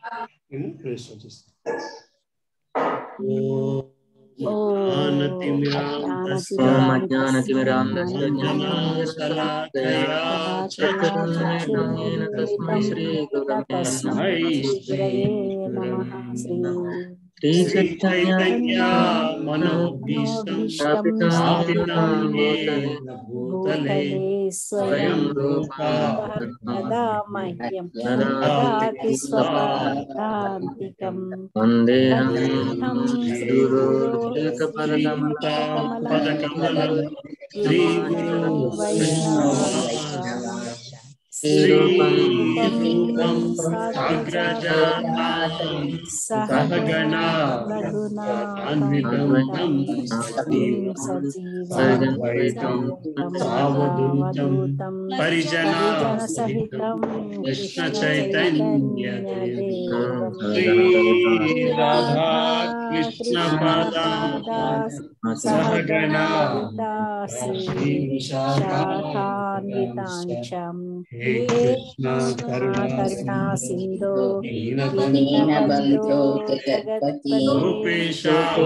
Place వచ్చేసి ఓం అజ్ఞానతిమిరాంధస్య జ్ఞానశలాకయా చక్షురున్మిలితం తస్మై శ్రీగురవే నమః శ్రీ చైతన్య మనోభీష్టం స్థాపితం స్థాపితం భూతలే ఏన భూతలే స్వయం రూపా మహ్యం దదాతి దదాతి స్వపదాంతికం వందేహం వందేహం గురుకపరకమలం పదకమలం శ్రీ గురు శ్రీరూపం సాగ్రజాతం సహగణ అన్వితం సావధూతం పరిజనా సహితం కృష్ణ చైతన్య శ్రీ రాధా కృష్ణ పాదా సహగణ శ్రీ శాఖాన్వితాంశం హే కృష్ణ కరుణా కరుణా సింధో దీనబంధో జగత్పతి రూపేశ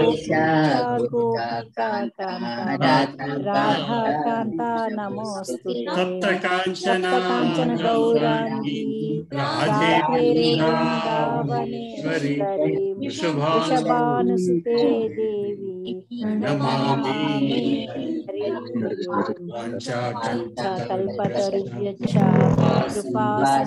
రాధాకాంత నమోస్తు సప్త కాంచన కాంచన గౌరాంగి రాధే వృందావనేశ్వరి వృషభానుసుతే దేవి నమామి కల్పతరుభ్యచ్చ కృపా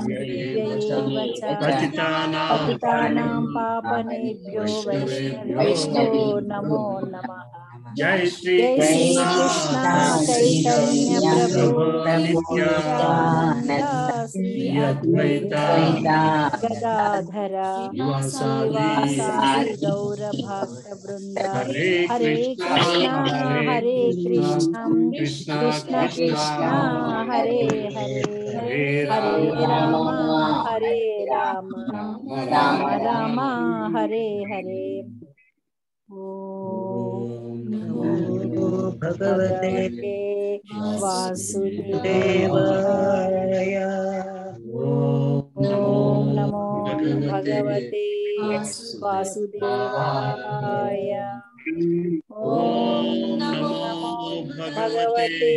పతితానాం పతితానాం పాపనేభ్యో వైష్ణవేభ్యో నమో నమః జై శ్రీ జై శ్రీ కృష్ణ కృష్ణ చైతన్య ప్రభు నిత్యానంద శ్రీ అద్వైత గదాధర శ్రీవాసాది శ్రీవాసాది గౌర భక్త బృంద హరే హరే కృష్ణ కృష్ణ హరే కృష్ణ కృష్ణ కృష్ణ కృష్ణ హరే హరే హరే హరే రామ రామ హరే రామ రామ రామ హరే హరే ఓం నమో భగవతే వాసుదేవాయ ఓం నమో భగవతే వాసుదేవాయ ఓం నమో భగవతే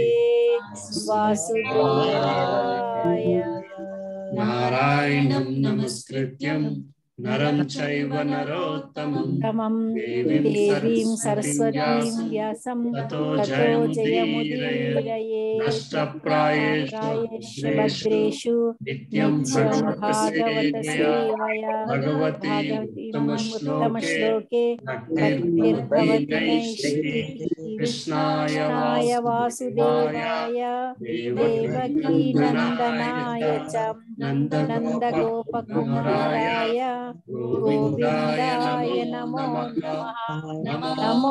వాసుదేవాయ నారాయణం నమస్కృత్యం నరం చైవ నరోత్తమం తమం దేవీం దేవీం సరస్వతీం సరస్వతీం వ్యాసం తతో తతో జయముదీరయే జయముదీరయే నష్టప్రాయేషు ప్రాయేషు భద్రేషు భద్రేషు నిత్యం నిత్యం భగవత భాగవత సేవయా సేవయా భగవతి భాగవతి ఉత్తమ ఉత్తమ శ్లోకే శ్లోకే భక్తిర్భవతి భక్తిర్భవతి నైష్టికి కృష్ణాయ కృష్ణాయ వాసుదేవాయ దేవకీ నందనాయ చ నందగోపకుమారాయ గోవిందాయ నమో నమః నమో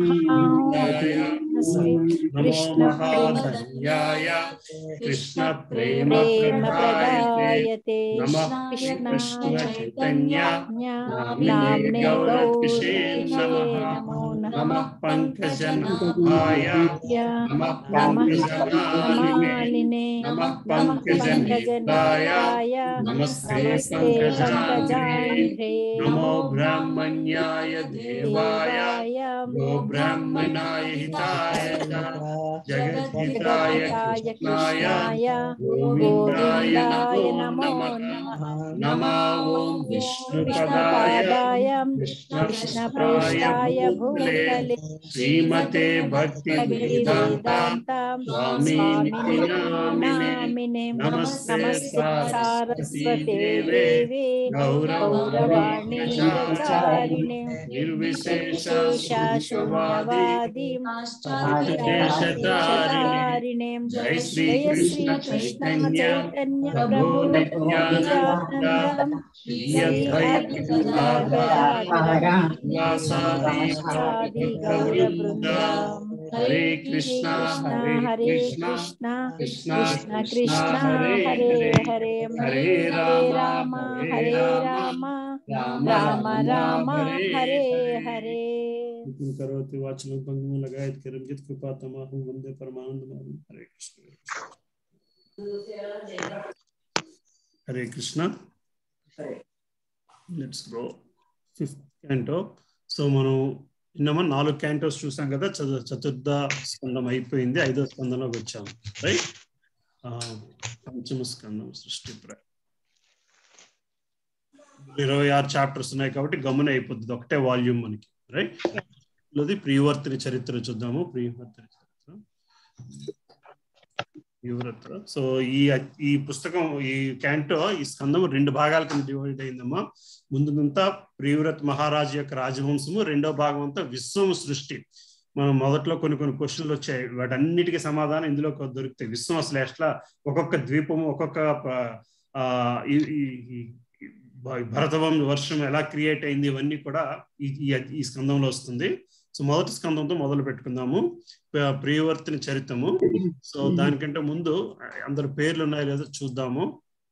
శ్రీ కృష్ణ మహాధన్యాయ కృష్ణ ప్రేమ ప్రేమ ప్రదాయతే ప్రదాయతే నమః కృష్ణ కృష్ణ చైతన్య నామ్నే నామినే గౌరవిషే నమః నమో నమః నమః పంకజనాభాయ నమః పంకజనాలినే నమః నమః పంకజనేతాయ నమస్తే నమస్తే పంకజాంధ్రే నమో బ్రాహ్మణ్యాయ దేవాయ గో బ్రాహ్మణాయ హితాయ చ జగద్హితాయ కృష్ణాయ గోవిందాయ నమో నమః నమో ఓం విష్ణుపదాయ కృష్ణప్రాయ భూతలే శ్రీమతే భక్తి వేదాంత స్వామి నామినే నమస్తే సారస్వతే దేవే గౌరవాణి చారిణే నిర్విశేష శూన్యవాది దేశతారిణే జై శ్రీ కృష్ణ చైతన్య ప్రభు నిత్యానంద శ్రీ అద్వైత వాసాది గౌరవృంద హరే కృష్ణ హరే కృష్ణ కృష్ణ కృష్ణ హరే హరే హరే రామ హరే రామ రామ రామ హరే హరే करोति वाचलं पङ्गुं लगायत् करं यत् कृपा तमाहं वन्दे परमानन्दमाधवं Hare Krishna Hare Krishna let's go fifth canto so మనం నిన్నమా నాలుగు క్యాంటోస్ చూసాం కదా చతు- చతుర్థ స్కందం అయిపోయింది ఐదో స్కందంలోకి వచ్చాం రైట్ పంచమ స్కందం సృష్టి ప్ర- ఇరవై ఆరు చాప్టర్స్ ఉన్నాయి కాబట్టి గమన అయిపోతుంది ఒకటే వాల్యూమ్ మనకి రైట్ ఇది ప్రియవర్తిని చరిత్ర చూద్దాము ప్రియవర్తిని చరిత్ర ప్రియవ్రత సో ఈ ఈ పుస్తకం ఈ క్యాంటో ఈ స్కందం రెండు భాగాల కింద డివైడ్ అయిందమ్మా ముందుంతా ప్రియవ్రత్ మహారాజు యొక్క రాజవంశము రెండో భాగం అంతా విశ్వం సృష్టి మనం మొదట్లో కొన్ని కొన్ని క్వశ్చన్లు వచ్చాయి వాటన్నిటికీ సమాధానం ఇందులో కొ- దొరుకుతాయి విశ్వం అసలు ఎట్లా ఒక్కొక్క ద్వీపము ఒక్కొక్క ప- ఆ, ఈ- ఈ- ఈ భ- భరతవం వర్షం ఎలా క్రియేట్ అయింది ఇవన్నీ కూడా ఈ ఈ- ఈ స్కందంలో వస్తుంది సో మొదటి స్కందంతో మొదలు పెట్టుకుందాము ప్ర- ప్రియవర్తిని చరిత్రము సో దానికంటే ముందు అందరి పేర్లు ఉన్నాయో లేదో చూద్దాము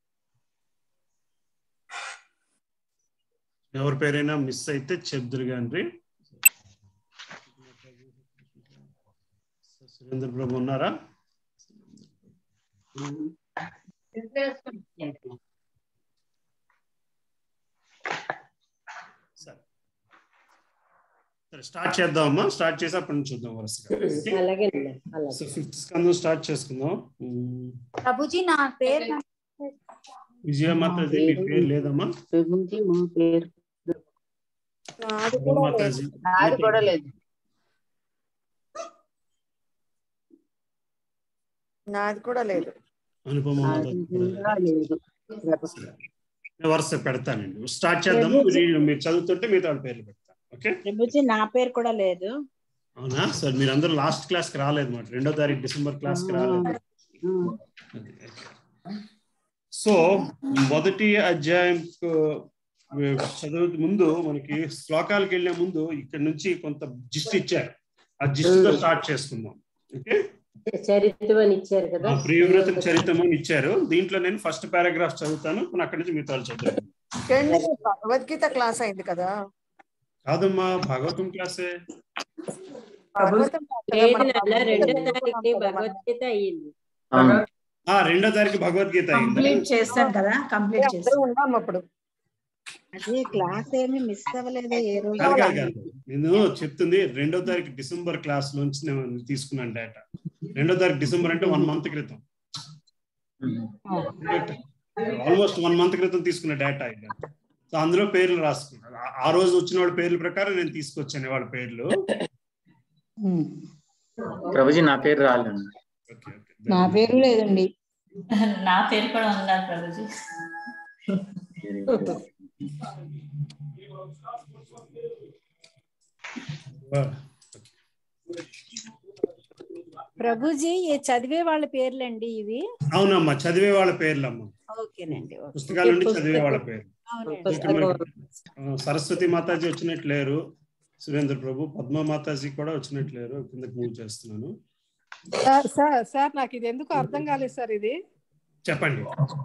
ఎవరి పేరైనా మిస్ అయితే చెప్దురు కానీ సురేంద్ర ప్రభు ఉన్నారా సరే సరే స్టార్ట్ చేద్దామమ్మా స్టార్ట్ చేసి అప్పటి నుంచి చూద్దాం వరుసగా Okay? అలాగేనండి అలాగే సో ఫిఫ్త్ స్కందం స్టార్ట్ చేసుకుందాం ఉమ్, ప్రభుజీ నా పేరు విజయమాత అది మీ పేరు లేదమ్మా ప్రభుజీ మా పేరు మాతాజీ నాది కూడా లేదు నాది కూడా లేదు అనుపమ నాది మాతాజీ కూడా కూడా లేదు సరే. నేను వరుస పెడతానండి స్టార్ట్ చేద్దాము మీరు మీరు చదువుతుంటే మిగతా వాళ్ళ పేర్లు పెడతాను ఓకే ప్రభుజీ నా పేరు కూడా లేదు అవునా సార్ మీరు అందరూ లాస్ట్ క్లాస్ కి రాలేదు మాట రెండో తారీఖు డిసెంబర్ క్లాస్ కి రాలేదు అది, ఓకే. సో మొదటి అధ్యాయం చదువు ముందు మనకి శ్లోకాలకు వెళ్లే ముందు ఇక్కడ నుంచి కొంత జిస్ట్ ఇచ్చారు ఆ జిస్ట్ తో స్టార్ట్ చేసుకుందాం ఓకే చరిత్ర అని ఇచ్చారు కదా ఆ ప్రియవ్రతం చరిత్రం అని ఇచ్చారు దీంట్లో నేను ఫస్ట్ పారాగ్రాఫ్ చదువుతాను కొన్ని అక్కడి నుంచి మిగతా చదువుతాను ఏంటి భగవద్గీత క్లాస్ అయింది కదా కాదమ్మా భాగవతం క్లాసే భాగవతం కాదు కదా, ఏడు మనం నెల రెండో భగవద్గీత తారీఖు చదువుకున్నాం కదా మనం. భగవద్గీత అయ్యింది ఆ రెండో తారీఖు భగవద్గీత అయింది కంప్లీట్ చేస్తాం కదా కంప్లీట్ అందరూ చేస్తాం ఉన్నాం అప్పుడు అదే క్లాస్ ఏమి మిస్ అవ్వలేదు ఏ రోజు కాదు కాదు కాదు నేను చెప్తుంది రెండో తారీఖు డిసెంబర్ క్లాస్ నుంచి నేను తీసుకున్నాను డేటా రెండో తారీఖు డిసెంబర్ అంటే వన్ మంత్ క్రితం ఆల్మోస్ట్ వన్ మంత్ క్రితం తీసుకున్న డేటా ఇది సో అందులో పేర్లు రాసుకున్నాను ఆ- ఆ రోజు వచ్చిన వాళ్ళ పేర్ల ప్రకారం నేను తీసుకొచ్చాను వాళ్ళ పేర్లు ఉమ్. ప్రభుజీ నా పేరు రాలేదు ఓకే ఓకే నా పేరు లేదండి నా పేరు కూడా ఉన్నారు ప్రభుజీ ప్రభుజీ ఈ చదివే వాళ్ళ పేర్లండి ఇవి అవునమ్మా చదివే వాళ్ళ పేర్లమ్మా ఓకేనండి ఓకే. పుస్తకాల నుండి చదివే వాళ్ళ పేరు అవునండి ఇక్కడ మనకి, ఆ, సరస్వతి మాతాజీ వచ్చినట్టు లేరు సురేంద్ర ప్రభు పద్మ మాతాజీ కూడా వచ్చినట్టు లేరు కిందకి మూవ్ చేస్తున్నాను సార్ సార్ సార్ నాకు ఇది ఎందుకు అర్థం కాలేదు సార్ ఇది చెప్పండి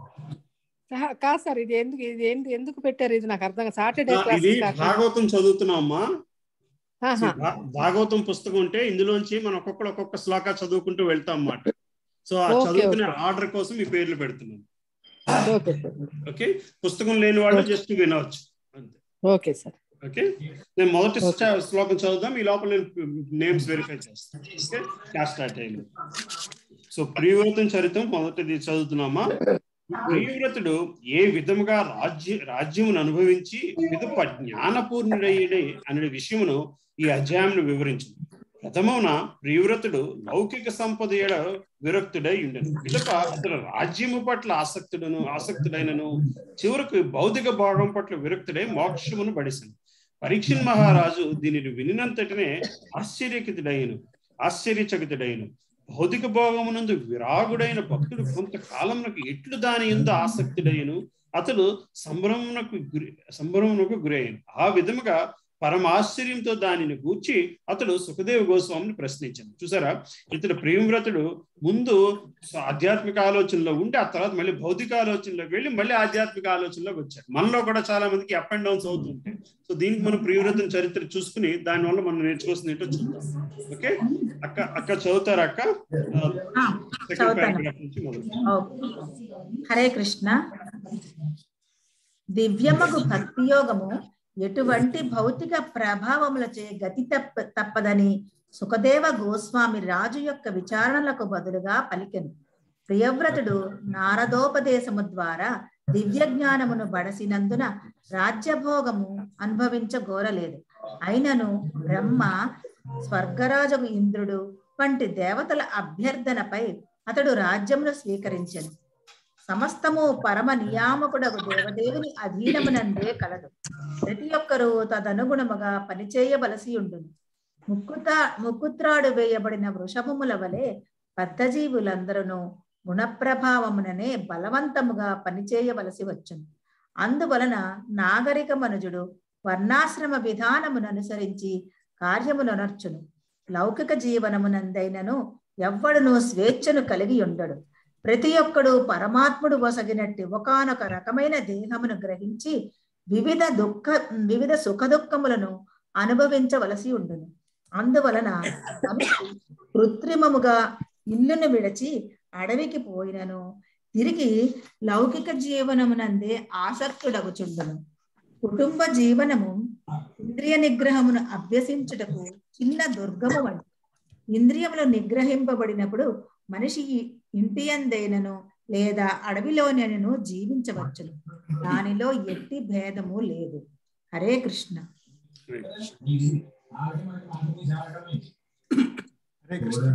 సహ- కాదు సార్ ఇది ఎందుకు ఇది ఏంది ఎందుకు పెట్టారు ఇది నాకు అర్థం సాటర్డే ఆ, క్లాస్ ఇది భాగవతం చదువుతున్నామమ్మా ఆహా. భా- భాగవతం పుస్తకం ఉంటే ఇందులోంచి మనం ఒక్కొక్కరు ఒక్కొక్క శ్లోక చదువుకుంటూ వెళ్తాం అన్నమాట సో ఆ ఓకే, చదువుకునే ఓకే. ఆర్డర్ కోసం ఈ పేర్లు పెడుతున్నాను ఓకే సార్ ఓకే పుస్తకం లేని వాళ్ళు జస్ట్ వినవచ్చు అంతే ఓకే సార్ ఓకే నేను మొదటి స్ట- శ్లోకం చదువుదాం ఈ లోపల నేను నేమ్స్ వెరిఫై చేస్తాను ఓకే క్లాస్ స్టార్ట్ అయింది సో ప్రియవ్రతం చరిత్రం మొదటిది చదువుతున్నామా ప్రియవ్రతుడు ఏ విధముగా రాజ్య రాజ్యమును అనుభవించి విధప జ్ఞానపూర్ణుడయ్యడే అనే విషయమును ఈ అధ్యాయంలో వివరించింది ప్రథమమున ప్రియవ్రతుడు లౌకిక సంపద ఏడ విరక్తుడై ఉండెను విధప అతడు రాజ్యము పట్ల ఆసక్తుడను ఆసక్తుడైనను చివరకు భౌతిక భాగం పట్ల విరక్తుడై మోక్షమును బడిసను పరీక్షణ్ మహారాజు దీనిని వినినంతటినే ఆశ్చర్యకితుడైను ఆశ్చర్యచకితుడైను భౌతిక భోగమునందు విరాగుడైన భక్తుడు కొంతకాలమునకు ఎట్లు దాని ఎందు ఆసక్తుడైను అతడు సంభ్రమమునకు గురి సంభ్రమమునకు గురైన ఆ విధముగా పరమాశ్చర్యంతో దానిని గూర్చి అతడు సుఖదేవ గోస్వామిని ప్రశ్నించాను చూసారా ఇతడు ప్రేమవ్రతుడు ముందు ఆధ్యాత్మిక ఆలోచనలో ఉండి ఆ తర్వాత మళ్ళీ భౌతిక ఆలోచనలోకి వెళ్ళి మళ్ళీ ఆధ్యాత్మిక ఆలోచనలోకి వచ్చాడు మనలో కూడా చాలా మందికి అప్ అండ్ డౌన్స్ అవుతుంటాయి సో దీనికి మనం ప్రియవ్రతం చరిత్ర చూసుకుని దాని వల్ల మనం నేర్చుకోవాల్సింది ఏంటో చూద్దాం ఓకే అక్క అక్క చదువుతారా అక్క ఆ, సెకండ్ చదువుతాను. పారాగ్రాఫ్ నుంచి మొదలు ఓకే. హరే కృష్ణ దివ్యమగు భక్తియోగము ఎటువంటి భౌతిక ప్రభావములచే గతి తప్ప తప్పదని సుఖదేవ గోస్వామి రాజు యొక్క విచారణలకు బదులుగా పలికెను ప్రియవ్రతుడు నారదోపదేశము ద్వారా దివ్య జ్ఞానమును బడసినందున రాజ్యభోగము అనుభవించగోరలేదు అయినను బ్రహ్మ స్వర్గరాజు ఇంద్రుడు వంటి దేవతల అభ్యర్థనపై అతడు రాజ్యమును స్వీకరించెను సమస్తము పరమ నియామకుడకు దేవదేవుని అధీనమునందే కలదు ప్రతి ఒక్కరూ తదనుగుణముగా పనిచేయవలసి ఉండును ముక్కుత ముక్కుత్రాడు వేయబడిన వృషభముల వలె బద్ధజీవులందరూ గుణప్రభావముననే బలవంతముగా పనిచేయవలసి వచ్చును అందువలన నాగరిక మనుజుడు వర్ణాశ్రమ విధానమును అనుసరించి కార్యమునర్చును లౌకిక జీవనమునందైనను ఎవ్వడును స్వేచ్ఛను కలిగి ఉండడు ప్రతి ఒక్కడు పరమాత్ముడు వసగినట్టి ఒకనొక రకమైన దేహమును గ్రహించి వివిధ దుఃఖ వివిధ సుఖ దుఃఖములను అనుభవించవలసి ఉండును అందువలన మనిషి కృత్రిమముగా ఇల్లును విడచి అడవికి పోయినను తిరిగి లౌకిక జీవనమునందే ఆసక్తుడగుచుండును కుటుంబ జీవనము ఇంద్రియ నిగ్రహమును అభ్యసించుటకు చిన్న దుర్గము వంటి ఇంద్రియములు నిగ్రహింపబడినప్పుడు మనిషి ఇంటి అందైనను లేదా అడవిలోనైనను జీవించవచ్చును దానిలో ఎట్టి భేదము లేదు హరే కృష్ణ హరే కృష్ణ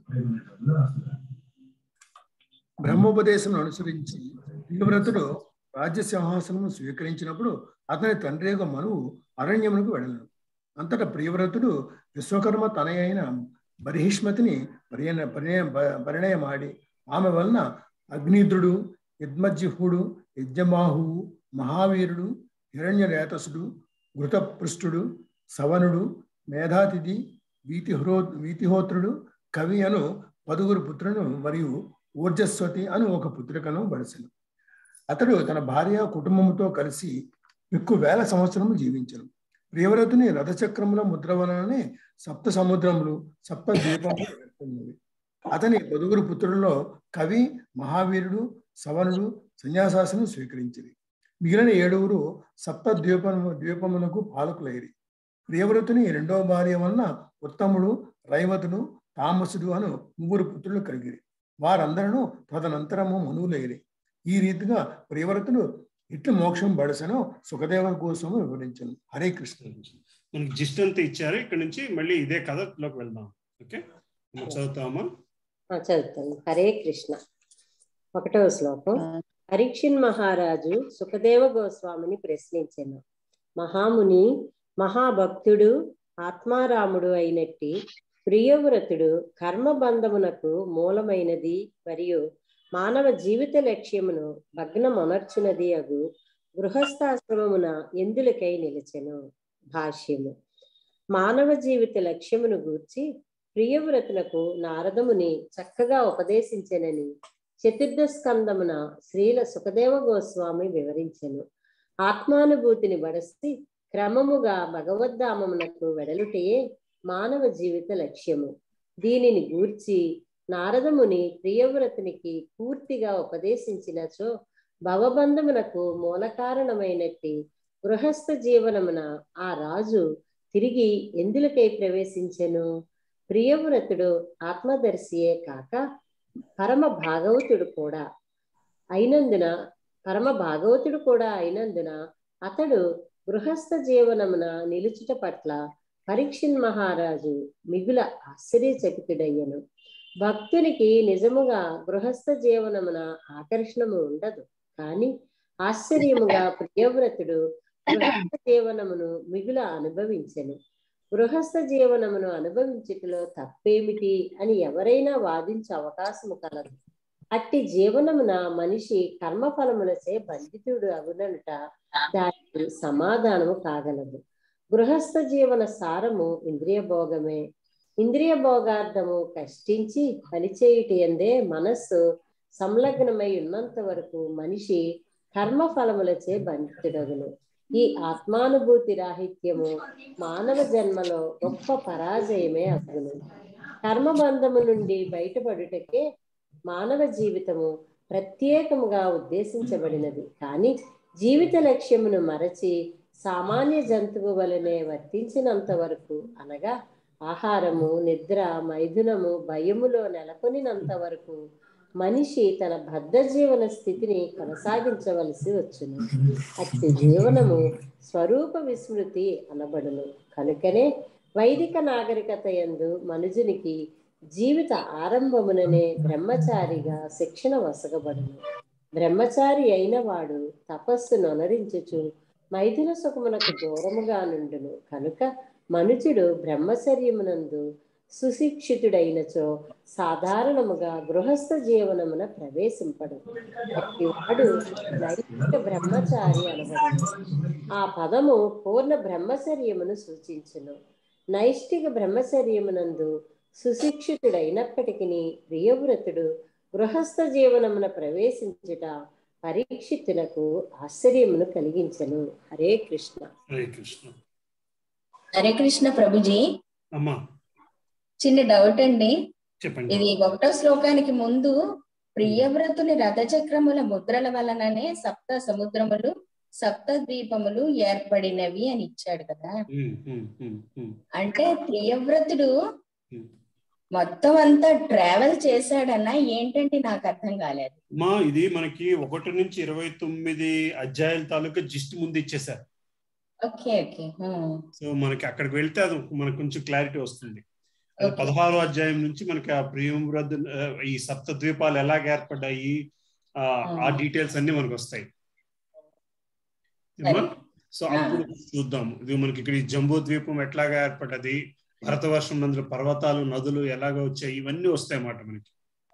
బ్రహ్మోపదేశం అనుసరించి ప్రియవ్రతుడు రాజ్య సింహాసనము స్వీకరించినప్పుడు అతని తండ్రి యొక్క మనువు అరణ్యమునకు వెళ్ళను అంతటా ప్రియవ్రతుడు విశ్వకర్మ తనయైన బర్హిష్మతిని పరిణ పరిణయ పరిణయమాడి ఆమె వలన అగ్నిద్రుడు యద్మజిహ్వుడు యజ్ఞమాహువు మహావీరుడు హిరణ్యరేతసుడు ఘృతపృష్ఠుడు సవనుడు మేధాతిథి వీతిహ్రో వీతిహోత్రుడు కవి అను పదుగురు పుత్రులను మరియు ఊర్జస్వతి అను ఒక పుత్రికను బడిసెను అతడు తన భార్య కుటుంబంతో కలిసి ఎక్కువ వేల సంవత్సరము జీవించను ప్రియవ్రతుని రథచక్రముల ముద్ర వలననే సప్త సముద్రములు సప్త ద్వీపములు ఏర్పడినవి అతని పదుగురు పుత్రులలో కవి మహావీరుడు సవనుడు సన్యాసాసను స్వీకరించింది మిగిలిన ఏడుగురు సప్త ద్వీపము ద్వీపమునకు పాలకులైరి ప్రియవ్రతుని రెండవ భార్య వలన ఉత్తముడు రైవతుడు తామసుడు అను ముగ్గురు పుత్రులు కలిగిరి వారందరూ తదనంతరము మనువులైరి ఈ రీతిగా ప్రియవ్రతుడు ఇట్లు మోక్షం బడసను సుఖదేవ కోసము వివరించను హరే కృష్ణ మనకి జిస్ట్ అంతా ఇచ్చారు ఇక్కడ నుంచి మళ్ళీ ఇదే కథలోకి వెళ్దాం ఓకే చదువుతామా ఆ, చదువుతాను హరే కృష్ణ ఒకటవ శ్లోకం పరీక్షిన్ మహారాజు సుఖదేవ గోస్వామిని ప్రశ్నించెను మహాముని మహాభక్తుడు ఆత్మారాముడు అయినట్టి ప్రియవ్రతుడు కర్మబంధమునకు మూలమైనది మరియు మానవ జీవిత లక్ష్యమును భగ్నమనర్చునది అగు గృహస్థాశ్రమమున ఎందులకై నిలిచెను భాష్యము మానవ జీవిత లక్ష్యమును గూర్చి ప్రియవ్రతులకు నారదముని చక్కగా ఉపదేశించెనని చతుర్థ స్కందమున శ్రీల సుఖదేవ గోస్వామి వివరించెను ఆత్మానుభూతిని బడసి క్రమముగా భగవద్ధామమునకు వెడలుటయే మానవ జీవిత లక్ష్యము దీనిని గూర్చి నారదముని ప్రియవ్రతునికి పూర్తిగా ఉపదేశించినచో భవబంధమునకు మూల కారణమైనట్టి గృహస్థ జీవనమున ఆ రాజు తిరిగి ఎందులకై ప్రవేశించెను ప్రియవ్రతుడు ఆత్మదర్శియే కాక పరమ భాగవతుడు కూడా అయినందున పరమ భాగవతుడు కూడా అయినందున అతడు గృహస్థ జీవనమున నిలుచుట పట్ల పరీక్షిన్ మహారాజు మిగుల ఆశ్చర్యచకితుడయ్యను భక్తునికి నిజముగా గృహస్థ జీవనమున ఆకర్షణము ఉండదు కానీ ఆశ్చర్యముగా ప్రియవ్రతుడు గృహస్థ జీవనమును మిగుల అనుభవించెను గృహస్థ జీవనమును అనుభవించుటలో తప్పేమిటి అని ఎవరైనా వాదించే అవకాశము కలదు అట్టి జీవనమున మనిషి కర్మఫలములచే బంధితుడు అగుననుట దానికి సమాధానము కాగలదు గృహస్థ జీవన సారము ఇంద్రియ భోగమే ఇంద్రియ భోగార్థము కష్టించి పనిచేయుటి అందే మనస్సు సంలగ్నమై ఉన్నంత వరకు మనిషి కర్మ ఫలములచే బంధితుడగును ఈ ఆత్మానుభూతి రాహిత్యము మానవ జన్మలో గొప్ప పరాజయమే అగును కర్మబంధము నుండి బయటపడుటకే మానవ జీవితము ప్రత్యేకముగా ఉద్దేశించబడినది కానీ జీవిత లక్ష్యమును మరచి సామాన్య జంతువు వలనే వర్తించినంత వరకు అనగా ఆహారము నిద్ర మైథునము భయములో నెలకొనినంత వరకు మనిషి తన బద్ధ జీవన స్థితిని కొనసాగించవలసి వచ్చును అట్టి జీవనము స్వరూప విస్మృతి అనబడును కనుకనే వైదిక నాగరికత యందు మనుజునికి జీవిత ఆరంభముననే బ్రహ్మచారిగా శిక్షణ వసగబడును బ్రహ్మచారి అయిన వాడు తపస్సును అనరించుచు మైథున సుఖమునకు దూరముగా నుండును కనుక మనుజుడు బ్రహ్మచర్యమునందు సుశిక్షితుడైనచో సాధారణముగా గృహస్థ జీవనమున ప్రవేశింపడు వాడు నైతిక బ్రహ్మచారి అనబడును ఆ పదము పూర్ణ బ్రహ్మచర్యమును సూచించును నైష్టిక బ్రహ్మచర్యమునందు సుశిక్షితుడైనప్పటికీ ప్రియవ్రతుడు గృహస్థ జీవనమున ప్రవేశించుట పరీక్షితులకు ఆశ్చర్యమును కలిగించను హరే కృష్ణ హరే కృష్ణ హరే కృష్ణ ప్రభుజీ అమ్మా చిన్న డౌట్ అండి చెప్పండి ఇది ఒకటో శ్లోకానికి ముందు ప్రియవ్రతుని రథచక్రముల ముద్రల వలననే సప్త సముద్రములు సప్త ద్వీపములు ఏర్పడినవి అని ఇచ్చాడు కదా ఉమ్, ఉమ్, ఉమ్, ఉమ్. అంటే ప్రియవ్రతుడు ఉమ్. మొత్తం అంతా ట్రావెల్ చేశాడన్నా ఏంటంటే నాకు అర్థం కాలేదు మా ఇది మనకి ఒకటి నుంచి ఇరవై తొమ్మిది అధ్యాయాల తాలూకా జిస్ట్ ముందు ఇచ్చేసారు ఓకే ఓకే హ్మ్. సో మనకి అక్కడికి వెళ్తే అది మనకు కొంచెం క్లారిటీ వస్తుంది అది పదహారో అధ్యాయం నుంచి మనకి ఆ ప్రియంవ్రత ఈ సప్త ద్వీపాలు ఎలాగ ఏర్పడ్డాయి ఆ, ఆ డీటెయిల్స్ అన్ని మనకు వస్తాయి ఏమ్మా? సో అప్పుడు చూద్దాం ఇది మనకి ఇక్కడ ఈ జంబూ ద్వీపం ఎట్లాగా ఏర్పడ్డది భరతవర్షం నందులో పర్వతాలు నదులు ఎలాగ వచ్చాయి ఇవన్నీ వస్తాయి అన్నమాట మనకి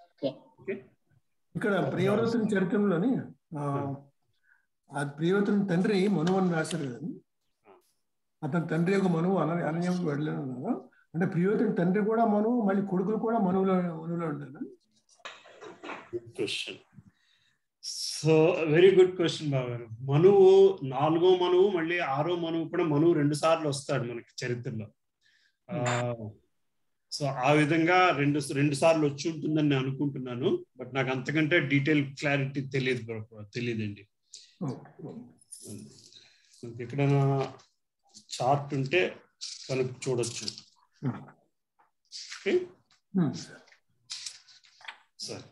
ఇక్కడ ప్రియవ్రతుని చరిత్రలోని ఆ, ఆ ప్రియవ్రతుని తండ్రి మనువు అని రాశారు కదా అతని తండ్రి యొక్క మనువు అన అనయం వెళ్ళను కదా అంటే ప్రియవ్రతుని తండ్రి కూడా మనువు మళ్ళీ కొడుకులు కూడా మనువులో మనువులో ఉంటారు question so very good question బాబారు మనువు నాలుగో మనువు మళ్ళీ ఆరో మనువు కూడా మనువు రెండు సార్లు వస్తాడు మనకి చరిత్రలో సో ఆ విధంగా రెండు రెండు సార్లు వచ్చి ఉంటుందని నేను అనుకుంటున్నాను బట్ నాకు అంతకంటే డీటెయిల్ క్లారిటీ తెలియదు bro- తెలియదండి మనకి ఎక్కడైనా చార్ట్ ఉంటే కనుక చూడొచ్చు ఓకే సరే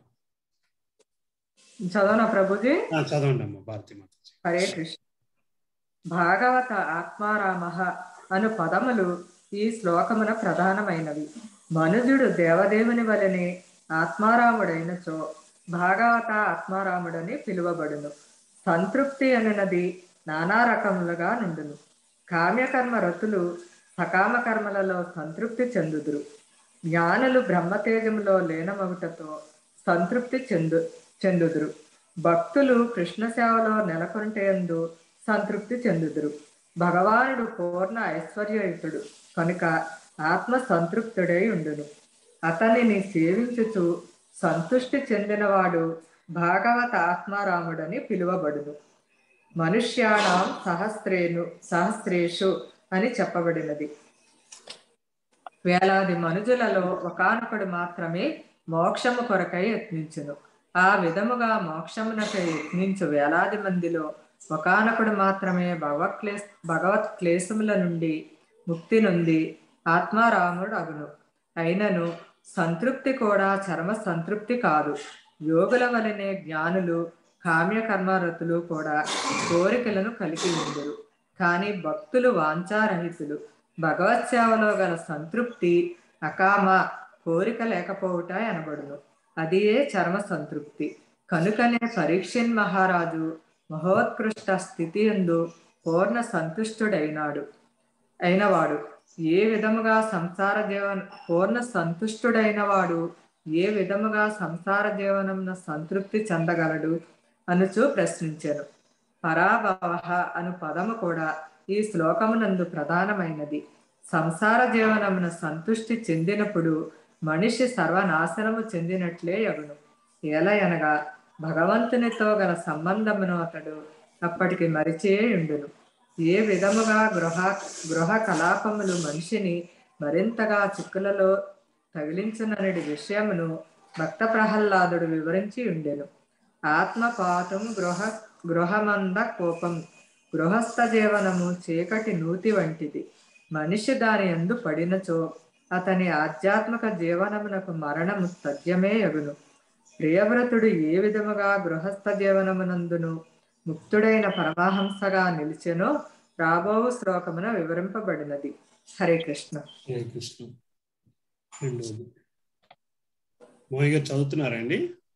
చదవనా ప్రభుజీ ఆ, చదవండి అమ్మా భారతి మాత హరే కృష్ణ భాగవత ఆత్మారామ అను పదములు ఈ శ్లోకమున ప్రధానమైనవి మనుజుడు దేవదేవుని వలనే ఆత్మారాముడైనచో భాగవత ఆత్మారాముడని పిలువబడును సంతృప్తి అనునది నానా రకములుగా నుండును కామ్యకర్మ రతులు సకామ కర్మలలో సంతృప్తి చెందుదురు జ్ఞానులు బ్రహ్మతేజములో లీనమగుటతో సంతృప్తి చెందు చెందుదురు భక్తులు కృష్ణ సేవలో నెలకొంటేందు సంతృప్తి చెందుదురు భగవానుడు పూర్ణ ఐశ్వర్యయుతుడు కనుక ఆత్మ సంతృప్తుడై ఉండును అతనిని సేవించుచు సంతుష్టి చెందినవాడు భాగవత ఆత్మారాముడని పిలువబడును మనుష్యాణం సహస్రేను సహస్రేషు అని చెప్పబడినది వేలాది మనుజులలో ఒకానొకడు మాత్రమే మోక్షము కొరకై యత్నించును ఆ విధముగా మోక్షమునకై యత్నించు వేలాది మందిలో ఒకానొకడు మాత్రమే భగవత్ క్లేశ భగవత్ క్లేశముల నుండి ముక్తి నుండి ఆత్మారాముడు అగును అయినను సంతృప్తి కూడా చర్మ సంతృప్తి కాదు యోగుల వలనే జ్ఞానులు కామ్యకర్మరతులు కూడా కోరికలను కలిగి ఉందరు కానీ భక్తులు వాంఛారహితులు భగవత్ సేవలో గల సంతృప్తి అకామ కోరిక లేకపోవుట అనబడును అదియే చర్మ సంతృప్తి కనుకనే పరీక్షన్ మహారాజు మహోత్కృష్ట స్థితి ఎందు పూర్ణ సంతుష్టుడైనాడు అయినవాడు ఏ విధముగా సంసార జీవన పూర్ణ సంతుష్టుడైన వాడు ఏ విధముగా సంసార జీవనమున సంతృప్తి చెందగలడు అనుచు ప్రశ్నించారు పరాభవ అను పదము కూడా ఈ శ్లోకమునందు ప్రధానమైనది సంసార జీవనమున సంతుష్టి చెందినప్పుడు మనిషి సర్వనాశనము చెందినట్లే యగును ఎలయనగా భగవంతునితో గల సంబంధమును అతడు అప్పటికి మరిచే ఉండును ఏ విధముగా గృహ గృహ కలాపములు మనిషిని మరింతగా చిక్కులలో తగిలించునని విషయమును భక్త ప్రహ్లాదుడు వివరించి ఉండెను ఆత్మపాతం గృహ గృహమంద కోపం గృహస్థ జీవనము చీకటి నూతి వంటిది మనిషి దాని ఎందు పడినచో అతని ఆధ్యాత్మిక జీవనమునకు మరణము తథ్యమే యగును ప్రియవ్రతుడు ఏ విధముగా గృహస్థ జీవనమునందును ముక్తుడైన పరమహంసగా నిలిచెనో రాబో శ్లోకమున వివరింపబడినది హరే కృష్ణ హరే కృష్ణ రెండోది మోహి గారు చదువుతున్నారండి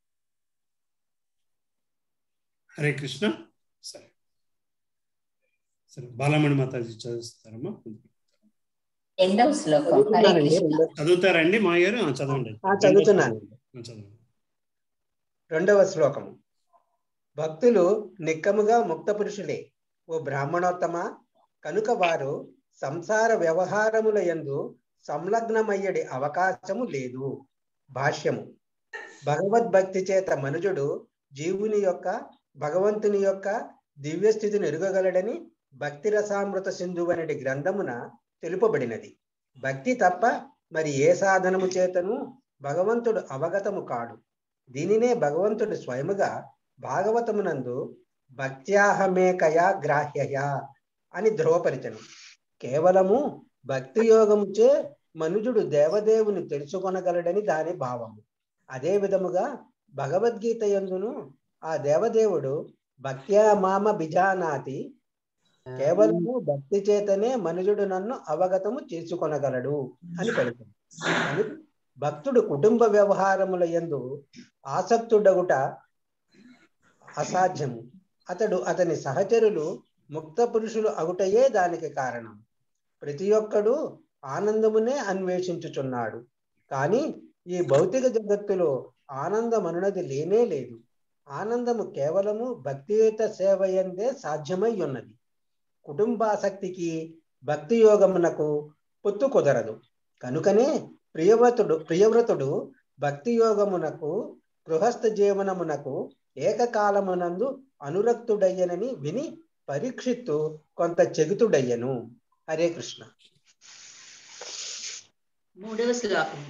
హరే కృష్ణ సరే సరే బాలమణి మాతాజీ చదువుతారమ్మా రెండవ శ్లోకం హరే కృష్ణ చదువుతారండి మా గారు ఆ, చదవండి ఆ, చదువుతున్నాను. ఆ, చదవండి రెండవ శ్లోకము భక్తులు నిక్కముగా ముక్త పురుషులే ఓ బ్రాహ్మణోత్తమ కనుక వారు సంసార వ్యవహారముల యందు సంలగ్నమయ్యడి అవకాశము లేదు భాష్యము భగవద్భక్తి చేత మనుజుడు జీవుని యొక్క భగవంతుని యొక్క దివ్య స్థితిని ఎరుగగలడని భక్తి రసామృత సింధువనటి గ్రంథమున తెలుపబడినది భక్తి తప్ప మరి ఏ సాధనము చేతను భగవంతుడు అవగతము కాడు దీనినే భగవంతుడు స్వయముగా భాగవతమునందు భక్త్యాహమేకయా గ్రాహ్యయా అని ధ్రువపరిచను కేవలము భక్తి యోగముచే మనుజుడు దేవదేవుని తెలుసుకొనగలడని దాని భావము అదే విధముగా భగవద్గీత యందును ఆ దేవదేవుడు భక్త్యా మామ బిజానాతి కేవలము భక్తి చేతనే మనుజుడు నన్ను అవగతము చేసుకొనగలడు అని పలుకును కనుక భక్తుడు కుటుంబ వ్యవహారముల యందు ఆసక్తుడగుట అసాధ్యము అతడు అతని సహచరులు ముక్త పురుషులు అగుటయే దానికి కారణం ప్రతి ఒక్కడు ఆనందమునే అన్వేషించుచున్నాడు కానీ ఈ భౌతిక జగత్తులో ఆనందం అనున్నది లేనే లేదు ఆనందము కేవలము భక్తియుత సేవయందే సాధ్యమై ఉన్నది కుటుంబాసక్తికి భక్తి యోగమునకు పొత్తు కుదరదు కనుకనే ప్రియవ్రతుడు ప్రియవ్రతుడు భక్తి యోగమునకు గృహస్థ జీవనమునకు ఏకకాలమునందు అనురక్తుడయ్యనని విని పరీక్షిత్తు కొంత చెగుతుడయ్యను హరే కృష్ణ మూడవ శ్లోకము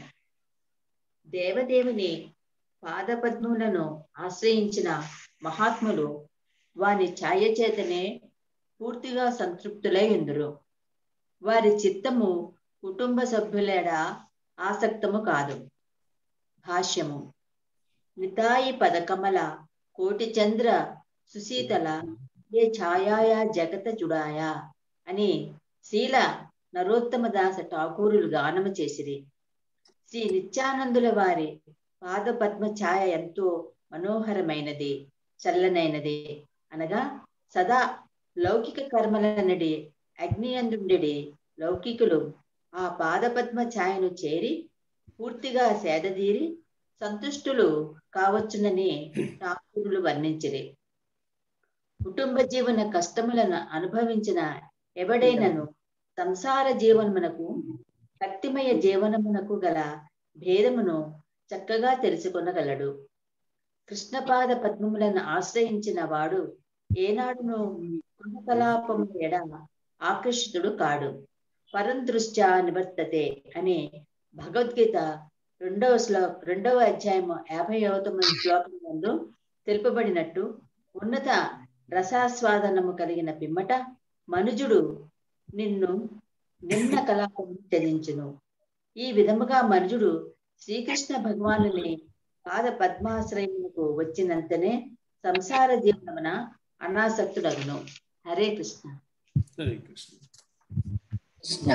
దేవదేవుని పాదపద్మములను ఆశ్రయించిన మహాత్ములు వారి ఛాయ చేతనే పూర్తిగా సంతృప్తులై ఉందరు వారి చిత్తము కుటుంబ సభ్యులేడ ఆసక్తము కాదు భాష్యము నితాయి పదకమల కోటి చంద్ర సుశీతల ఏ ఛాయాయ జగత జుడాయ అని శీల నరోత్తమ దాస ఠాకూరులు గానము చేసిరి శ్రీ నిత్యానందుల వారి పాద పద్మ ఛాయ ఎంతో మనోహరమైనది చల్లనైనది అనగా సదా లౌకిక కర్మలనడి అగ్ని అందుండెడి లౌకికులు ఆ పాదపద్మ ఛాయను చేరి పూర్తిగా సేదదీరి సంతుష్టులు కావచ్చునని ఠాకూరులు వర్ణించిరి కుటుంబ జీవన కష్టములను అనుభవించిన ఎవడైనను సంసార జీవనమునకు భక్తిమయ జీవనమునకు గల భేదమును చక్కగా తెలుసుకొనగలడు కృష్ణపాద పద్మములను ఆశ్రయించిన వాడు ఏనాడును కలాపము ఎడ ఆకర్షితుడు కాడు పరందృష్ట్యా నివర్తతే అనే భగవద్గీత రెండవ శ్లో రెండవ అధ్యాయము యాభై తొమ్మిది శ్లోకం ముందు తెలుపబడినట్టు ఉన్నత రసాస్వాదనము కలిగిన పిమ్మట మనుజుడు నిన్ను నిన్న కలాపము త్యజించును ఈ విధముగా మనుజుడు శ్రీకృష్ణ భగవానుని పాద పద్మాశ్రయమునకు వచ్చినంతనే సంసార జీవనమున అనాసక్తుడగును హరే కృష్ణ హరే కృష్ణ కృష్ణ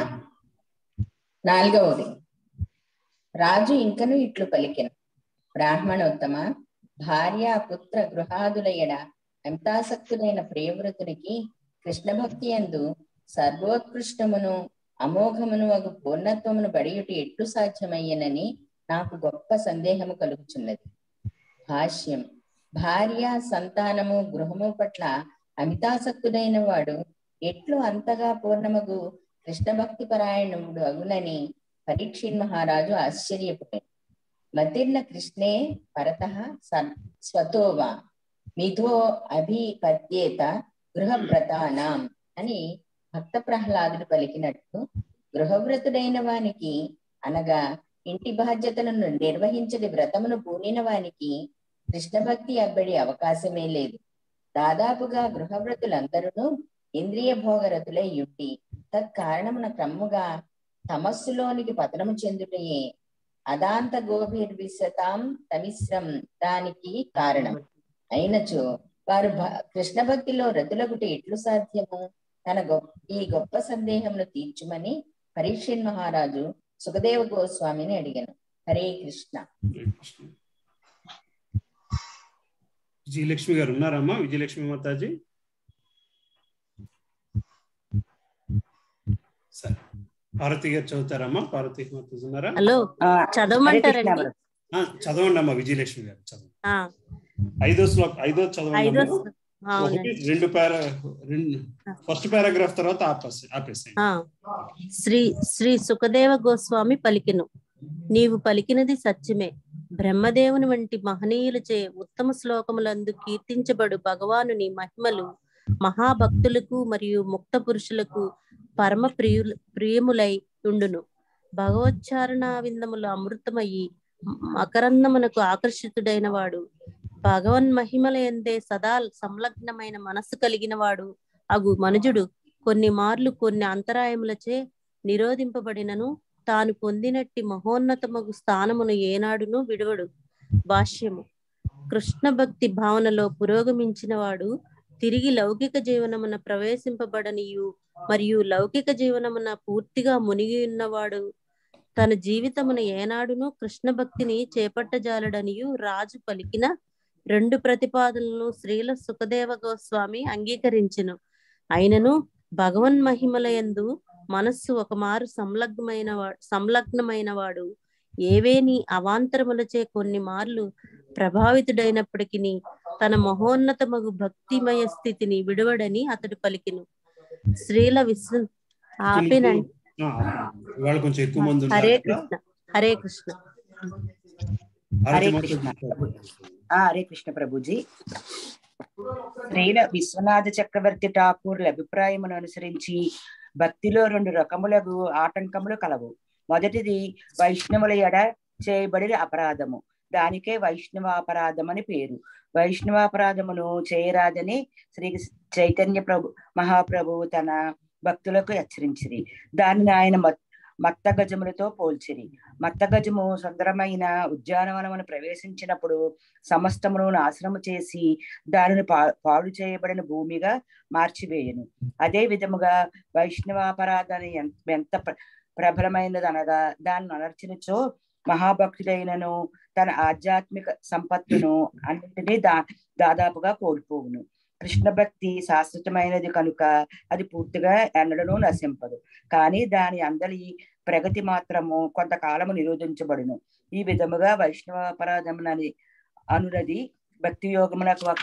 నాలుగవది రాజు ఇంకను ఇట్లు పలికెను బ్రాహ్మణోత్తమ భార్య పుత్ర గృహాదుల ఎడ ఎంతాసక్తులైన ప్రియవ్రతునికి కృష్ణ భక్తి ఎందు సర్వోత్కృష్టమును అమోఘమును అగు పూర్ణత్వమును బడియుటి ఎట్లు సాధ్యమయ్యనని నాకు గొప్ప సందేహము కలుగుచున్నది భాష్యం భార్య సంతానము గృహము పట్ల అమితాసక్తుడైన వాడు ఎట్లు అంతగా పూర్ణమగు కృష్ణ భక్తి పరాయణముడు అగునని పరీక్షిన్ మహారాజు ఆశ్చర్యపోయాడు మతిర్న కృష్ణే పరత స్వతోవా మిథో అభిపద్యేత గృహవ్రతానాం అని భక్త ప్రహ్లాదుడు పలికినట్టు గృహవ్రతుడైన వానికి అనగా ఇంటి బాధ్యతలను నిర్వహించని వ్రతమును పూనిన వానికి కృష్ణ భక్తి అబ్బడి అవకాశమే లేదు దాదాపుగా గృహవ్రతులందరూ ఇంద్రియ భోగరతులై యుట్టి తత్కారణమున క్రమముగా తమస్సులోనికి పతనము చెందుటయే అదాంత గోభిర్విశతాం తమిశ్రం దానికి కారణం అయినచో వారు భ- కృష్ణ భక్తిలో రతులగుట ఎట్లు సాధ్యము తన గొప్ప ఈ గొప్ప సందేహమును తీర్చుమని పరీక్షణ్ మహారాజు సుఖదేవ గోస్వామిని అడిగాను హరే కృష్ణ విజయలక్ష్మి గారు ఉన్నారమ్మా విజయలక్ష్మి మాతాజీ సరే పార్వతి గారు చదువుతారమ్మా పార్వతి మాతాజీ ఉన్నారా హలో చదవమంటారండి ఆ, చదవండి అమ్మా విజయలక్ష్మి గారు చదవండి ఆ, ఐదో శ్లోక ఐదో చదవండి ఐదో అమ్మా. శ్లో- అవునండి. ఒకటి రెండు పారా రెండు ఫస్ట్ పారాగ్రాఫ్ తర్వాత ఆపేసి ఆపేసేయండి ఆ. శ్రీ శ్రీ సుఖదేవ గోస్వామి పలికెను నీవు పలికినది సత్యమే బ్రహ్మదేవుని వంటి మహనీయులచే ఉత్తమ శ్లోకములందు కీర్తించబడు భగవానుని మహిమలు మహాభక్తులకు మరియు ముక్త పురుషులకు పరమ ప్రియులు ప్రియములై ఉండును భగవచ్చారణ విందములు అమృతమయ్యి మకరందమునకు ఆకర్షితుడైన వాడు భగవన్ మహిమల ఎందే సదా సంలగ్నమైన మనస్సు కలిగిన వాడు అగు మనుజుడు కొన్ని మార్లు కొన్ని అంతరాయములచే నిరోధింపబడినను తాను పొందినట్టి మహోన్నతమగు స్థానమును ఏనాడును విడువడు భాష్యము కృష్ణ భక్తి భావనలో పురోగమించిన వాడు తిరిగి లౌకిక జీవనమున ప్రవేశింపబడనియు మరియు లౌకిక జీవనమున పూర్తిగా మునిగి ఉన్నవాడు తన జీవితమున ఏనాడును కృష్ణ భక్తిని చేపట్టజాలడనియు రాజు పలికిన రెండు ప్రతిపాదనలను శ్రీల సుఖదేవ గోస్వామి అంగీకరించెను అయినను భగవన్ మహిమల యందు మనస్సు ఒక మారు సంలగ్నమైన వాడు సంలగ్నమైన వాడు ఏవేని అవాంతరములచే కొన్ని మార్లు ప్రభావితుడైనప్పటికీ తన మహోన్నతమగు భక్తిమయ స్థితిని విడవడని అతడు పలికిను శ్రీల విశ్వ ఆపేనండి ఆ, ఆపండి. ఇవాళ కొంచెం ఎక్కువ మంది ఉన్నారు హరే కదా. కృష్ణ హరే కృష్ణ భారతి హరే మాతాజీ కృష్ణ చదవండి. ఆ, హరే కృష్ణ ప్రభుజీ శ్రీల విశ్వనాథ చక్రవర్తి ఠాకూర్ల అభిప్రాయమును అనుసరించి భక్తిలో రెండు రకములకు ఆటంకములు కలవు మొదటిది వైష్ణవుల ఎడ చేయబడిన అపరాధము దానికే వైష్ణవాపరాధం అని పేరు వైష్ణవాపరాధమును చేయరాదని శ్రీ చైతన్య ప్రభు మహాప్రభువు తన భక్తులకు హెచ్చరించిరి దానిని ఆయన మత్ మత్త గజములతో పోల్చిరి మత్త గజము సుందరమైన ఉద్యానవనమును ప్రవేశించినప్పుడు సమస్తమును నాశనము చేసి దానిని పా పాడు చేయబడిన భూమిగా మార్చివేయను అదే విధముగా వైష్ణవాపరాధాన్ని ఎంత ఎంత ప్ర- ప్రబలమైనదనగా దాన్ని అనర్చినచో మహాభక్తుడైనను తన ఆధ్యాత్మిక సంపత్తును అన్నింటినీ దా దాదాపుగా కోల్పోవును కృష్ణ భక్తి శాశ్వతమైనది కనుక అది పూర్తిగా ఎన్నడను నశింపదు కానీ దాని అందలి ప్రగతి మాత్రము కొంతకాలము నిరోధించబడును ఈ విధముగా వైష్ణవ అపరాధమునని అనునది భక్తి యోగమునకు ఒక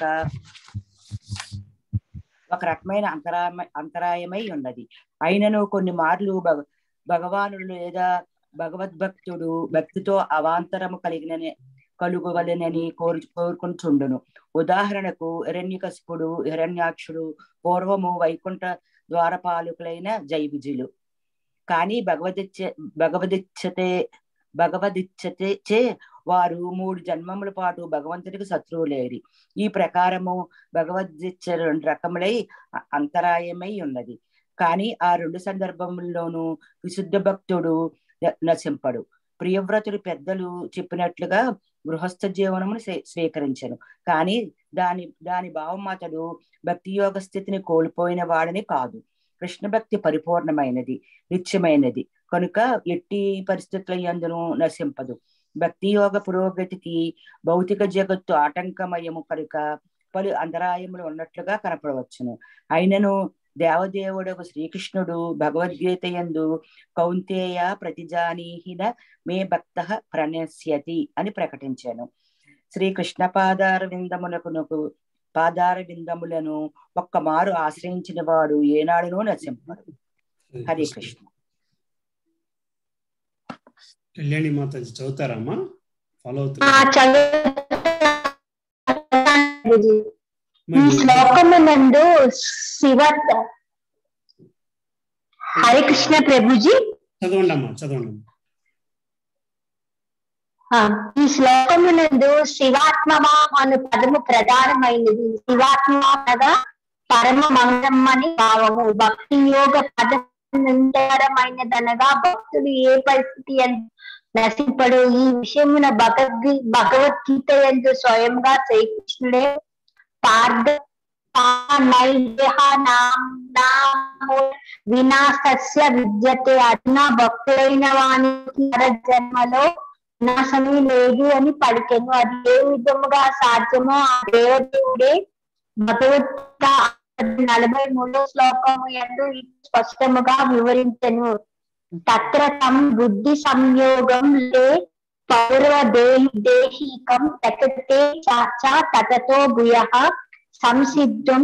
ఒక రకమైన అంతరాయ అంతరాయమై ఉన్నది అయినను కొన్ని మార్లు భగ భగవానుడు లేదా భగవద్భక్తుడు భక్తితో అవాంతరము కలిగిన కలుగవలెనని కోరు కోరుకుంటుండును ఉదాహరణకు హిరణ్యకశిపుడు హిరణ్యాక్షుడు పూర్వము వైకుంఠ ద్వారపాలకులైన జైవిజులు కానీ భగవదిచ్చ భగవదిచ్చతే భగవదిచ్చతే చే వారు మూడు జన్మముల పాటు భగవంతుడికి శత్రువులేరి ఈ ప్రకారము భగవద్గీత రెండు రకములై అ- అంతరాయమై ఉన్నది కానీ ఆ రెండు సందర్భముల్లోనూ విశుద్ధ భక్తుడు న- నశింపడు ప్రియవ్రతుడు పెద్దలు చెప్పినట్లుగా గృహస్థ జీవనమును స్వీ- స్వీకరించను కానీ దాని దాని భావం అతడు భక్తి యోగ స్థితిని కోల్పోయిన వాడని కాదు కృష్ణ భక్తి పరిపూర్ణమైనది నిత్యమైనది కనుక ఎట్టి పరిస్థితుల యందును నశింపదు భక్తి యోగ పురోగతికి భౌతిక జగత్తు ఆటంకమయము కనుక పలు అంతరాయములు ఉన్నట్లుగా కనపడవచ్చును అయినను దేవదేవుడు శ్రీకృష్ణుడు భగవద్గీత యందు కౌంతేయ ప్రతిజానీహిన మే భక్త ప్రణశ్యతి అని ప్రకటించాను శ్రీ కృష్ణ పాదార విందమునకు పాదార విందములను ఒక్క మారు ఆశ్రయించిన వాడు ఏనాడునూ నశింపడు హరే కృష్ణ కళ్యాణి మాతాజీ చదువుతారమ్మా ఫాలో ఆ, అవుతున్నారు చదువు ఈ శ్లోకమునందు శివ హరే కృష్ణ ప్రభుజీ చదవండి అమ్మా చదవండి అమ్మా. ఆ, ఈ శ్లోకమునందు శివాత్మమా అను పదము ప్రధానమైనది శివాత్మ అనగా పరమ మంగళమని భావము భక్తి యోగ పదమైనదనగా భక్తుడు ఏ పరిస్థితి ఎందు నశింపడు ఈ విషయమున భగవద్గీ భగవద్గీత ఎందు స్వయంగా శ్రీకృష్ణుడే పార్థ నైదేహ నామో వినాశస్య విద్యతే అర్జున భక్తుడైన వానికి జన్మలో వినాశమే లేదు అని పలికెను అది ఏ విధముగా సాధ్యమో ఆ దేవదేవుడే భగవద్గీత నలభై మూడో శ్లోకము ఎందు స్పష్టముగా వివరించెను తత్ర తం బుద్ధి సంయోగం లే పౌరవ దేహి దేహీకం తకతే చాచా తతతో భూయ సంసిద్ధం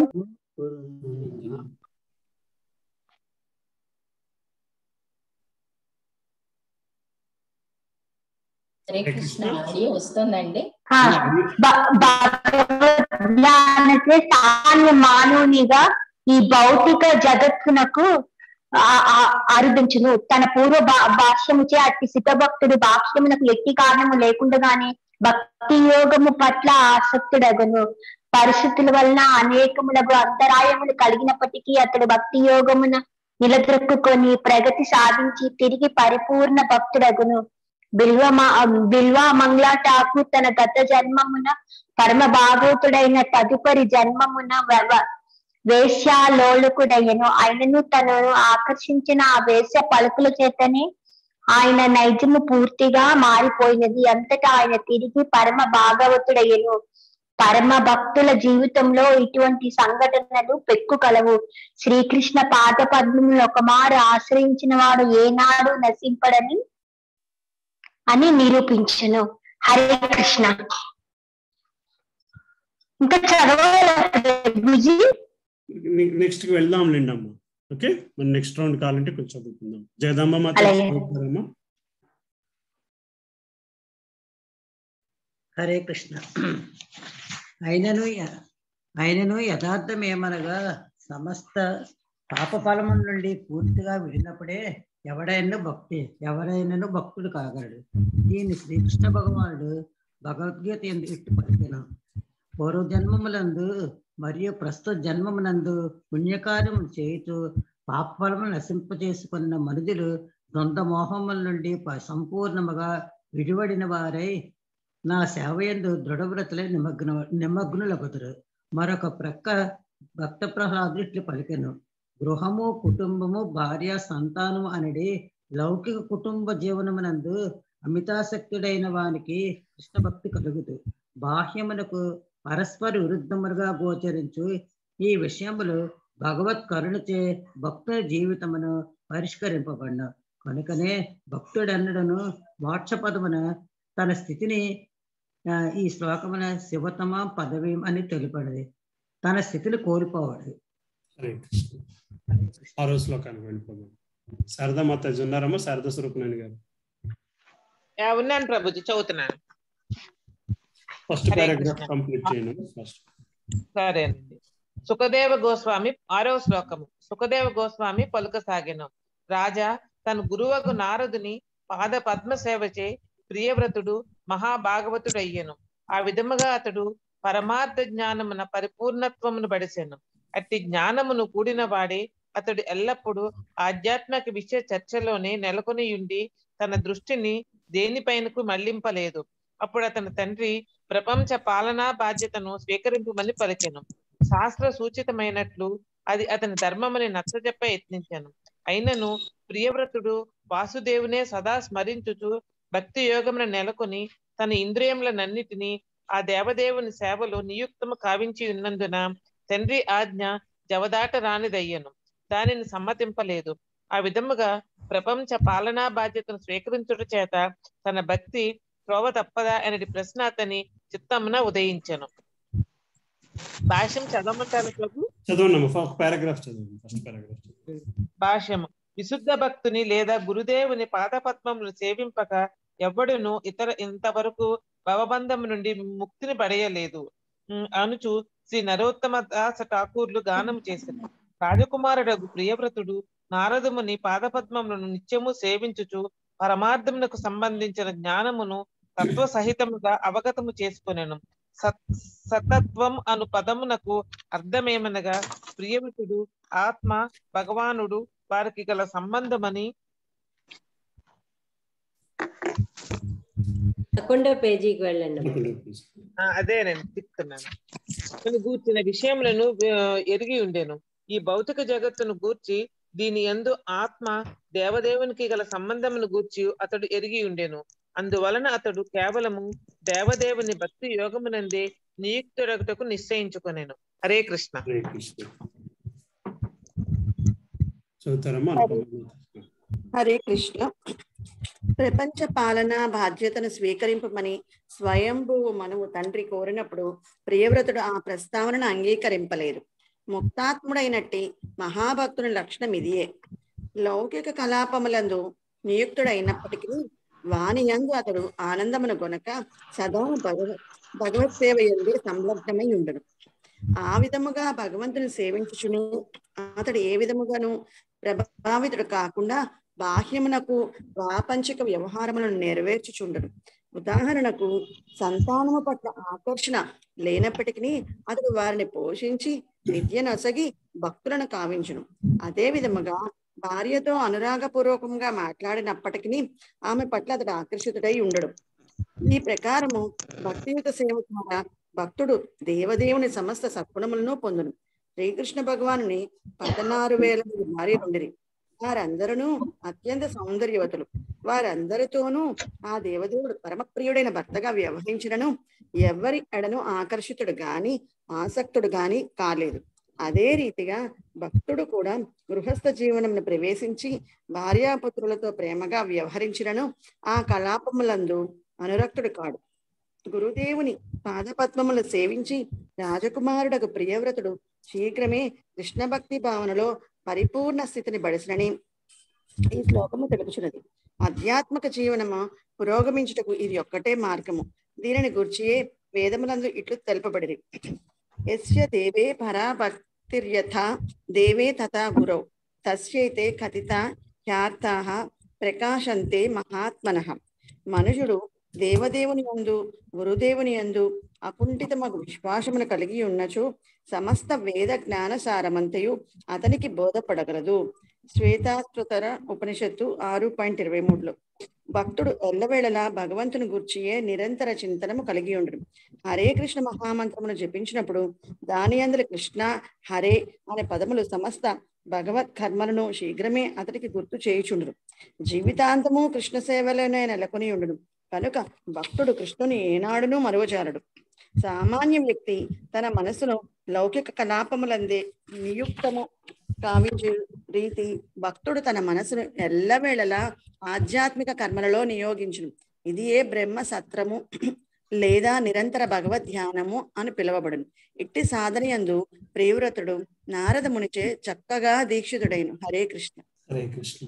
శ్రీకృష్ణ ఆడియో వస్తుందండి ఆ, భ- భగవద్జ్ఞానకే సామాన్య మానవునిగా ఈ భౌతిక జగత్తునకు ఆ- ఆ- అరుదించును తన పూర్వ భా- భాష్యముచే అట్టి సిద్ధభక్తుడు భాష్యమునకు ఎట్టి కారణము లేకుండానే భక్తి యోగము పట్ల ఆసక్తుడగను పరిస్థితుల వలన అనేకములకు అంతరాయములు కలిగినప్పటికీ అతడు భక్తి యోగమున నిలదొక్కుకొని ప్రగతి సాధించి తిరిగి పరిపూర్ణ భక్తుడగును బిల్వ బిల్వ మంగళ ఠాకూర్ తన గత జన్మమున పరమ భాగవతుడైన తదుపరి జన్మమున వ- వేశ్యాలోలుకుడయ్యను ఆయనను తనను ఆకర్షించిన ఆ వేశ్య పలుకుల చేతనే ఆయన నైజము పూర్తిగా మారిపోయినది అంతటా ఆయన తిరిగి పరమ భాగవతుడయ్యను పరమ భక్తుల జీవితంలో ఇటువంటి సంఘటనలు పెక్కు కలవు శ్రీకృష్ణ పాద పద్మములు ఒక మారు ఆశ్రయించిన వాడు ఏనాడు నశింపడని అని నిరూపించను హరే కృష్ణ ఇంకా చదవాలి బుజీ నెక్స్ట్ కి వెళ్దాం లేండి అమ్మ ఓకే మన నెక్స్ట్ రౌండ్ కావాలంటే కొంచెం చదువుకుందాం జగదాంబ మాత అలాగే. చదువుతారమ్మా హరే కృష్ణ అయినను య- అయినను యథార్థమేమనగా సమస్త పాపఫలము నుండి పూర్తిగా విడినప్పుడే ఎవడైనా భక్తి ఎవరైనాను భక్తుడు కాగలడు దీన్ని శ్రీకృష్ణ భగవానుడు భగవద్గీత ఎందు ఇట్టు పలికిన పూర్వజన్మములందు మరియు ప్రస్తుత జన్మమునందు పుణ్యకార్యములు చేయుచు పాపఫలము నశింపజేసుకున్న మనుజులు ద్వంద్వ మోహముల నుండి ప- సంపూర్ణముగా విడివడిన వారై నా సేవయందు దృఢవ్రతలే నిమగ్న నిమగ్నులగుదురు మరొక ప్రక్క భక్త ప్రహ్లాదుట్లు పలికెను గృహము కుటుంబము భార్య సంతానము అనేది లౌకిక కుటుంబ జీవనమునందు అమితాసక్తుడైన వానికి కృష్ణ భక్తి కలుగుదు బాహ్యమునకు పరస్పర విరుద్ధములుగా గోచరించు ఈ విషయములు భగవత్ కరుణచే భక్తుల జీవితమును పరిష్కరింపబడిన కనుకనే భక్తుడన్నడను మోక్షపదమున తన స్థితిని ఆ, ఈ శ్లోకమున శివతమ పదవీం అని తెలుపడది తన స్థితిని కోల్పోవాడు హరే కృష్ణ ఆరో శ్లోకానికి వెళ్ళిపోదాం శారదా మాత ఉన్నారమ్మా శారదా స్వరూపనాని గారు యా, ఉన్నాను ప్రభుజీ చదువుతున్నాను first Hare paragraph Krishna. Complete చేయండి ఫస్ట్ సరేనండి సుఖదేవ గోస్వామి ఆరవ శ్లోకము సుఖదేవ గోస్వామి పలుకసాగెను రాజా తన గురువకు నారదుని పాద పద్మ సేవచే ప్రియవ్రతుడు మహాభాగవతుడయ్యెను ఆ విధముగా అతడు పరమార్థ జ్ఞానమున పరిపూర్ణత్వమును బడిసెను అట్టి జ్ఞానమును కూడిన వాడే అతడు ఎల్లప్పుడూ ఆధ్యాత్మిక విషయ చర్చలోనే నెలకొని ఉండి తన దృష్టిని దేనిపైనకు మళ్లింపలేదు అప్పుడు అతని తండ్రి ప్రపంచ పాలనా బాధ్యతను స్వీకరింపమని పలికెను శాస్త్ర సూచితమైనట్లు అది అతని ధర్మమని నచ్చజెప్ప యత్నించాను అయినను ప్రియవ్రతుడు వాసుదేవునే సదా స్మరించుచు భక్తి యోగమున నెలకొని తన ఇంద్రియములనన్నిటినీ ఆ దేవదేవుని సేవలో నియుక్తము కావించి ఉన్నందున తండ్రి ఆజ్ఞ జవదాట రానిదయ్యను దానిని సమ్మతింపలేదు ఆ విధముగా ప్రపంచ పాలనా బాధ్యతను స్వీకరించుట చేత తన భక్తి త్రోవ తప్పదా అనేది ప్రశ్న అతని చిత్తమున ఉదయించను భాష్యం చదవమంటారు ప్రభు చదవండి అమ్మా ఒక పారాగ్రాఫ్ చదవండి ఫస్ట్ పారాగ్రాఫ్ భాష్యము విశుద్ధ భక్తుని లేదా గురుదేవుని పాదపద్మములు సేవింపక ఎవ్వడును ఇతర ఇంతవరకు భవబంధం నుండి ముక్తిని పడేయలేదు ఉమ్, అనుచు శ్రీ నరోత్తమ దాస ఠాకూర్లు గానం చేశారు రాజకుమారుడు ప్రియవ్రతుడు నారదుముని పాదపద్మములను నిత్యము సేవించుచు పరమార్థమునకు సంబంధించిన జ్ఞానమును తత్వ సహితముగా అవగతము చేసుకొనెను సత్ సతత్వం అను పదమునకు అర్థమేమనగా ప్రియమితుడు ఆత్మ భగవానుడు వారికి గల సంబంధమని పదకొండో పేజీకి వెళ్ళండి అమ్మా. ఆ, అదే నేను చెప్తున్నాను నేను గూర్చిన విషయములను ఆ, ఎరిగి ఉండేను ఈ భౌతిక జగత్తును గూర్చి దీని యందు ఆత్మ దేవదేవునికి గల సంబంధమును గూర్చి అతడు ఎరిగి ఉండేను అందువలన అతడు కేవలము దేవదేవుని భక్తి యోగమునందే నియుక్తుడగటకు నిశ్చయించుకొనేను హరే కృష్ణ హరే కృష్ణ చదువుతారమ్మా హరే కృష్ణ ప్రపంచ పాలన బాధ్యతను స్వీకరింపమని స్వయంభువు మనువు తండ్రి కోరినప్పుడు ప్రియవ్రతుడు ఆ ప్రస్తావనను అంగీకరింపలేదు ముక్తాత్ముడైనట్టి మహాభక్తుని లక్షణం ఇదియే లౌకిక కలాపములందు నియుక్తుడైనప్పటికీ వాని యందు అతడు ఆనందమును గొనక సదా భగవ భగవత్ సేవ ఎందు సంలగ్నమై ఉండును ఆ విధముగా భగవంతుని సేవించుచును అతడు ఏ విధముగాను ప్రభావితుడు కాకుండా బాహ్యమునకు ప్రాపంచిక వ్యవహారములను నెరవేర్చుచుండడు ఉదాహరణకు సంతానము పట్ల ఆకర్షణ లేనప్పటికీ అతడు వారిని పోషించి విద్య నొసగి భక్తులను కావించును అదే విధముగా భార్యతో అనురాగపూర్వకంగా మాట్లాడినప్పటికీ ఆమె పట్ల అతడు ఆకర్షితుడై ఉండడు ఈ ప్రకారము భక్తియుత సేవ ద్వారా భక్తుడు దేవదేవుని సమస్త సద్గుణములను పొందును శ్రీకృష్ణ భగవానుని పదనారు వేల మంది భార్యలు ఉండిరి వారందరూ అత్యంత సౌందర్యవతులు వారందరితోనూ ఆ దేవదేవుడు పరమప్రియుడైన భర్తగా వ్యవహరించినను ఎవరి ఎడను ఆకర్షితుడు గాని ఆసక్తుడు గాని కాలేదు అదే రీతిగా భక్తుడు కూడా గృహస్థ జీవనంను ప్రవేశించి భార్యాపుత్రులతో ప్రేమగా వ్యవహరించినను ఆ కలాపములందు అనురక్తుడు కాడు గురుదేవుని పాదపద్మములు సేవించి రాజకుమారుడకు ప్రియవ్రతుడు శీఘ్రమే కృష్ణ భక్తి భావనలో పరిపూర్ణ స్థితిని బడిసినని ఈ శ్లోకము తెలుపుచున్నది ఆధ్యాత్మిక జీవనము పురోగమించుటకు ఇది ఒక్కటే మార్గము దీనిని గుర్చియే వేదములందు ఇట్లు తెలుపబడిరి యస్య దేవే పరాభక్తిర్యథ దేవే తథా గురౌ తస్యైతే కథిత హ్యార్థాః ప్రకాశంతే మహాత్మనః మనుషుడు దేవదేవుని యందు గురుదేవుని యందు అకుంఠితమగు విశ్వాసమును కలిగి ఉన్నచో సమస్త వేద జ్ఞాన సారమంతయు అతనికి బోధపడగలదు శ్వేతాస్త్రుతర ఉపనిషత్తు ఆరు పాయింట్ ఇరవై మూడులో భక్తుడు ఎల్లవేళలా భగవంతుని గూర్చియే నిరంతర చింతనము కలిగి ఉండడు హరే కృష్ణ మహామంత్రమును జపించినప్పుడు దాని అందరి కృష్ణ హరే అనే పదములు సమస్త భగవత్ కర్మలను శీఘ్రమే అతడికి గుర్తు చేయుచుండును జీవితాంతము కృష్ణ సేవలోనే నెలకొని ఉండును కనుక భక్తుడు కృష్ణుని ఏనాడునూ మరువజాలడు సామాన్య వ్యక్తి తన మనసును లౌకిక కలాపములందే నియుక్తము కావించే రీతి భక్తుడు తన మనసును ఎల్లవేళలా ఆధ్యాత్మిక కర్మలలో నియోగించును ఇది ఏ బ్రహ్మ సత్రము లేదా నిరంతర భగవద్ ధ్యానము అని పిలువబడును ఇట్టి సాధనయందు ప్రియవ్రతుడు నారద మునిచే చక్కగా దీక్షితుడైన హరే కృష్ణ హరే కృష్ణ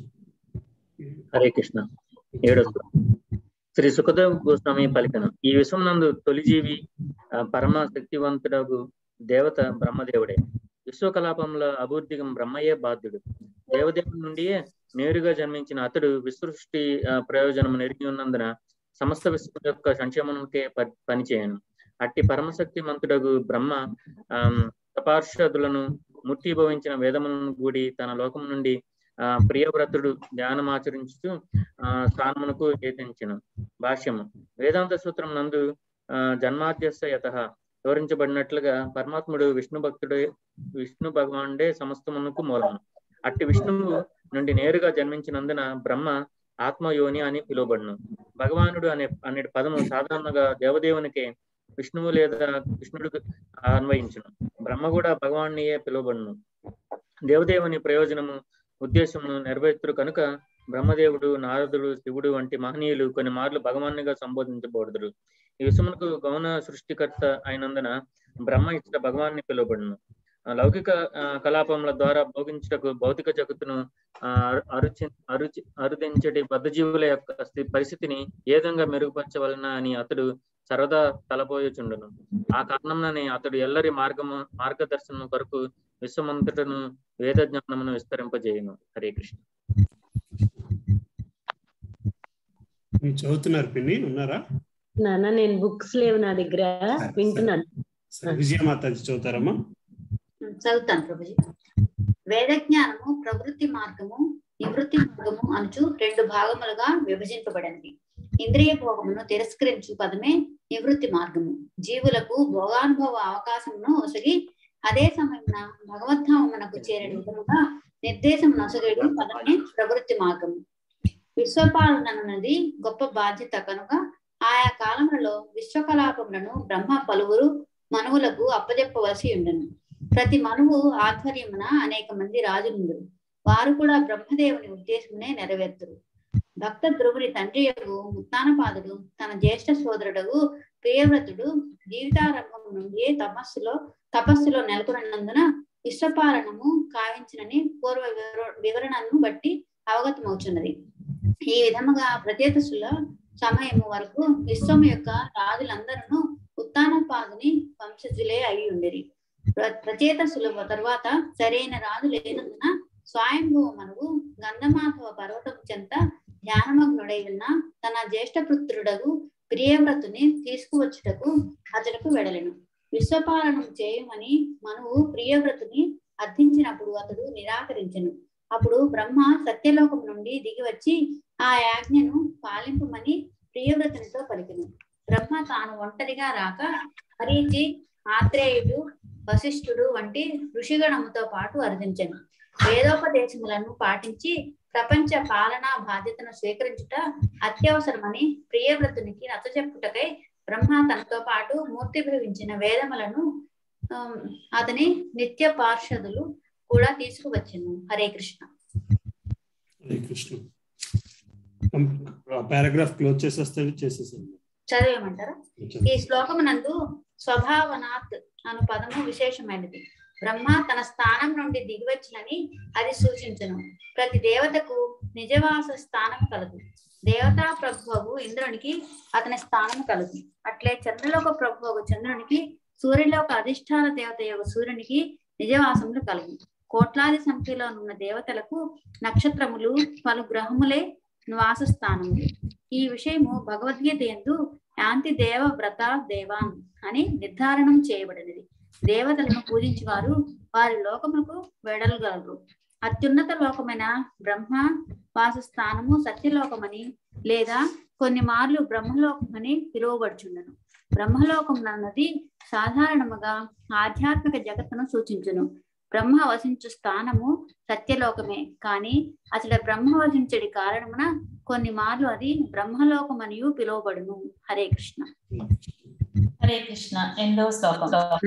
హరే కృష్ణ ఏడో శ్లోకం. శ్రీ సుఖదేవ్ గోస్వామి పలికను ఈ విశ్వం నందు తొలి జీవి ఆ, పరమ శక్తివంతుడగు దేవత బ్రహ్మదేవుడే విశ్వకలాపంలో అభివృద్ధికి బ్రహ్మయే బాధ్యుడు దేవదేవుడి నుండియే నేరుగా జన్మించిన అతడు విసృష్టి ఆ, ప్రయోజనము నెరిగి ఉన్నందున సమస్త విశ్వం యొక్క సంక్షేమానికే ప- పనిచేయను అట్టి పరమశక్తి మంతుడగు బ్రహ్మ ఆ తపార్షదులను మూర్తిభవించిన వేదములను కూడి తన లోకం నుండి ఆ ప్రియవ్రతుడు ధ్యానమాచరించుతూ ఆ స్థానమునకు ఏతించను భాష్యము వేదాంత సూత్రం నందు ఆ జన్మాద్యస్య యత వివరించబడినట్లుగా పరమాత్ముడు విష్ణు భక్తుడు విష్ణు భగవానుడే సమస్తమునకు మూలము అట్టి విష్ణువు నుండి నేరుగా జన్మించినందున బ్రహ్మ ఆత్మయోని అని పిలువబడును భగవానుడు అనే అనే పదము సాధారణంగా దేవదేవునికే విష్ణువు లేదా కృష్ణుడు అన్వయించును బ్రహ్మ కూడా భగవానునియే పిలువబడును దేవదేవుని ప్రయోజనము ఉద్దేశమును నెరవేర్తురు కనుక బ్రహ్మదేవుడు నారదుడు శివుడు వంటి మహనీయులు కొన్ని మార్లు భగవానునిగా సంబోధించబడుదురు ఈ విశ్వమునకు గౌణ సృష్టికర్త అయినందున బ్రహ్మ ఇచ్చట భగవాన్ని పిలువబడును ఆ లౌకిక ఆ, కలాపముల ద్వారా భోగించుటకు భౌతిక జగత్తును ఆ, అరుచి అరుచి అరుదించటి బద్ధజీవుల యొక్క స్థి- పరిస్థితిని ఏ విధంగా మెరుగుపరచవలన అని అతడు సరదా తలపోయుచుండును ఆ కారణంలోనే అతడు ఎల్లరి మార్గము మార్గదర్శనం కొరకు విశ్వమంతటను వేద జ్ఞానమును విస్తరింపజేయును హరే కృష్ణ మీరు చదువుతున్నారు పిన్ని ఉన్నారా నాన్న నేను బుక్స్ లేవు నా దగ్గర వింటున్నాను సరే, విజయమాతాజీ చదువుతారమ్మా చదువుతాను ప్రభుజీ వేద జ్ఞానము ప్రవృత్తి మార్గము నివృత్తి మార్గము అనుచు రెండు భాగములుగా విభజింపబడినది ఇంద్రియ భోగమును తిరస్కరించు పదమే నివృత్తి మార్గము జీవులకు భోగానుభవ అవకాశమును ఒసగి అదే సమయమున భగవద్ధామమునకు చేరే విధముగా నిర్దేశం నొసగేడు పదమే ప్రవృత్తి మార్గము విశ్వపాలనన్నది గొప్ప బాధ్యత కనుక ఆయా కాలములలో విశ్వకలాపములను బ్రహ్మ పలువురు మనువులకు అప్పజెప్పవలసి ఉండను ప్రతి మనువు ఆధ్వర్యమున అనేక మంది రాజులుందురు వారు కూడా బ్రహ్మదేవుని ఉద్దేశమునే నెరవేర్తురు భక్త ధ్రువుని తండ్రి యొక్క ముత్తానపాదుడు తన జ్యేష్ఠ సోదరుడు ప్రియవ్రతుడు జీవితారంభం నుండి తపస్సులో తపస్సులో నెలకొన్నందున విశ్వపాలనము కావించినని పూర్వ వివర- వివరణను బట్టి అవగతమవుతున్నది ఈ విధముగా ప్రత్యేతసుల సమయము వరకు విశ్వం యొక్క రాజులందరూ ఉత్తానపాదుని వంశజులే అయి ఉండిరి ప్ర- ప్రచేతసుల తర్వాత సరైన రాజు లేనందున స్వయంభూ మనవు గంధమాధవ పర్వతం చెంత ధ్యానమగ్నుడై ఉన్న తన జ్యేష్ఠ పుత్రుడగు ప్రియవ్రతుని తీసుకువచ్చుటకు అతడుకు వెడలెను విశ్వపాలనం చేయమని మనువు ప్రియవ్రతుని అర్థించినప్పుడు అతడు నిరాకరించెను అప్పుడు బ్రహ్మ సత్యలోకం నుండి దిగి వచ్చి ఆ యాజ్ఞను పాలింపమని ప్రియవ్రతునితో పలికెను బ్రహ్మ తాను ఒంటరిగా రాక హరీచి ఆత్రేయుడు వశిష్ఠుడు వంటి ఋషిగణముతో పాటు అర్థించెను వేదోపదేశములను పాటించి ప్రపంచ పాలనా బాధ్యతను స్వీకరించుట అత్యవసరమని ప్రియవ్రతునికి నచ్చచెప్పుటకై బ్రహ్మ తనతో పాటు మూర్తిభవించిన వేదములను ఆమ్, అతని నిత్య పార్షదులు కూడా తీసుకువచ్చెను హరే కృష్ణ హరే కృష్ణ పారాగ్రాఫ్ క్లోజ్ చేసేస్తే చేసేసండి చదివేయమంటారా ఈ శ్లోకమునందు స్వభావనాత్ అను పదము విశేషమైనది బ్రహ్మ తన స్థానం నుండి దిగివచ్చినని అది సూచించును ప్రతి దేవతకు నిజవాస స్థానం కలదు దేవతా ప్రభువు ఇంద్రునికి అతని స్థానం కలదు అట్లే చంద్రలోక ప్రభువు చంద్రునికి సూర్యలోక అధిష్టాన దేవత యొక్క సూర్యునికి నిజవాసములు కలవు కోట్లాది సంఖ్యలో ఉన్న దేవతలకు నక్షత్రములు పలు గ్రహములే నివాస స్థానములు ఈ విషయము భగవద్గీత ఎందు యాంతి దేవ వ్రత దేవాన్ అని నిర్ధారణం చేయబడినది దేవతలను పూజించేవారు వారి లోకములకు వెడలగలరు అత్యున్నత లోకమైన బ్రహ్మ వాసస్థానము సత్యలోకమని లేదా కొన్ని మార్లు బ్రహ్మలోకమని పిలువబడుచుండను బ్రహ్మలోకం అన్నది సాధారణముగా ఆధ్యాత్మిక జగత్తును సూచించును బ్రహ్మ వసించు స్థానము సత్యలోకమే కానీ అసలు బ్రహ్మ వసించడి కారణమున కొన్ని మార్లు అది బ్రహ్మలోకమనియు పిలువబడును హరే కృష్ణ హరే కృష్ణ ఎనిమిదవ శ్లోకం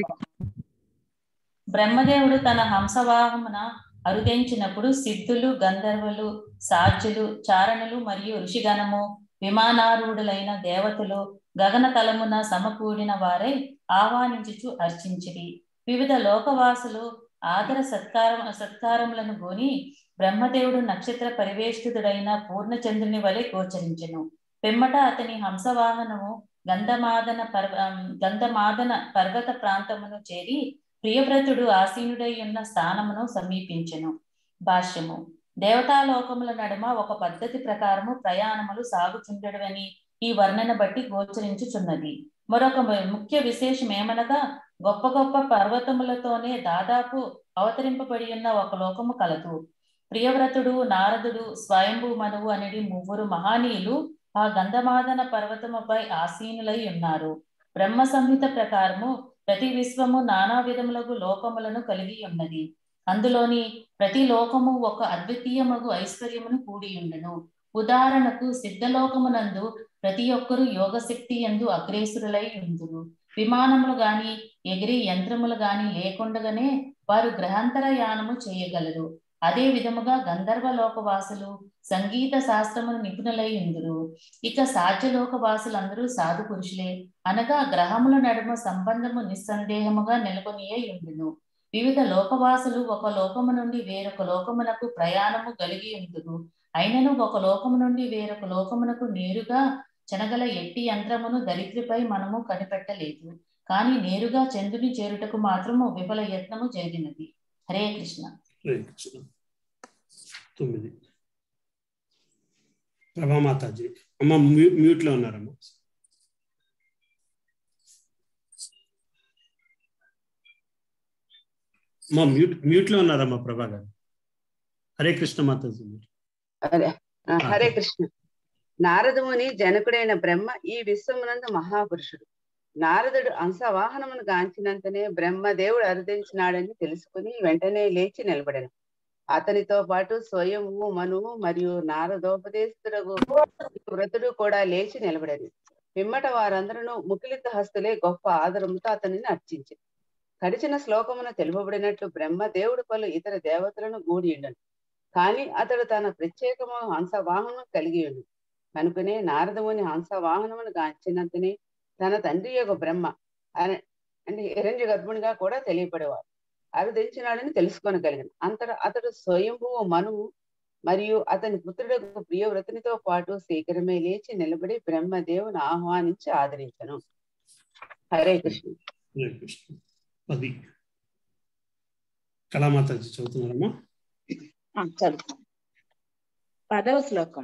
బ్రహ్మదేవుడు తన హంసవాహమున అరుదించినప్పుడు సిద్ధులు గంధర్వులు సాధ్యులు చారణులు మరియు ఋషిగణము విమానారూఢులైన దేవతలు గగన తలమున సమకూడిన వారై ఆహ్వానించుచు అర్చించిరి వివిధ లోకవాసులు ఆదర సత్కారం సత్కారములను గోని బ్రహ్మదేవుడు నక్షత్ర పరివేష్టితుడైన పూర్ణచంద్రుని వలె గోచరించెను పిమ్మట అతని హంసవాహనము గంధమాదన పర్వ గంధమాదన పర్వత ప్రాంతమును చేరి ప్రియవ్రతుడు ఆసీనుడై ఉన్న స్థానమును సమీపించెను భాష్యము దేవతాలోకముల నడుమ ఒక పద్ధతి ప్రకారము ప్రయాణములు సాగుచుండడమని ఈ వర్ణన బట్టి గోచరించుచున్నది మరొక ముఖ్య విశేషం ఏమనగా గొప్ప గొప్ప పర్వతములతోనే దాదాపు అవతరింపబడి ఉన్న ఒక లోకము కలదు ప్రియవ్రతుడు నారదుడు స్వయంభూ మనువు అనేది ముగ్గురు మహానీయులు ఆ గంధమాదన పర్వతముపై ఆసీనులై ఉన్నారు బ్రహ్మ సంహిత ప్రకారము ప్రతి విశ్వము నానా విధములకు లోకములను కలిగి ఉన్నది అందులోని ప్రతి లోకము ఒక అద్వితీయమగు ఐశ్వర్యమును కూడి ఉండెను ఉదాహరణకు సిద్ధలోకమునందు ప్రతి ఒక్కరు యోగశక్తి ఎందు అగ్రేసురులై ఉందురు విమానములు గాని ఎగిరి యంత్రములు గాని లేకుండగానే వారు గ్రహాంతర యానము చేయగలరు అదే విధముగా గంధర్వ లోకవాసులు సంగీత శాస్త్రమును నిపుణులై ఉందురు ఇక సాధ్యలోక వాసులందరూ సాధు పురుషులే అనగా గ్రహముల నడుమ సంబంధము నిస్సందేహముగా నెలకొనియే ఉండును వివిధ లోకవాసులు ఒక లోకము నుండి వేరొక లోకమునకు ప్రయాణము కలిగి ఉందురు అయినను ఒక లోకము నుండి వేరొక లోకమునకు నేరుగా చెనగల ఎట్టి యంత్రమును దరిద్రిపై మనము కనిపెట్టలేదు కానీ నేరుగా చంద్రుని చేరుటకు మాత్రము విఫల యత్నము జరిగినది హరే కృష్ణ హరే కృష్ణ తొమ్మిది ప్రభామాతాజీ అమ్మ మ్యూ మ్యూట్ లో ఉన్నారమ్మా మా మ్యూట్ మ్యూట్ లో ఉన్నారమ్మా ప్రభా గారు హరే కృష్ణ మాతాజీ అదే ఆ, హరే కృష్ణ నారదముని జనకుడైన బ్రహ్మ ఈ విశ్వమునందు మహాపురుషుడు నారదుడు అంశవాహనమును గాంచినంతనే బ్రహ్మదేవుడు అరుదించినాడని తెలుసుకుని వెంటనే లేచి నిలబడను అతనితో పాటు స్వయము మనువు మరియు నారదోపదేశుడు వ్రతుడు కూడా లేచి నిలబడను పిమ్మట వారందరూ ముకిలిత హస్తులే గొప్ప ఆదరముతో అతనిని అర్చించారు గడిచిన శ్లోకమున తెలుపబడినట్లు బ్రహ్మదేవుడు పలు ఇతర దేవతలను గూడి ఉండను కానీ అతడు తన ప్రత్యేకము హంసవాహనం కలిగి ఉండు కనుకనే నారదముని హంసవాహనమును గాంచినంతనే తన తండ్రి యొక్క బ్రహ్మ అని అంటే హిరణ్య గర్భునిగా కూడా తెలియపడేవాడు అరుదించినాడని తెలుసుకొనగలిగిన అంతట అతడు స్వయంభువ మనువు మరియు అతని పుత్రుడు ప్రియవ్రతునితో పాటు శీఘ్రమే లేచి నిలబడి బ్రహ్మదేవుని ఆహ్వానించి ఆదరించను హరే కృష్ణ హరే కృష్ణ అది కళామాతాజీ చదువుతున్నారమ్మా ఆ, చదువుతాం పదవ శ్లోకం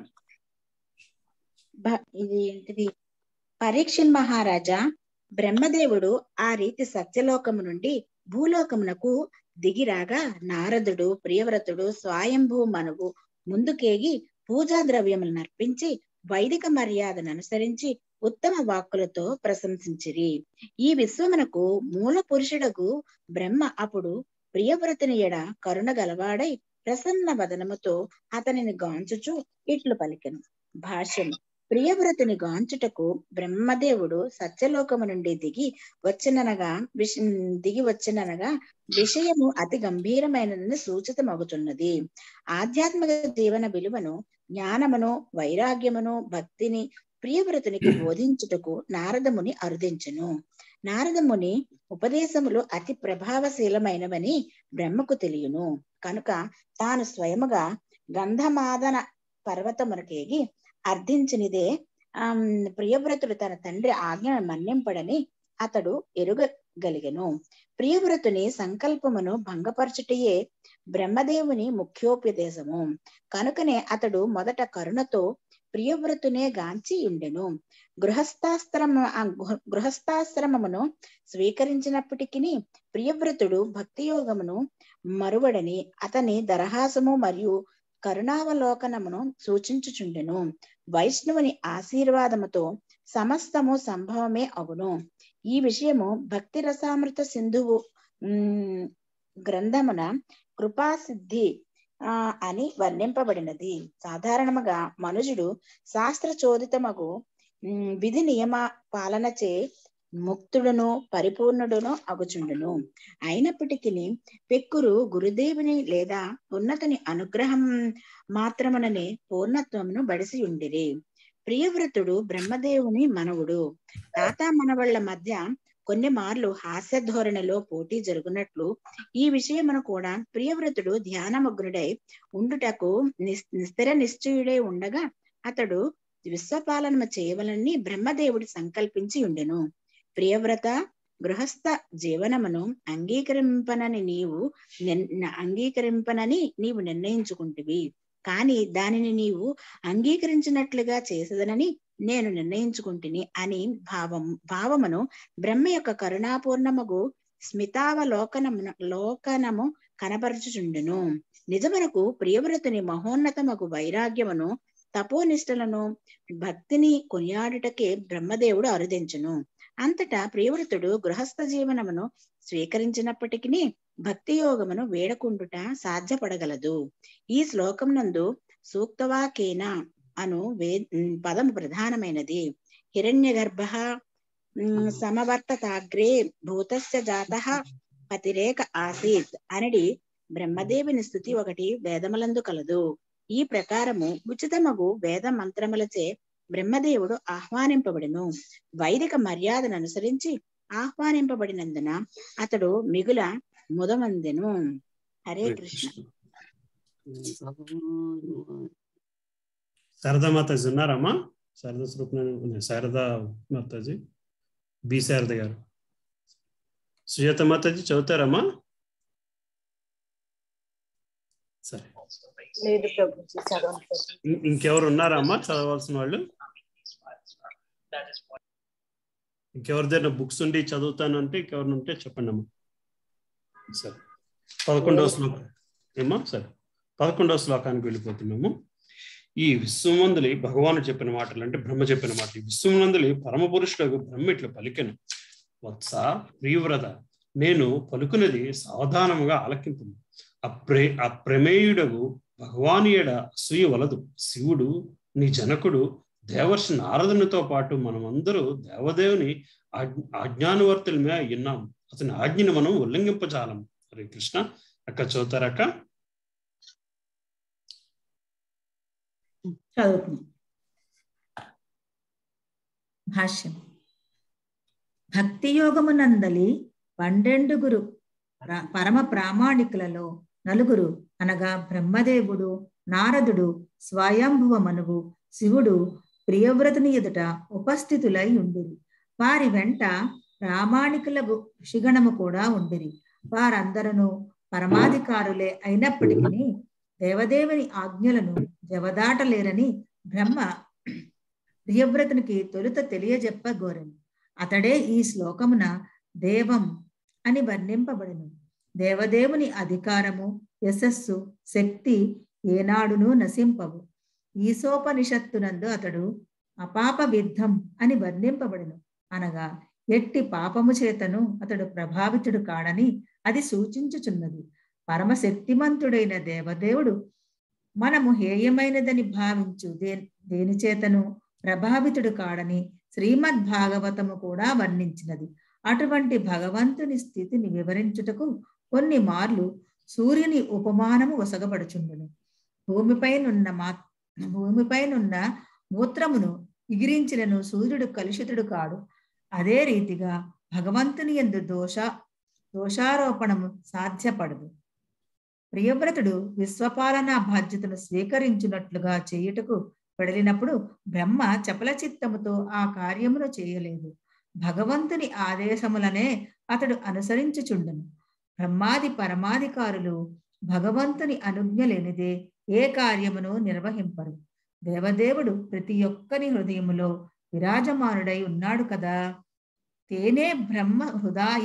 భ- ఇది ఏంటిది పరీక్షన్ మహారాజా బ్రహ్మదేవుడు ఆ రీతి సత్యలోకము నుండి భూలోకమునకు దిగిరాగా నారదుడు ప్రియవ్రతుడు స్వయంభూ మనువు ముందుకేగి పూజా ద్రవ్యములను అర్పించి వైదిక మర్యాదను అనుసరించి ఉత్తమ వాక్కులతో ప్రశంసించిరి ఈ విశ్వమునకు మూల పురుషుడకు బ్రహ్మ అప్పుడు ప్రియవ్రతుని ఎడ కరుణ గలవాడై ప్రసన్న వదనముతో అతనిని గాంచుచు ఇట్లు పలికెను భాష్యం ప్రియవ్రతుని గాంచుటకు బ్రహ్మదేవుడు సత్యలోకము నుండి దిగి వచ్చిననగా విష దిగి వచ్చిననగా విషయము అతి గంభీరమైనదని సూచితమగుతున్నది ఆధ్యాత్మిక జీవన విలువను జ్ఞానమును వైరాగ్యమును భక్తిని ప్రియవ్రతునికి బోధించుటకు నారదముని అరుదించెను నారదముని ఉపదేశములు అతి ప్రభావశీలమైనవని బ్రహ్మకు తెలియను కనుక తాను స్వయముగా గంధమాదన పర్వతమునకేగి అర్థించినదే ఆ ప్రియవ్రతుడు తన తండ్రి ఆజ్ఞను మన్నింపడని అతడు ఎరుగగలిగెను ప్రియవ్రతుని సంకల్పమును భంగపరచుటయే బ్రహ్మదేవుని ముఖ్యోపదేశము కనుకనే అతడు మొదట కరుణతో ప్రియవ్రతునే గాంచి ఉండెను గృహస్థాశ్రమ ఆ గృహ- గృహస్థాశ్రమమును స్వీకరించినప్పటికీ ప్రియవ్రతుడు భక్తి యోగమును మరువడని అతని దరహాసము మరియు కరుణావలోకనమును సూచించుచుండెను వైష్ణవుని ఆశీర్వాదముతో సమస్తము సంభవమే అగును ఈ విషయము భక్తి రసామృత సింధువు ఉమ్, గ్రంథమున కృపాసిద్ధి ఆ అని వర్ణింపబడినది సాధారణముగా మనుజుడు శాస్త్ర చోదితమగు ఉమ్, విధి నియమ పాలనచే ముక్తుడును పరిపూర్ణుడును అగుచుండును అయినప్పటికీ పెక్కురు గురుదేవుని లేదా ఉన్నతుని అనుగ్రహం మాత్రముననే పూర్ణత్వమును బడిసి ఉండిరి ప్రియవ్రతుడు బ్రహ్మదేవుని మనవుడు తాత మనవళ్ల మధ్య కొన్ని మార్లు హాస్య ధోరణిలో పోటీ జరుగునట్లు ఈ విషయమును కూడా ప్రియవ్రతుడు ధ్యానమగ్నుడై ఉండుటకు నిస్- నిస్థిర నిశ్చయుడై ఉండగా అతడు విశ్వపాలన చేయవలని బ్రహ్మదేవుడు సంకల్పించి ఉండెను ప్రియవ్రత గృహస్థ జీవనమును అంగీకరింపనని నీవు నిర్- అంగీకరింపనని నీవు నిర్ణయించుకుంటువి కాని దానిని నీవు అంగీకరించినట్లుగా చేసదనని నేను నిర్ణయించుకుంటుని అని భావం భావమును బ్రహ్మ యొక్క కరుణాపూర్ణముగు స్మితావలోకనమున లోకనము కనపరచుచుండును నిజమునకు ప్రియవ్రతుని మహోన్నతమగు వైరాగ్యమును తపోనిష్టలను భక్తిని కొనియాడుటకే బ్రహ్మదేవుడు అరుదించును అంతటా ప్రియవ్రతుడు గృహస్థ జీవనమును స్వీకరించినప్పటికీ భక్తి యోగమును వేడకుండుట సాధ్యపడగలదు ఈ శ్లోకం నందు సూక్తవాకేన అను వే ఉమ్, పదము ప్రధానమైనది హిరణ్య గర్భ సమవర్తతాగ్రే భూతస్య జాత పతిరేక ఆసీత్ అనడి బ్రహ్మదేవుని స్థుతి ఒకటి వేదములందు కలదు ఈ ప్రకారము ఉచితమగు వేద మంత్రములచే బ్రహ్మదేవుడు ఆహ్వానింపబడును వైదిక మర్యాదను అనుసరించి ఆహ్వానింపబడినందున అతడు మిగుల ముదమందెను హరే కృష్ణ శారదా మాతాజీ ఉన్నారమ్మా శారదా స్వరూప శారదా మాతాజీ బి శారద గారు సుజాత మాతాజీ చదువుతారమ్మా సరే లేదు ప్రభు చదవండి ఇం- ఇంకెవరు ఉన్నారా అమ్మా చదవాల్సిన వాళ్ళు ఇంకెవరి దగ్గర బుక్స్ ఉండి చదువుతాను అంటే ఇంకెవరిని ఉంటే చెప్పండి అమ్మా సరే పదకొండవ శ్లోకం ఏమా సరే పదకొండవ శ్లోకానికి వెళ్ళిపోతున్నాము ఈ విశ్వమందులి భగవాను చెప్పిన మాటలు అంటే బ్రహ్మ చెప్పిన మాటలు ఈ విశ్వమందులి పరమ పురుషులకు బ్రహ్మ ఇట్లు పలికెను వత్స ప్రియువ్రత నేను పలుకున్నది సావధానముగా ఆలకింపు అప్రే అప్రమేయుడగు భగవానియడ అసూయ వలదు శివుడు నీ జనకుడు దేవర్షి నారదునితో పాటు మనమందరూ దేవదేవుని ఆజ్ఞ- ఆజ్ఞానువర్తులమే విన్నాం అతని ఆజ్ఞని మనం ఉల్లంఘింపజాలం హరే కృష్ణ అక్క చదువుతారక్క చదువుతుంది భాష్యం భక్తి యోగమునందలి పన్నెండుగురు ప్ర- పరమ ప్రామాణికులలో నలుగురు అనగా బ్రహ్మదేవుడు నారదుడు స్వయంభువ మనువు శివుడు ప్రియవ్రతుని ఎదుట ఉపస్థితులై ఉండిరి వారి వెంట ప్రామాణికులకు ఋషిగణము కూడా ఉండిరి వారందరూ పరమాధికారులే అయినప్పటికీ దేవదేవుని ఆజ్ఞలను జవదాటలేరని బ్రహ్మ ప్రియవ్రతునికి తొలుత తెలియజెప్పగోరను అతడే ఈ శ్లోకమున దేవం అని వర్ణింపబడను దేవదేవుని అధికారము యశస్సు శక్తి ఏనాడును నశింపవు ఈశోపనిషత్తునందు అతడు అపాప విద్ధం అని వర్ణింపబడను అనగా ఎట్టి పాపము చేతను అతడు ప్రభావితుడు కాడని అది సూచించుచున్నది పరమశక్తిమంతుడైన దేవదేవుడు మనము హేయమైనదని భావించు దే దేని చేతను ప్రభావితుడు కాడని శ్రీమద్ భాగవతము కూడా వర్ణించినది అటువంటి భగవంతుని స్థితిని వివరించుటకు కొన్ని మార్లు సూర్యుని ఉపమానము ఒసగబడుచుండును భూమిపైనున్న మా భూమిపైనున్న మూత్రమును ఇగిరించినను సూర్యుడు కలుషితుడు కాడు అదే రీతిగా భగవంతుని ఎందు దోష దోషారోపణము సాధ్యపడదు ప్రియవ్రతుడు విశ్వపాలనా బాధ్యతను స్వీకరించినట్లుగా చేయుటకు వెడలినప్పుడు బ్రహ్మ చపల చిత్తముతో ఆ కార్యమును చేయలేదు భగవంతుని ఆదేశములనే అతడు అనుసరించుచుండను బ్రహ్మాది పరమాధికారులు భగవంతుని అనుజ్ఞ లేనిదే ఏ కార్యమును నిర్వహింపరు దేవదేవుడు ప్రతి ఒక్కని హృదయములో విరాజమానుడై ఉన్నాడు కదా తేనే బ్రహ్మ హృదయ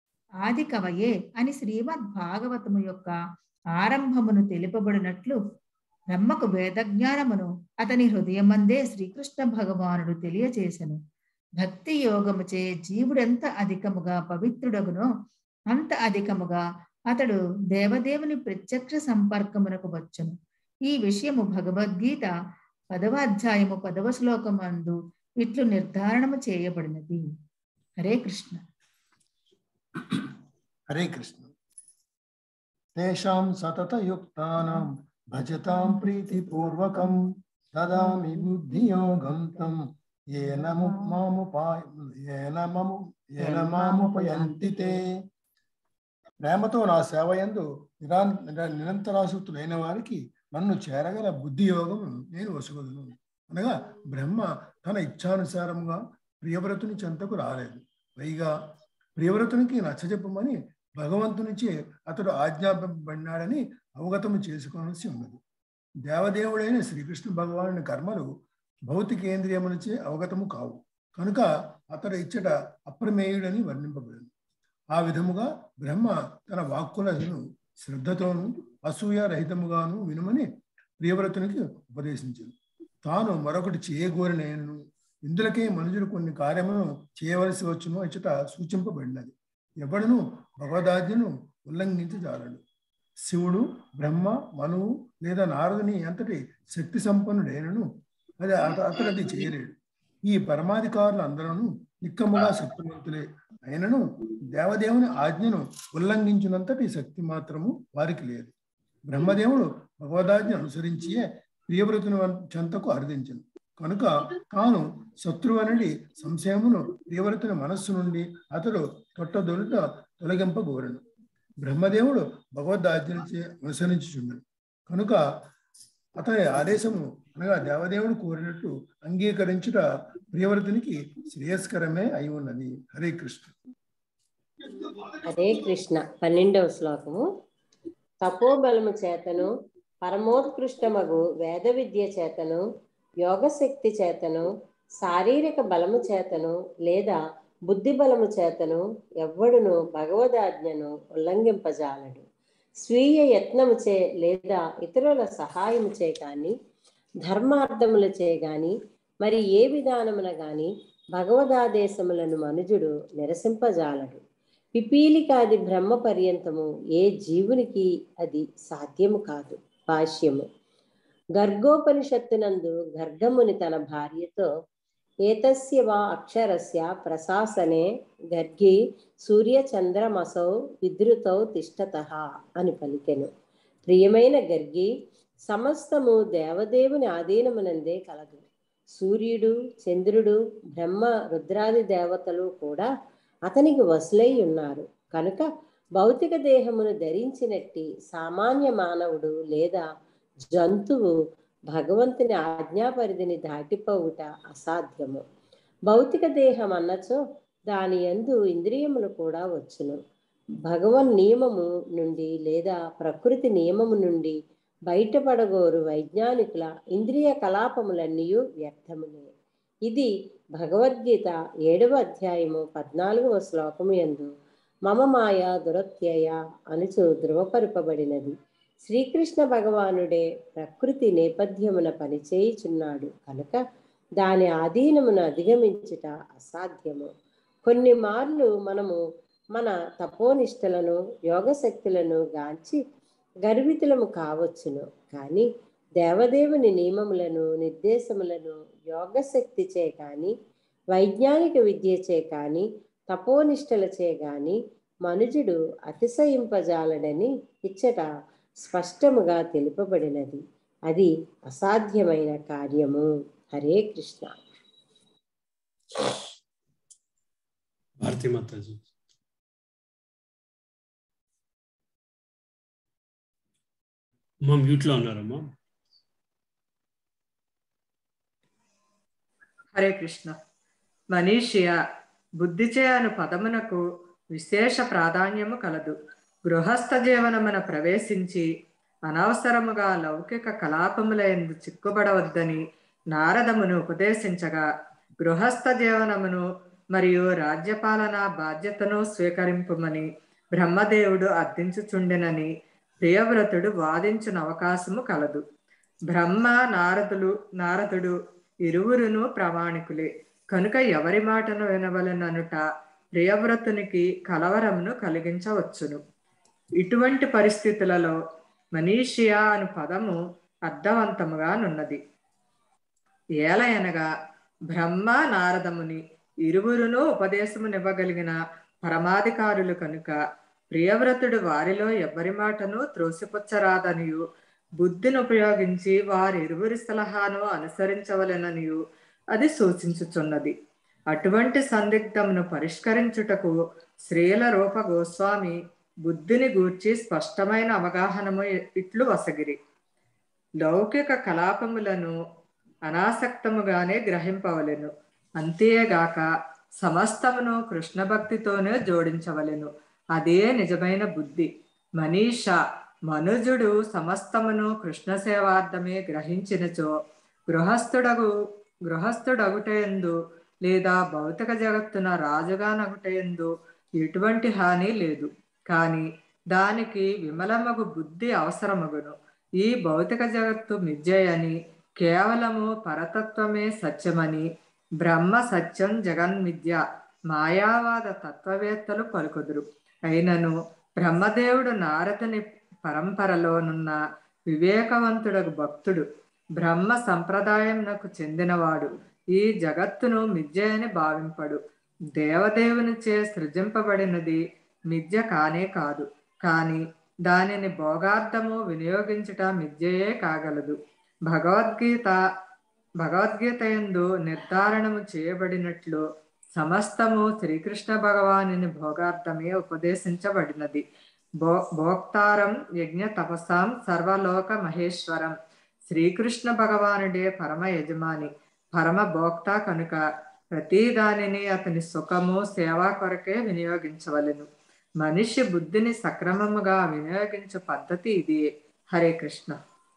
ఆది కవయే అని శ్రీమద్ భాగవతము యొక్క ఆరంభమును తెలుపబడినట్లు బ్రహ్మకు వేదజ్ఞానమును అతని హృదయమందే శ్రీకృష్ణ భగవానుడు తెలియచేసెను భక్తి యోగముచే జీవుడెంత అధికముగా పవిత్రుడగునో అంత అధికముగా అతడు దేవదేవుని ప్రత్యక్ష సంపర్కమునకు వచ్చును ఈ విషయము భగవద్గీత పదవ అధ్యాయము పదవ శ్లోకమందు ఇట్లు నిర్ధారణము చేయబడినది హరే కృష్ణ హరే కృష్ణ తేషాం సతతయుక్తానాం భజతాం ప్రీతిపూర్వకం దదామి బుద్ధియోగం తం ఏన ము- మాముపాయ ఏన మము ఏన మాముపయంతి తే ప్రేమతో నా సేవ యందు నిరా నిర- నిరంతరాసక్తులైన వారికి నన్ను చేరగల బుద్ధి యోగం నేను వసుగదును అనగా బ్రహ్మ తన ఇచ్ఛానుసారముగా ప్రియవ్రతుని చెంతకు రాలేదు పైగా ప్రియవ్రతునికి నచ్చజెప్పమని భగవంతునిచే అతడు ఆజ్ఞాపింపబడినాడని అవగతము చేసుకోవాల్సి ఉన్నది దేవదేవుడైన శ్రీకృష్ణ భగవానుని కర్మలు భౌతికేంద్రియములచే అవగతము కావు కనుక అతడు ఇచ్చట అప్రమేయుడని వర్ణింపబడింది ఆ విధముగా బ్రహ్మ తన వాక్కులను శ్రద్ధతోనూ అసూయ రహితముగాను వినుమని ప్రియవ్రతునికి ఉపదేశించింది తాను మరొకటి చేయగోరినను ఇందులకే మనుషులు కొన్ని కార్యమును చేయవలసి వచ్చును ఇచ్చట సూచింపబడినది ఎవడను భగవదాజ్ఞను ఉల్లంఘించజాలడు శివుడు బ్రహ్మ మనువు లేదా నారదుని అంతటి శక్తి సంపన్నుడైనను అది అత అతడు అది చేయలేడు ఈ పరమాధికారులు అందరూ నిక్కముగా శక్తివంతులే అయినను దేవదేవుని ఆజ్ఞను ఉల్లంఘించినంతటి శక్తి మాత్రము వారికి లేదు బ్రహ్మదేవుడు భగవదాజ్ఞ అనుసరించియే ప్రియవ్రతుని వం- చెంతకు అర్థించను కనుక తాను శత్రువనడి సంశయమును ప్రియవ్రతుని మనస్సు నుండి అతడు తొట్టదొలుట తొలగింపగోరను బ్రహ్మదేవుడు భగవద్ఆజ్ఞచే అనుసరించుచుండను కనుక అతని ఆదేశము అనగా దేవదేవుడు కోరినట్టు అంగీకరించుట ప్రియవ్రతునికి శ్రేయస్కరమే అయి ఉన్నది హరే కృష్ణ హరే కృష్ణ పన్నెండవ శ్లోకము తపోబలము చేతను పరమోత్కృష్టమగు వేద విద్య చేతను యోగశక్తి చేతను శారీరక బలము చేతను లేదా బుద్ధి బలము చేతను ఎవ్వడును భగవదాజ్ఞను ఉల్లంఘింపజాలడు స్వీయ యత్నముచే లేదా ఇతరుల సహాయముచే కానీ ధర్మార్థములచే గాని మరి ఏ విధానమున గాని భగవదాదేశములను మనుజుడు నిరసింపజాలడు పిపీలికాది బ్రహ్మ పర్యంతము ఏ జీవునికి అది సాధ్యము కాదు భాష్యము గర్గోపనిషత్తునందు గర్గముని తన భార్యతో ఏతస్య వా అక్షరస్య ప్రశాసనే గర్గి సూర్యచంద్రమసౌ విద్రుతౌ తిష్టత అని పలికెను ప్రియమైన గర్గి సమస్తము దేవదేవుని ఆధీనమునందే కలదు సూర్యుడు చంద్రుడు బ్రహ్మ రుద్రాది దేవతలు కూడా అతనికి వసులై ఉన్నారు కనుక భౌతిక దేహమును ధరించినట్టి సామాన్య మానవుడు లేదా జంతువు భగవంతుని ఆజ్ఞాపరిధిని దాటిపోవుట అసాధ్యము భౌతిక దేహం అన్నచో దాని యందు ఇంద్రియములు కూడా వచ్చును భగవన్ నియమము నుండి లేదా ప్రకృతి నియమము నుండి బయటపడగోరు వైజ్ఞానికుల ఇంద్రియ కలాపములన్నీ వ్యర్థములే ఇది భగవద్గీత ఏడవ అధ్యాయము పద్నాలుగవ శ్లోకము యందు మమ మాయ దురత్యయ అనుచు ధృవపరుపబడినది శ్రీకృష్ణ భగవానుడే ప్రకృతి నేపథ్యమున పనిచేయుచున్నాడు కనుక దాని ఆధీనమును అధిగమించుట అసాధ్యము కొన్ని మార్లు మనము మన తపోనిష్టలను యోగశక్తులను గాంచి గర్వితులము కావచ్చును కానీ దేవదేవుని నియమములను నిర్దేశములను యోగశక్తిచే కానీ వైజ్ఞానిక విద్యచే కానీ తపోనిష్టలచే గాని మనుజుడు అతిశయింపజాలడని ఇచ్చట స్పష్టముగా తెలుపబడినది అది అసాధ్యమైన కార్యము హరే కృష్ణ భారతీ మాతాజీ అమ్మా మ్యూట్లో ఉన్నారమ్మా హరే కృష్ణ మనీషియ బుద్ధిచే అను పదమునకు విశేష ప్రాధాన్యము కలదు గృహస్థ జీవనమున ప్రవేశించి అనవసరముగా లౌకిక కలాపములందు చిక్కుబడవద్దని నారదమును ఉపదేశించగా గృహస్థ జీవనమును మరియు రాజ్యపాలన బాధ్యతను స్వీకరింపుమని బ్రహ్మదేవుడు అర్థించుచుండెనని ప్రియవ్రతుడు వాదించిన అవకాశము కలదు బ్రహ్మ నారదులు నారదుడు ఇరువురును ప్రామాణికులే కనుక ఎవరి మాటను వినవలననుట ప్రియవ్రతునికి కలవరమును కలిగించవచ్చును ఇటువంటి పరిస్థితులలో మనీషియా అను పదము అర్థవంతముగా నున్నది ఏలయనగా బ్రహ్మ నారదముని ఇరువురును ఉపదేశమునివ్వగలిగిన పరమాధికారులు కనుక ప్రియవ్రతుడు వారిలో ఎవరి మాటను త్రోసిపుచ్చరాదనియు బుద్ధిని ఉపయోగించి వారి ఇరువురి సలహాను అనుసరించవలెననియు అది సూచించుచున్నది అటువంటి సందిగ్ధమును పరిష్కరించుటకు శ్రీల రూప గోస్వామి బుద్ధిని గూర్చి స్పష్టమైన అవగాహనము ఇట్లు వసగిరి లౌకిక కలాపములను అనాసక్తముగానే గ్రహింపవలెను అంతేగాక సమస్తమును కృష్ణ భక్తితోనే జోడించవలెను అదే నిజమైన బుద్ధి మనీష మనుజుడు సమస్తమును కృష్ణ సేవార్థమే గ్రహించినచో గృహస్థుడగు గృహస్థుడగుటయందు లేదా భౌతిక జగత్తున రాజుగా నగుటయందు ఎటువంటి హాని లేదు కానీ దానికి విమలమగు బుద్ధి అవసరమగును ఈ భౌతిక జగత్తు మిథ్యయని కేవలము పరతత్వమే సత్యమని బ్రహ్మ సత్యం జగన్మిథ్య మాయావాద తత్వవేత్తలు పలుకుదురు అయినను బ్రహ్మదేవుడు నారదుని పరంపరలోనున్న వివేకవంతుడకు భక్తుడు బ్రహ్మ సంప్రదాయంనకు చెందినవాడు ఈ జగత్తును మిథ్య అని భావింపడు దేవదేవునిచే సృజింపబడినది మిథ్య కానే కాదు కానీ దానిని భోగార్థము వినియోగించుట మిథ్యయే కాగలదు భగవద్గీత భగవద్గీత ఎందు నిర్ధారణము చేయబడినట్లు సమస్తము శ్రీకృష్ణ భగవానుని భోగార్థమే ఉపదేశించబడినది భో భోక్తారం యజ్ఞ తపసాం సర్వలోక మహేశ్వరం శ్రీకృష్ణ భగవానుడే పరమ యజమాని పరమ భోక్త కనుక ప్రతి దానిని అతని సుఖము సేవ కొరకే వినియోగించవలెను మనిషి బుద్ధిని సక్రమముగా వినియోగించు పద్ధతి ఇది హరే కృష్ణ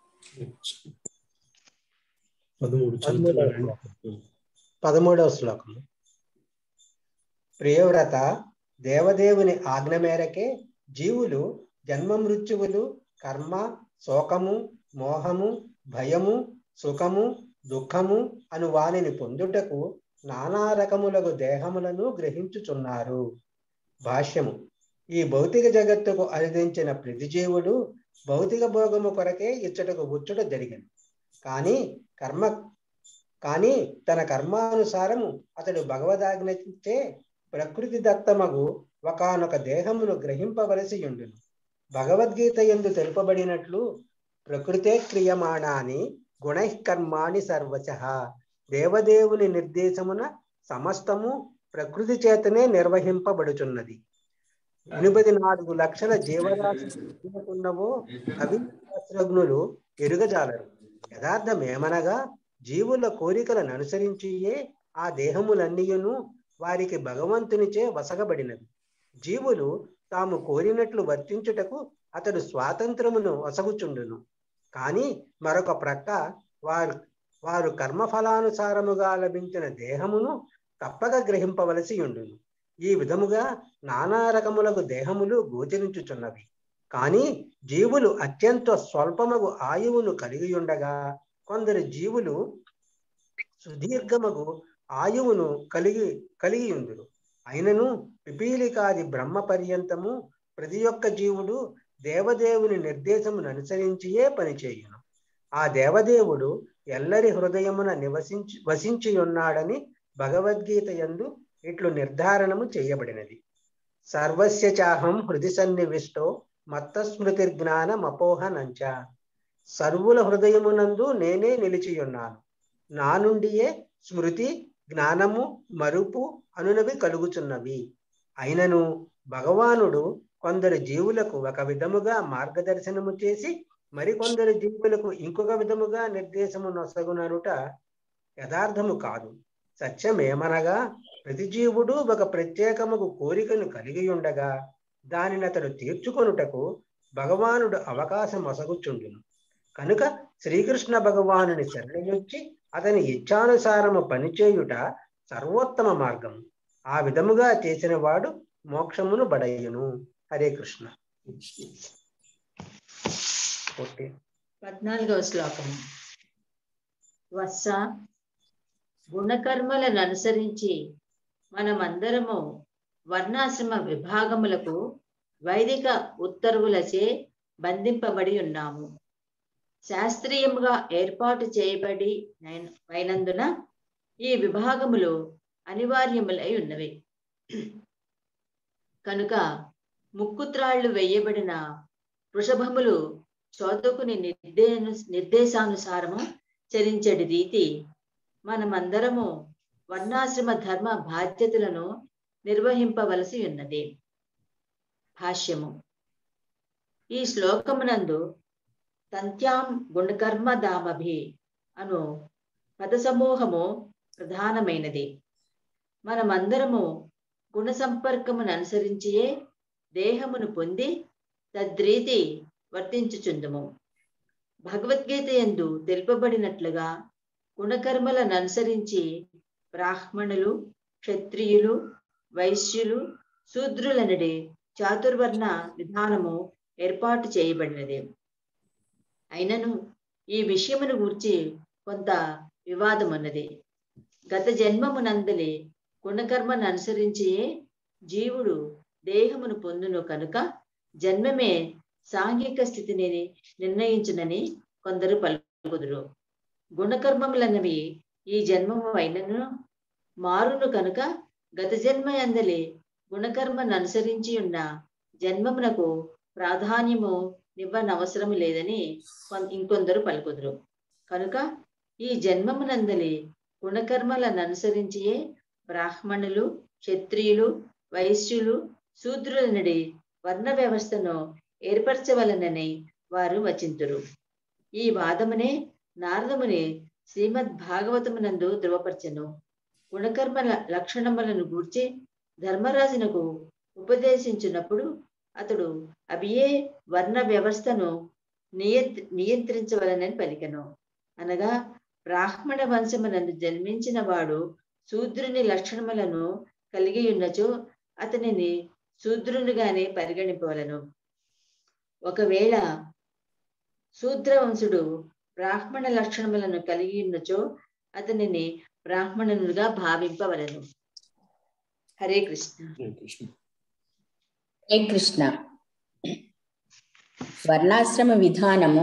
పదమూడు చదువుతున్నారండి పదమూడవ శ్లోకం ప్రియవ్రత దేవదేవుని ఆజ్ఞ మేరకే జీవులు జన్మ మృత్యువులు కర్మ శోకము మోహము భయము సుఖము దుఃఖము అను వానిని పొందుటకు నానా రకములకు దేహములను గ్రహించుచున్నారు భాష్యము ఈ భౌతిక జగత్తుకు అరిదించిన ప్రతి జీవుడు భౌతిక భోగము కొరకే ఇచ్చటకు వచ్చుట జరిగింది కానీ కర్మ కానీ తన కర్మానుసారము అతడు భగవదాజ్ఞచే ప్రకృతి దత్తమగు ఒకనొక దేహమును గ్రహింపవలసి ఉండును భగవద్గీత ఎందు తెలుపబడినట్లు ప్రకృతే క్రియమాణాని గుణకర్మాణి సర్వచ దేవదేవుని నిర్దేశమున సమస్తము ప్రకృతి చేతనే నిర్వహింపబడుచున్నది ఎనిమిది నాలుగు లక్షల జీవరాశి ఉన్నవో అవి శాస్త్రజ్ఞులు ఎరుగజాలరు యథార్థమేమనగా జీవుల కోరికలను అనుసరించియే ఆ దేహములన్నీయును వారికి భగవంతునిచే వసగబడినవి జీవులు తాము కోరినట్లు వర్తించుటకు అతడు స్వాతంత్రమును వసగుచుండును కానీ మరొక ప్రక్క వారు వారు కర్మఫలానుసారముగా లభించిన దేహమును తప్పక గ్రహింపవలసి ఉండును ఈ విధముగా నానా రకములకు దేహములు గోచరించుచున్నవి కానీ జీవులు అత్యంత స్వల్పమగు ఆయువును కలిగి ఉండగా కొందరు జీవులు సుదీర్ఘమగు ఆయువును కలిగి కలిగి ఉందురు అయినను పిపీలికాది బ్రహ్మ పర్యంతము ప్రతి ఒక్క జీవుడు దేవదేవుని నిర్దేశమును అనుసరించియే పనిచేయును ఆ దేవదేవుడు ఎల్లరి హృదయమున నివసించి వసించి ఉన్నాడని భగవద్గీత యందు ఇట్లు నిర్ధారణము చేయబడినది సర్వస్య చాహం హృది సన్నివిష్టో మత్తస్మృతి జ్ఞానమపోహనంచ సర్వుల హృదయమునందు నేనే నిలిచి ఉన్నాను నా నుండియే స్మృతి జ్ఞానము మరుపు అనునవి కలుగుచున్నవి అయినను భగవానుడు కొందరు జీవులకు ఒక విధముగా మార్గదర్శనము చేసి మరికొందరు జీవులకు ఇంకొక విధముగా నిర్దేశము నొసగుననుట యథార్థము కాదు సత్యమేమనగా ప్రతి జీవుడు ఒక ప్రత్యేకముకు కోరికను కలిగి ఉండగా దానిని అతడు తీర్చుకొనుటకు భగవానుడు అవకాశం ఒసగుచుండును కనుక శ్రీకృష్ణ భగవానుని శరణయొచ్చి అతని ఇచ్ఛానుసారము పనిచేయుట సర్వోత్తమ మార్గం ఆ విధముగా చేసిన వాడు మోక్షమును బడయ్యును హరే కృష్ణ ఓకే పద్నాలుగవ శ్లోకము వత్స గుణకర్మలను అనుసరించి మనమందరము వర్ణాశ్రమ విభాగములకు వైదిక ఉత్తర్వులచే బంధింపబడి ఉన్నాము శాస్త్రీయముగా ఏర్పాటు చేయబడి అయినందున ఈ విభాగములు అనివార్యములై ఉన్నవి కనుక ముక్కుత్రాళ్లు వేయబడిన వృషభములు చోదకుని నిర్దే నిర్దేశానుసారము చరించడి రీతి మనమందరము వర్ణాశ్రమ ధర్మ బాధ్యతలను నిర్వహింపవలసి ఉన్నది భాష్యము ఈ శ్లోకమునందు తంత్యాం గుణకర్మ దామభి అను పద సమూహము ప్రధానమైనది మనమందరము గుణ సంపర్కమును అనుసరించియే దేహమును పొంది తద్రీతి వర్తించుచుందుము భగవద్గీత ఎందు తెలుపబడినట్లుగా గుణకర్మలను అనుసరించి బ్రాహ్మణులు క్షత్రియులు వైశ్యులు శూద్రులనడి చాతుర్వర్ణ విధానము ఏర్పాటు చేయబడినది అయినను ఈ విషయమును గూర్చి కొంత వివాదం ఉన్నది గత జన్మమునందలి గుణకర్మను అనుసరించి జీవుడు దేహమును పొందును కనుక జన్మమే సాంఘిక స్థితిని నిర్ణయించునని కొందరు పలుకుదురు గుణకర్మములన్నవి ఈ జన్మము అయినను మారును కనుక గత జన్మ అందలి గుణకర్మను అనుసరించి ఉన్న జన్మమునకు ప్రాధాన్యము నివ్వనవసరం లేదని ఇంకొందరు పలుకుదురు కనుక ఈ జన్మమునందలి గుణకర్మలను అనుసరించియే బ్రాహ్మణులు క్షత్రియులు వైశ్యులు శూద్రులనడి వర్ణ వ్యవస్థను ఏర్పరచవలనని వారు వచింతురు ఈ వాదమునే నారదముని శ్రీమద్ భాగవతమునందు ధృవపరచను గుణకర్మ లక్షణములను గూర్చి ధర్మరాజునకు ఉపదేశించినప్పుడు అతడు అవియే వర్ణ వ్యవస్థను నియంత్రి నియంత్రించవలనని పలికెను అనగా బ్రాహ్మణ వంశమునందు జన్మించిన వాడు శూద్రుని లక్షణములను కలిగి ఉన్నచో అతనిని శూద్రునిగానే పరిగణింపవలను ఒకవేళ శూద్రవంశుడు బ్రాహ్మణ లక్షణములను కలిగి ఉన్నచో అతనిని బ్రాహ్మణునిగా భావింపవలను హరే కృష్ణ హరే కృష్ణ వర్ణాశ్రమ విధానము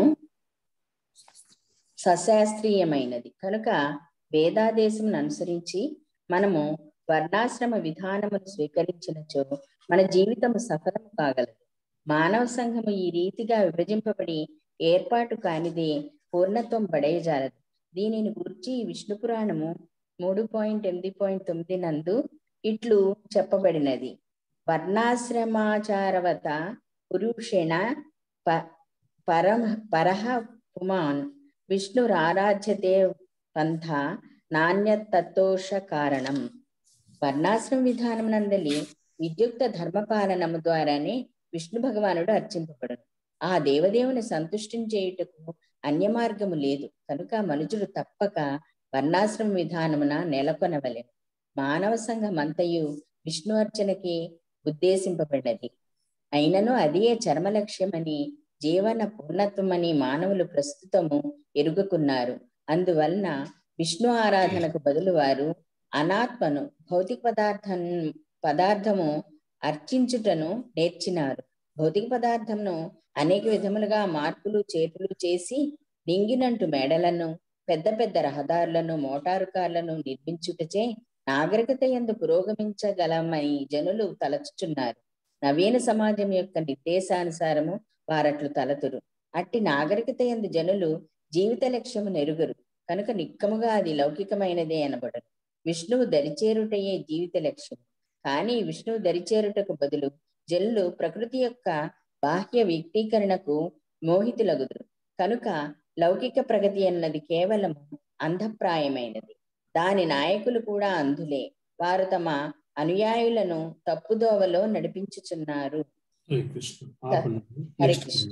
సశాస్త్రీయమైనది కనుక వేదాదేశం అనుసరించి మనము వర్ణాశ్రమ విధానమును స్వీకరించినచో మన జీవితం సఫలం కాగలదు మానవ సంఘము ఈ రీతిగా విభజింపబడి ఏర్పాటు కానిదే పూర్ణత్వం పడేయజాలదు దీనిని గురించి విష్ణు పురాణము మూడు పాయింట్ ఎనిమిది పాయింట్ తొమ్మిది నందు ఇట్లు చెప్పబడినది వర్ణాశ్రమాచారవత పురుషేణ ప పరమ పరహ పుమాన్ విష్ణురారాధ్యతే పంథ నాణ్యతత్తోష కారణం వర్ణాశ్రమ విధానం నందలి విద్యుక్త ధర్మపాలనము ద్వారానే విష్ణు భగవానుడు అర్చింపబడును ఆ దేవదేవుని సంతుష్టిని చేయుటకు అన్య మార్గము లేదు కనుక మనుజుడు తప్పక వర్ణాశ్రమ విధానమున నెలకొనవలెను మానవ సంఘం అంతయు విష్ణు అర్చనకి ఉద్దేశింపబడినది అయినను అదే చర్మ లక్ష్యమని జీవన పూర్ణత్వమని మానవులు ప్రస్తుతము ఎరుగుకున్నారు అందువలన విష్ణు ఆరాధనకు బదులు వారు అనాత్మను భౌతిక పదార్థం పదార్థము అర్చించుటను నేర్చినారు భౌతిక పదార్థంను అనేక విధములుగా మార్పులు చేతులు చేసి లింగినంటు మేడలను పెద్ద పెద్ద రహదారులను మోటారు కార్లను నిర్మించుటచే నాగరికత ఎందు పురోగమించగలమని జనులు తలచుచున్నారు నవీన సమాజం యొక్క నిర్దేశానుసారము వారట్లు తలతురు అట్టి నాగరికత ఎందు జనులు జీవిత లక్ష్యము నెరుగరు కనుక నిక్కముగా అది లౌకికమైనదే అనబడరు విష్ణువు దరిచేరుటయే జీవిత లక్ష్యం కానీ విష్ణువు దరిచేరుటకు బదులు జనులు ప్రకృతి యొక్క బాహ్య వ్యక్తీకరణకు మోహితులగుదురు కనుక లౌకిక ప్రగతి అన్నది కేవలం అంధప్రాయమైనది దాని నాయకులు కూడా అంధులే వారు తమ అనుయాయులను తప్పుదోవలో నడిపించుచున్నారు హరే కృష్ణ ఆపండి. హరే Next కృష్ణ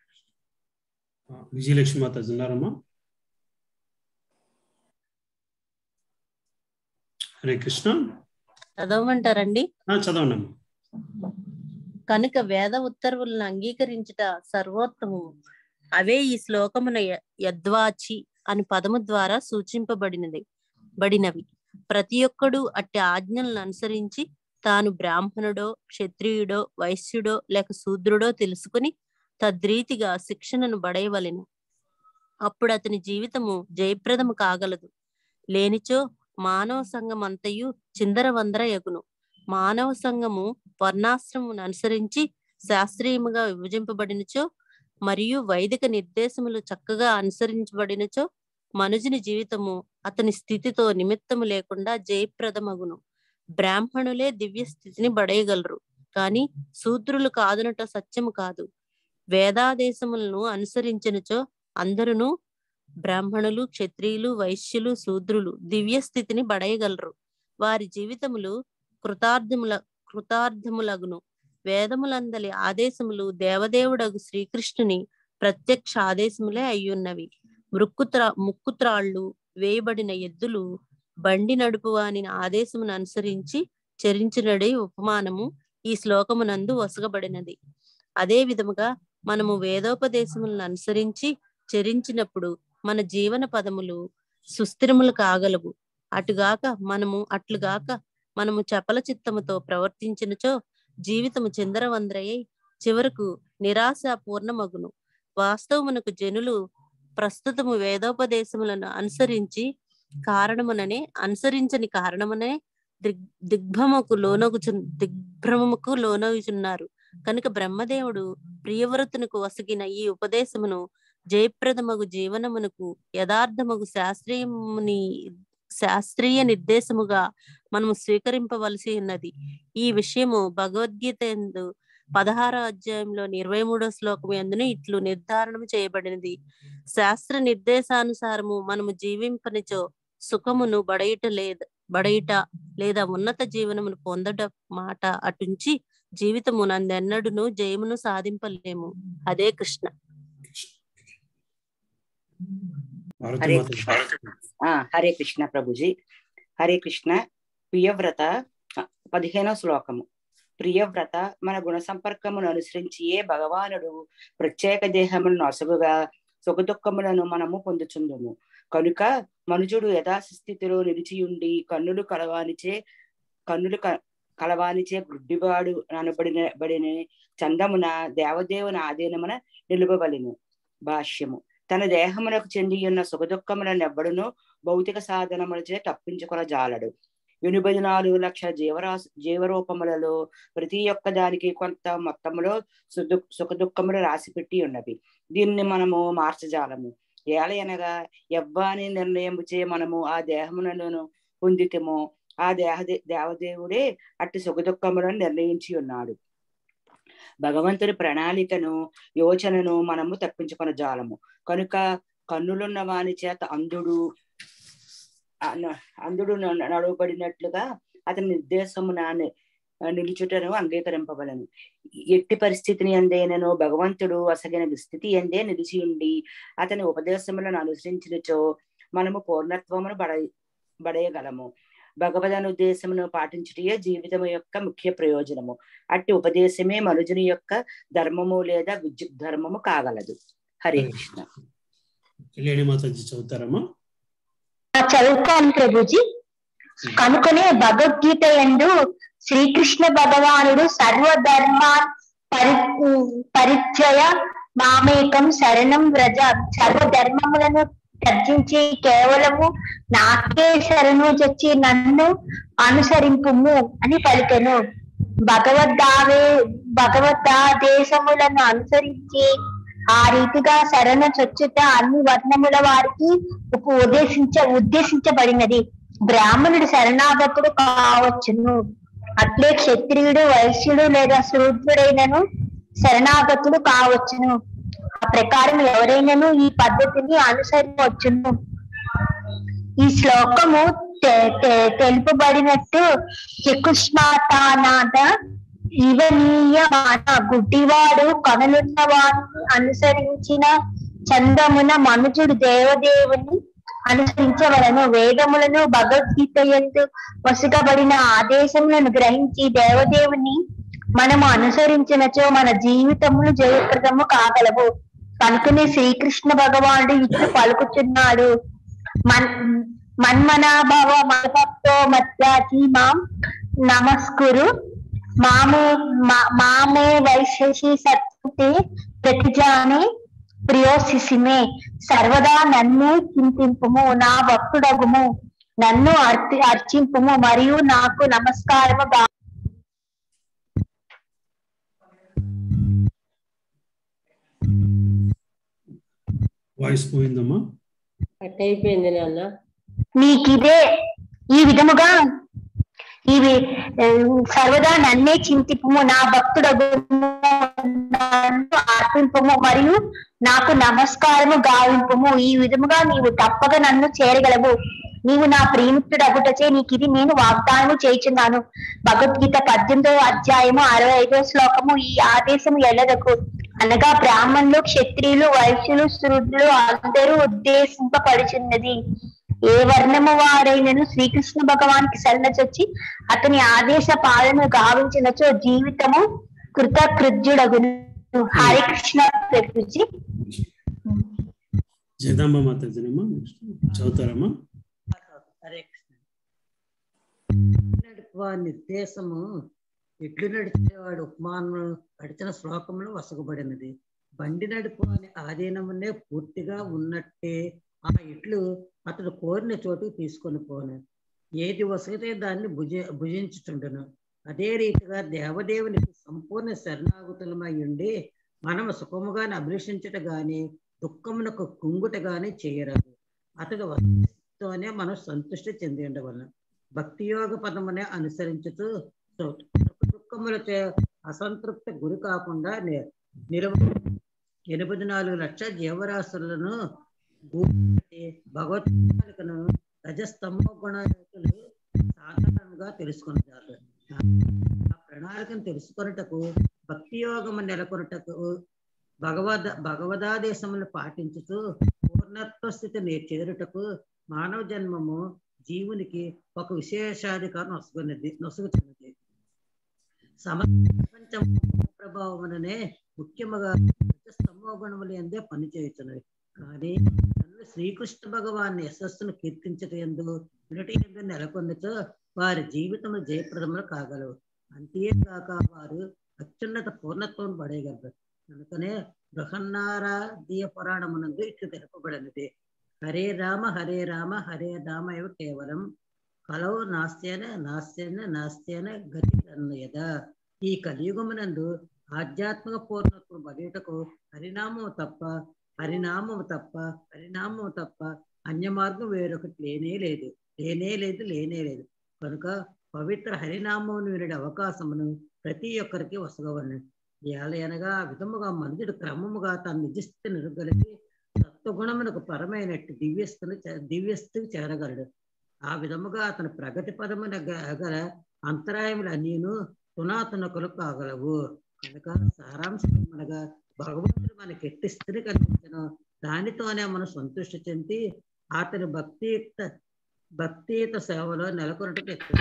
ఆ, విజయలక్ష్మి మాత ఉన్నారమ్మా హరే కృష్ణ చదవమంటారండి ఆ, చదవండి అమ్మా కనుక వేద ఉత్తర్వులను అంగీకరించుట సర్వోత్తమము అవే ఈ శ్లోకమున య- యద్వాచి అని పదము ద్వారా సూచింపబడినది బడినవి ప్రతి ఒక్కడు అట్టి ఆజ్ఞలను అనుసరించి తాను బ్రాహ్మణుడో క్షత్రియుడో వైశ్యుడో లేక శూద్రుడో తెలుసుకుని తద్రీతిగా శిక్షణను బడయవలెను అప్పుడు అతని జీవితము జయప్రదము కాగలదు లేనిచో మానవ సంఘం అంతయు చిందరవందర యగును మానవ సంఘము వర్ణాశ్రమును అనుసరించి శాస్త్రీయముగా విభజింపబడినచో మరియు వైదిక నిర్దేశములు చక్కగా అనుసరించబడినచో మనుజుని జీవితము అతని స్థితితో నిమిత్తము లేకుండా జయప్రదమగును బ్రాహ్మణులే దివ్య స్థితిని బడయగలరు కానీ శూద్రులు కాదనట సత్యము కాదు వేదాదేశములను అనుసరించినచో అందరును బ్రాహ్మణులు క్షత్రియులు వైశ్యులు శూద్రులు దివ్య స్థితిని బడయగలరు వారి జీవితములు కృతార్థముల కృతార్థములగును వేదములందలి ఆదేశములు దేవదేవుడగు శ్రీకృష్ణుని ప్రత్యక్ష ఆదేశములే అయ్యున్నవి మృక్కుత్ర ముక్కుత్రాళ్ళు వేయబడిన ఎద్దులు బండి నడుపువాని ఆదేశమును అనుసరించి చరించినడే ఉపమానము ఈ శ్లోకమునందు వసగబడినది అదే విధముగా మనము వేదోపదేశములను అనుసరించి చరించినప్పుడు మన జీవన పదములు సుస్థిరములు కాగలవు అటుగాక మనము అట్లుగాక మనము చపల చిత్తముతో ప్రవర్తించినచో జీవితము చిందరవందరయ్యి చివరకు నిరాశ పూర్ణమగును వాస్తవమునకు జనులు ప్రస్తుతము వేదోపదేశములను అనుసరించి కారణముననే అనుసరించని కారణమునే దిగ్ దిగ్భ్రమకు లోనగుచు దిగ్భ్రమముకు లోనగుచున్నారు కనుక బ్రహ్మదేవుడు ప్రియవ్రతునకు వసగిన ఈ ఉపదేశమును జయప్రదమగు జీవనమునకు యథార్థమగు శాస్త్రీయముని శాస్త్రీయ నిర్దేశముగా మనము స్వీకరింపవలసి ఉన్నది ఈ విషయము భగవద్గీత ఎందు పదహారో అధ్యాయంలోని ఇరవై మూడో శ్లోకం ఎందును ఇట్లు నిర్ధారణ చేయబడినది శాస్త్ర నిర్దేశానుసారము మనము జీవింపనిచో సుఖమును బడయుట లేద బడయుట లేదా ఉన్నత జీవనమును పొందట మాట అటుంచి జీవితము నందెన్నడును జయమును సాధింపలేము అదే కృష్ణ భారతి హరే మాత కృష్ణ ఆ, హరే కృష్ణ ప్రభుజీ హరే కృష్ణ ప్రియవ్రత ఆ, పదిహేనో శ్లోకము ప్రియవ్రత మన గుణ సంపర్కమును అనుసరించియే భగవానుడు ప్రత్యేక దేహములను అసగుగా సుఖదుఖములను మనము పొందుచుందుము కనుక మనుజుడు యథాస్థితిలో నిలిచియుండి కన్నులు కలవానిచే కన్నులు క కలవానిచే గుడ్డివాడు అనబడిన బడిన చందమున దేవదేవుని ఆధీనమున నిలుపబలిను భాష్యము తన దేహమునకు చెంది ఉన్న సుఖదుఖములను ఎవ్వడును భౌతిక సాధనములచే తప్పించుకొన జాలడు ఎనభై నాలుగు లక్షల జీవరాశి జీవరూపములలో ప్రతి ఒక్క దానికి కొంత మొత్తములో సుదు సుఖ దుఃఖములు రాసి పెట్టి ఉన్నవి దీన్ని మనము మార్చజాలము ఏలయనగా ఎవ్వాని నిర్ణయం చే మనము ఆ దేహములను పొందితేమో ఆ దేహ దేవదేవుడే అట్టి సుఖ దుఃఖములను నిర్ణయించి ఉన్నాడు భగవంతుని ప్రణాళికను యోచనను మనము తప్పించుకున్న జాలము కనుక కన్నులున్న వాని చేత అంధుడు అన- అంధుడు న- నడవబడినట్లుగా అతని నిర్దేశమున ని- నిలుచుటను అంగీకరింపబలను ఎట్టి పరిస్థితిని అందేనను భగవంతుడు అసగిన స్థితి అందే నిలిచి ఉండి అతని ఉపదేశములను అనుసరించినచో మనము పూర్ణత్వమును బడ బడయగలము భగవద్ ఉద్దేశమును పాటించుటయే జీవితం యొక్క ముఖ్య ప్రయోజనము అట్టి ఉపదేశమే మనుజుని యొక్క ధర్మము లేదా విద్యుత్ ధర్మము కాగలదు హరే కృష్ణ కళ్యాణి మాతాజీ చదువుతారమ్మా ఆ చదువుతాను ప్రభుజీ కనుకనే భగవద్గీత ఎందు శ్రీకృష్ణ భగవానుడు సర్వధర్మాన్ పరి పరిచయ మామేకం శరణం వ్రజ సర్వధర్మములను త్యజించి కేవలము నాకే శరణు చచ్చి నన్ను అనుసరింపుము అని పలికెను భగవద్దావే భగవద్దేశములను అనుసరించి ఆ రీతిగా శరణ చొచ్చుట అన్ని వర్ణముల వారికి ఉप- ఉద్దేశించ ఉద్దేశించబడినది బ్రాహ్మణుడు శరణాగతుడు కావచ్చును అట్లే క్షత్రియుడు వైశ్యుడు లేదా శూద్రుడైనను శరణాగతుడు కావచ్చును ఆ ప్రకారం ఎవరైనాను ఈ పద్ధతిని అనుసరించవచ్చును ఈ శ్లోకము తె- తె- తెలుపబడినట్టు చకుష్మాతానాథ ఇవనీయమాన గుడ్డివాడు కనులున్న వాడిని అనుసరించిన చందమున మనుజుడు దేవదేవుని అనుసరించవలను వేదములను భగవద్గీత ఎందు వసుకబడిన ఆదేశములను గ్రహించి దేవదేవుని మనము అనుసరించినచో మన జీవితములు జయప్రదము కాగలవు కనుకనే శ్రీకృష్ణ భగవానుడు ఇట్లు పలుకుతున్నాడు మన్ మన్మనాభవ మభక్తో మత్యాచి మాం నమస్కురు మామే మా- మామే వైశేషి సత్తే ప్రతిజానే ప్రియోసిసిమే సర్వదా నన్ను చింతింపుము నా భక్తుడగుము నన్ను అర్పి అర్చింపుము మరియు నాకు నమస్కారము గా వాయిస్ పోయిందమ్మా కట్ అయిపోయింది నాన్న నీకిదే ఈ విధముగా ఇవి ఆ, సర్వదా నన్నే చింతిపుము నా భక్తుడగు నన్ను అర్పింపము మరియు నాకు నమస్కారము గావింపుము ఈ విధముగా నీవు తప్పక నన్ను చేరగలవు నీవు నా ప్రియమిత్రుడగుటచే నీకు ఇది నేను వాగ్దానము చేయుచున్నాను భగవద్గీత పద్దెనిమిదవ అధ్యాయము అరవై ఐదవ శ్లోకము ఈ ఆదేశము ఎల్లదకు అనగా బ్రాహ్మణులు క్షత్రియులు వైశ్యులు శూద్రులు అందరూ ఉద్దేశింపబడుచున్నది ఏ వర్ణము వారైనను శ్రీకృష్ణ భగవానికి శరణచొచ్చి అతని ఆదేశ పాలన గావించినచో జీవితము కృతకృత్యుడగును హరే కృష్ణ ప్రభుజీ జగదాంబ మాతాజీనమ్మా చదువుతారమ్మా హరే కృష్ణ నడుపు నిర్దేశము ఎట్లు నడిచేవాడు ఉపమానం నడిచిన శ్లోకములు వసగబడినది బండి నడుపు అనే ఆధీనమునే పూర్తిగా ఉన్నట్టే ఆ ఇట్లు అతడు కోరిన చోటుకు తీసుకొని పోను ఏది వసగితే దాన్ని భుజ భుజించుచుండును అదే రీతిగా దేవదేవునికి సంపూర్ణ శరణాగతులమై ఉండి మనము సుఖముగానే అభిలషించుట గాని దుఃఖమునకు కుంగుట గాని చేయరాదు అతడు తోనే మనం సంతృష్టి చెంది ఉండవలను భక్తి యోగ పదమునే అనుసరించుతూ సు- సుఖ దుఃఖములతో అసంతృప్తి గురి కాకుండా ని- నిలవ ఎనభై నాలుగు లక్షల జీవరాశులను భగవద్గీతను రజస్తంభ గుణాలు సాధారణంగా తెలుసుకుంటారు ఆ ప్రణాళికను తెలుసుకొనుటకు భక్తి యోగము నెలకొనుటకు భగవద్ భగవదాదేశములు పాటించుతూ పూర్ణత్వ స్థితిని చేరుటకు మానవ జన్మము జీవునికి ఒక విశేషాధికారం నొసుకున్నది నొసుగుతున్నది సమస్త ప్రపంచం ప్రభావముననే ముఖ్యముగా స్తమో గుణములు ఎందే పనిచేయుచున్నది కానీ నన్ను శ్రీకృష్ణ భగవాన్ యశస్సును కీర్తించట ఎందు వినటి ఎందు నెలకొందుతో వారి జీవితము జయప్రదములు కాగలవు అంతేకాక వారు అత్యున్నత పూర్ణత్వం పడేయగలరు కనుకనే బృహన్నారాధ్య పురాణమునందు ఇట్లు తెలుపబడినది హరే రామ హరే రామ హరే రామ ఇవ కేవలం కలవు నాస్త్యన నాస్త్యన నాస్త్యన గతి అన్నయద ఈ కలియుగమునందు ఆధ్యాత్మిక పూర్ణత్వం పడేటకు హరినామము తప్ప హరినామము తప్ప హరినామము తప్ప అన్య మార్గం వేరొకటి లేనే లేదు లేనే లేదు లేనే లేదు కనుక పవిత్ర హరినామమును వినడి అవకాశమును ప్రతి ఒక్కరికి వసగవను ఏలయనగా ఆ విధముగా మనుషుడు క్రమముగా తన నిజస్థితి నిరుగలిగి సత్వగుణమునకు పరమైనట్టు దివ్యస్థుని దివ్యస్థితికి చేరగలడు ఆ విధముగా అతని ప్రగతి పదమున గల అంతరాయములు అన్నీను తునాతునకులు కాగలవు కనుక సారాంశం అనగా భగవంతుడు మనకి ఎట్టి స్థితిని కల్పించను దానితోనే మనం సంతృష్టి చెంది అతని భక్తియుక్త భక్తియుత సేవలో నెలకొనటకు ఎక్కువ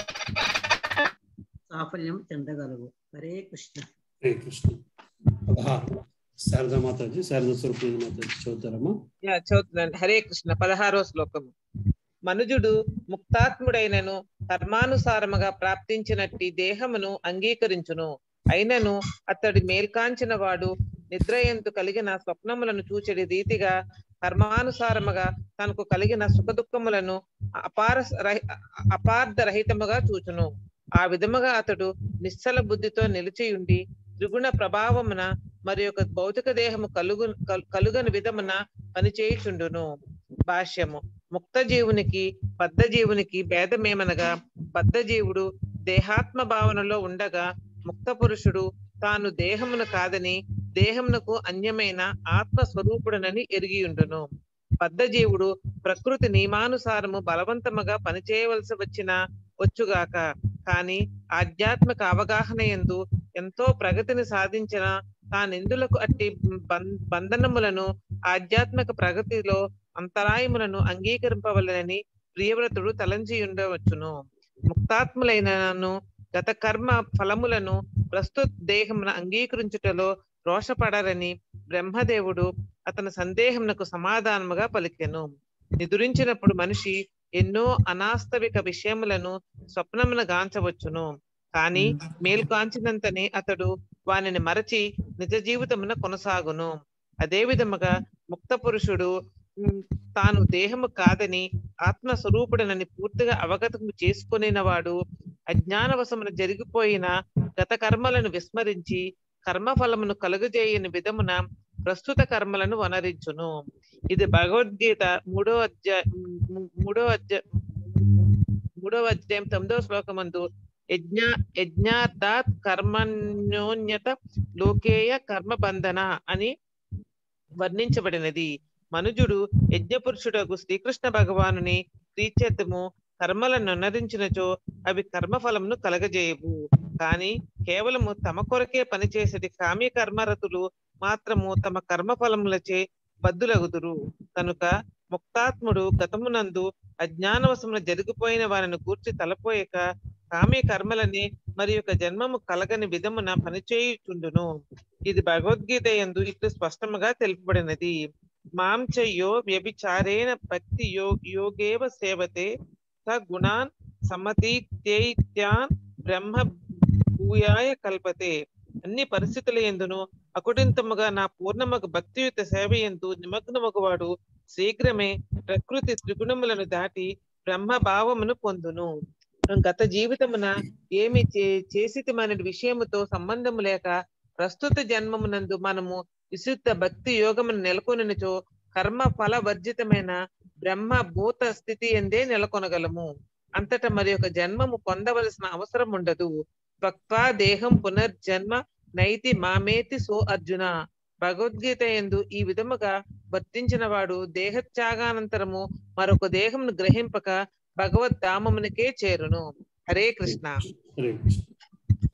సాఫల్యం చెందగలవు హరే కృష్ణ హరే కృష్ణ పదహారు శారదా మాతాజీ శారదా స్వరూప మాతాజీ చదువుతారమ్మా యా, చదువుతున్నాను హరే కృష్ణ పదహారో శ్లోకము మనుజుడు ముక్తాత్ముడైనను కర్మానుసారముగా ప్రాప్తించినట్టి దేహమును అంగీకరించును అయినను అతడి మేల్కాంచిన వాడు నిద్రయంతు కలిగిన స్వప్నములను చూచెడి రీతిగా కర్మానుసారముగా తనకు కలిగిన సుఖ దుఃఖములను అపార అపార్థ రహితముగా చూచును ఆ విధముగా అతడు నిశ్చల బుద్ధితో నిలిచియుండి త్రిగుణ ప్రభావమున మరి యొక్క భౌతిక దేహము కలుగు కల్- కలుగని విధమున పనిచేయుచుండును భాష్యము ముక్త జీవునికి బద్ధ జీవునికి భేదమేమనగా బద్ధ జీవుడు దేహాత్మ భావనలో ఉండగా ముక్త పురుషుడు తాను దేహమును కాదని దేహమునకు అన్యమైన ఆత్మ స్వరూపుడనని ఎరిగియుండును బద్ధ జీవుడు ప్రకృతి నియమానుసారము బలవంతముగా పనిచేయవలసి వచ్చిన వచ్చుగాక కాని ఆధ్యాత్మిక అవగాహన ఎందు ఎంతో ప్రగతిని సాధించిన తానెందులకు అట్టి బం- బంధనములను ఆధ్యాత్మిక ప్రగతిలో అంతరాయములను అంగీకరింపవలనని ప్రియవ్రతుడు తలంచి ఉండవచ్చును ముక్తాత్ములైనను గత కర్మ ఫలములను ప్రస్తుత దేహమున అంగీకరించుటలో రోషపడరని బ్రహ్మదేవుడు అతని సందేహమునకు సమాధానముగా పలికెను నిదురించినప్పుడు మనిషి ఎన్నో అనాస్తవిక విషయములను స్వప్నమున గాంచవచ్చును కానీ మేల్కాంచినంతనే అతడు వానిని మరచి నిజ జీవితమున కొనసాగును అదే విధముగా ముక్త పురుషుడు ఉమ్, తాను దేహము కాదని ఆత్మ స్వరూపుడనని పూర్తిగా అవగతం చేసుకునిన వాడు అజ్ఞానవశమున జరిగిపోయిన గత కర్మలను విస్మరించి కర్మఫలమును కలుగజేయని విధమున ప్రస్తుత కర్మలను వనరించును ఇది భగవద్గీత మూడో అధ్యాయ మూడో అధ్యాయ మూడవ అధ్యాయం తొమ్మిదవ శ్లోకమందు యజ్ఞ యజ్ఞార్థాత్ కర్మణ్యోన్యత లోకేయ కర్మ బంధన అని వర్ణించబడినది మనుజుడు యజ్ఞపురుషుడకు శ్రీకృష్ణ భగవానుని ప్రీత్యర్థము కర్మలను అనుసరించినచో అవి కర్మఫలమును కలగజేయవు కానీ కేవలము తమ కొరకే పనిచేసేటి కామ్య కర్మరతులు మాత్రము తమ కర్మఫలములచే బద్దులగుదురు కనుక ముక్తాత్ముడు గతమునందు అజ్ఞానవశమున జరిగిపోయిన వారిని గూర్చి తలపోయక కామ్య కర్మలని మరి యొక్క జన్మము కలగని విధమున పనిచేయుచుండును ఇది భగవద్గీత యందు ఇట్లు స్పష్టముగా తెలుపబడినది మాం చయ్యో వ్యభిచారేణ భక్తి యో యోగేవ సేవతే స గుణాన్ సమతీత్యైత్యాన్ బ్రహ్మ భూయాయ కల్పతే అన్ని పరిస్థితుల ఎందును అకుటింతముగా నా పూర్ణమగు భక్తియుత సేవ ఎందు నిమగ్నమగువాడు శీఘ్రమే ప్రకృతి త్రిగుణములను దాటి బ్రహ్మ భావమును పొందును గత జీవితమున ఏమి చే చేసితమైన విషయముతో సంబంధము లేక ప్రస్తుత జన్మమునందు మనము విశుద్ధ భక్తి యోగమును నెలకొనిచో కర్మ ఫల వర్జితమైన బ్రహ్మ భూత స్థితి ఎందే నెలకొనగలము అంతట మరి ఒక జన్మము పొందవలసిన అవసరం ఉండదు భక్వా దేహం పునర్జన్మ నైతి మామేతి సో అర్జున భగవద్గీత ఎందు ఈ విధముగా వర్తించిన వాడు దేహత్యాగానంతరము మరొక దేహమును గ్రహింపక భగవద్ ధామమునికే చేరును హరే కృష్ణ హరే కృష్ణ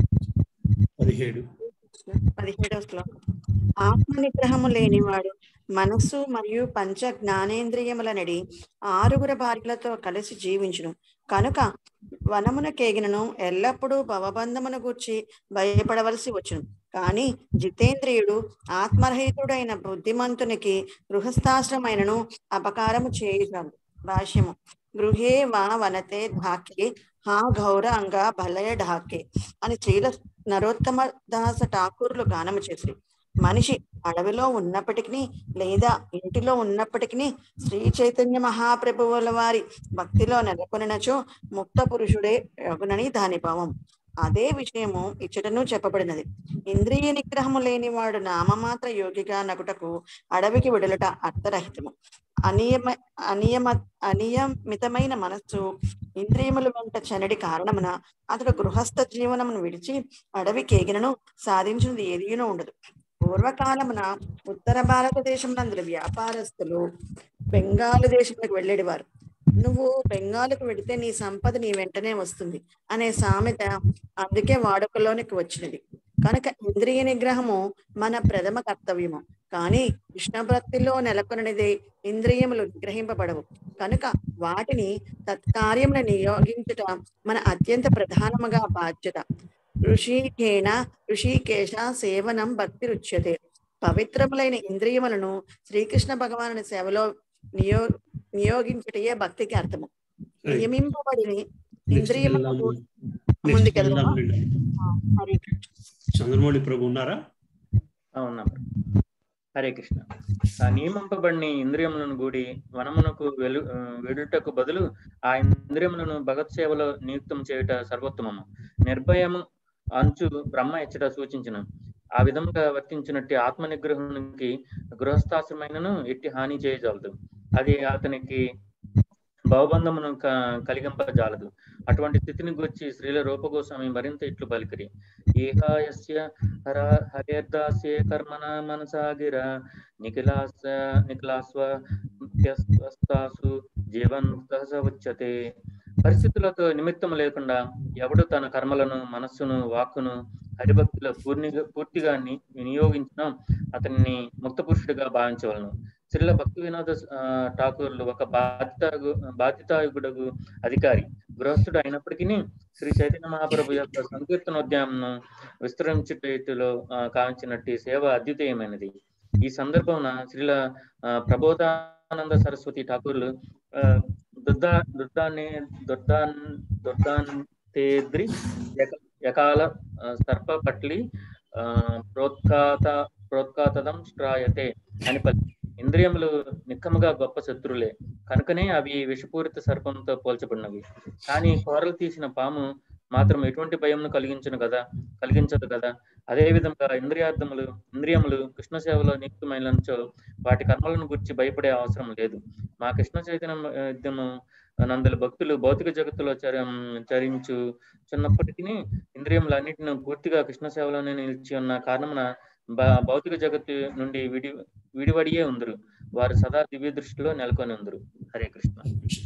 పదిహేడు పదిహేడవ శ్లోకం ఆత్మ నిగ్రహము లేనివాడు మనస్సు మరియు పంచ జ్ఞానేంద్రియములనడి ఆరుగురు భార్యలతో కలిసి జీవించును కనుక వనమున కేగినను ఎల్లప్పుడూ భవబంధమును గూర్చి భయపడవలసి వచ్చును కానీ జితేంద్రియుడు ఆత్మరహితుడైన బుద్ధిమంతునికి గృహస్థాశ్రమైనను అపకారము చేయుతాడు భాష్యము గృహే వా వనతే ఢాకే హా గౌరంగ భలయ ఢాకే అని శ్రీల నరోత్తమ దాస ఠాకూర్లు గానము చేసి మనిషి అడవిలో ఉన్నప్పటికీ లేదా ఇంటిలో ఉన్నప్పటికీ శ్రీ చైతన్య మహాప్రభువుల వారి భక్తిలో నెలకొనినచో ముక్త పురుషుడే రగునని దాని భావం అదే విషయము ఇచ్చటను చెప్పబడినది ఇంద్రియ నిగ్రహము లేనివాడు నామమాత్ర యోగిగా నగుటకు అడవికి విడలట అర్థరహితము అనియమ అనియమ అనియమితమైన మనస్సు ఇంద్రియముల వెంట చనడి కారణమున అతడు గృహస్థ జీవనమును విడిచి అడవి కేగినను సాధించినది ఏదియునూ ఉండదు పూర్వకాలమున ఉత్తర భారతదేశం నందు వ్యాపారస్తులు బెంగాలు దేశంలోకి వెళ్ళేవారు నువ్వు బెంగాలుకు వెడితే నీ సంపద నీ వెంటనే వస్తుంది అనే సామెత అందుకే వాడుకలోనికి వచ్చినది కనుక ఇంద్రియ నిగ్రహము మన ప్రథమ కర్తవ్యము కానీ కృష్ణ భక్తిలో నెలకొనది ఇంద్రియములు నిగ్రహింపబడవు కనుక వాటిని తత్కార్యమును నియోగించుట మన అత్యంత ప్రధానముగా బాధ్యత ఋషికేణ ఋషికేశ సేవనం భక్తి రుచ్యతే పవిత్రములైన ఇంద్రియములను శ్రీకృష్ణ భగవాను సేవలో నియో నియోగించుటయే భక్తికి అర్థము నియమింపబడిన ఇంద్రియములకు ముందుకెళ్దామా ఆ, హరి చంద్రమౌళి ప్రభు ఉన్నారా అవునా హరే కృష్ణ ఆ నియమింపబడిన ఇంద్రియములను గూడి వనమునకు వెలు ఆ, వెడుటకు బదులు ఆ ఇంద్రియములను భగత్ సేవలో నియుక్తం చేయుట సర్వోత్తమము నిర్భయము అంచు బ్రహ్మ ఇచ్చట సూచించిన ఆ విధముగా వర్తించినట్టు ఆత్మ నిగ్రహానికి గృహస్థాశ్రమైనను ఎట్టి హాని చేయజాలదు అది అతనికి భవబంధమును క- కలిగింపజాలదు అటువంటి స్థితిని గురించి శ్రీల రూపగోస్వామి మరింత ఇట్లు పలికిరి ఏహాయస్య హర హరేర్దాస్యే కర్మణ మనసాగిర నిఖిలాస నిఖిలాస్వ త్యస్తాసు జీవన్ సహజ ఉచ్యతే పరిస్థితులకు నిమిత్తం లేకుండా ఎవడు తన కర్మలను మనస్సును వాక్కును హరిభక్తిలో పూర్ణిగా పూర్తిగా ని- వినియోగించిన అతన్ని ముక్త పురుషుడిగా భావించవలను శ్రీల భక్తి వినోద ఆ, ఠాకూర్లు ఒక బాధ్యత బాధ్యతాయుగుడగు అధికారి గృహస్థుడు అయినప్పటికీ శ్రీ చైతన్య మహాప్రభు యొక్క సంకీర్తనోద్యమంను విస్తరించేటిలో ఆ, కావించినట్టు సేవ అద్వితీయమైనది ఈ సందర్భమున శ్రీల ఆ, ప్రబోధానంద సరస్వతి ఠాకూర్లు ఆ, దుర్దా దుర్దాన్ని దుర్దాన్ దుర్దాంతేద్రి యక- యకాల ఆ, సర్ప పట్లి ఆ, ప్రోత్కాత ప్రోత్కాతదం శ్రాయతే అని పలి ఇంద్రియములు నిక్కముగా గొప్ప శత్రులే కనుకనే అవి విషపూరిత సర్పంతో పోల్చబడినవి కానీ కోరలు తీసిన పాము మాత్రం ఎటువంటి భయంను కలిగించను కదా కలిగించదు కదా అదే విధంగా ఇంద్రియార్థములు ఇంద్రియములు కృష్ణ సేవలో నియుక్తమైనచో వాటి కర్మలను గురించి భయపడే అవసరం లేదు మా కృష్ణ చైతన్యము నందల భక్తులు భౌతిక జగత్తులో చర చరించు చిన్నప్పటికీ ఇంద్రియములన్నిటిని పూర్తిగా కృష్ణ సేవలోనే నిలిచి ఉన్న కారణమున బ- భౌతిక జగత్తు నుండి విడి విడివడియే ఉందరు వారు సదా దివ్య దృష్టిలో నెలకొని ఉందరు హరే కృష్ణ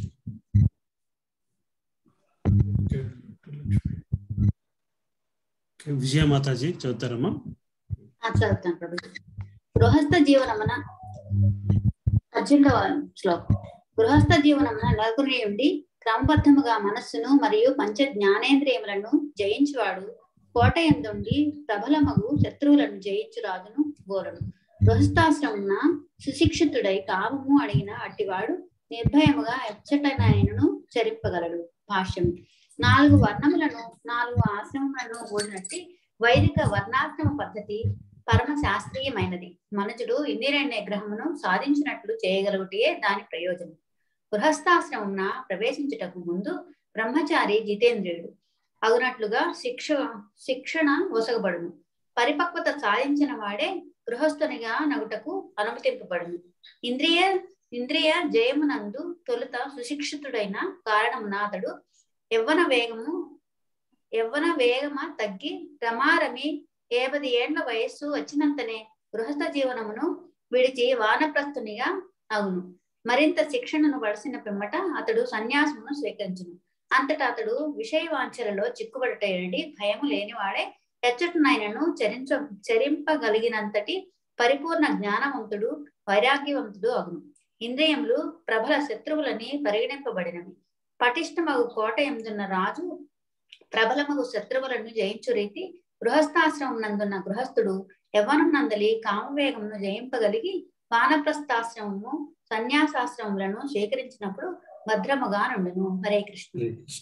విజయ మాతాజీ చదువుతారమ్మా ఆ, చదువుతాను ప్రభు గృహస్థ జీవనమున పద్దెనిమిదవ శ్లోకం గృహస్థ జీవనమున నలుగురి ఉండి క్రమబద్ధముగా మనస్సును మరియు పంచ జ్ఞానేంద్రియములను జయించువాడు కోట ఎందుండి ప్రబలమగు శత్రువులను జయించు రాజును గోరను గృహస్థాశ్రమున సుశిక్షితుడై కామము అడిగిన అట్టివాడు నిర్భయముగా ఎచ్చటనైనను చరింపగలడు భాష్యం నాలుగు వర్ణములను నాలుగు ఆశ్రమములను కూడినట్టి వైదిక వర్ణాశ్రమ పద్ధతి పరమ శాస్త్రీయమైనది మనుజుడు ఇందిర నిగ్రహమును సాధించినట్లు చేయగలుగుటే దాని ప్రయోజనం గృహస్థాశ్రమమున ప్రవేశించుటకు ముందు బ్రహ్మచారి జితేంద్రియుడు అగునట్లుగా శిక్ష శిక్షణ ఒసగబడును పరిపక్వత సాధించిన వాడే గృహస్థునిగా నగుటకు అనుమతింపబడును ఇంద్రియ ఇంద్రియ జయమునందు తొలుత సుశిక్షితుడైన కారణమున అతడు యవ్వన వేగము యవ్వన వేగమ తగ్గి రమారమి ఏపది ఏండ్ల వయస్సు వచ్చినంతనే గృహస్థ జీవనమును విడిచి వానప్రస్థునిగా అగును మరింత శిక్షణను వలసిన పిమ్మట అతడు సన్యాసమును స్వీకరించును అంతటా అతడు విషయవాంఛలలో చిక్కుబడటేటి భయము లేనివాడే ఎచ్చటనైనను చరించ చరింపగలిగినంతటి పరిపూర్ణ జ్ఞానవంతుడు వైరాగ్యవంతుడు అగును ఇంద్రియములు ప్రబల శత్రువులని పరిగణింపబడినవి పటిష్టమగు కోట ఎందున్న రాజు ప్రబలమగు శత్రువులను జయించు రీతి గృహస్థాశ్రమం నందున్న గృహస్థుడు యవ్వనం నందలి కామవేగమును జయింపగలిగి వానప్రస్థాశ్రమము సన్యాసాశ్రమములను స్వీకరించినప్పుడు భద్రముగా నుండును హరే కృష్ణ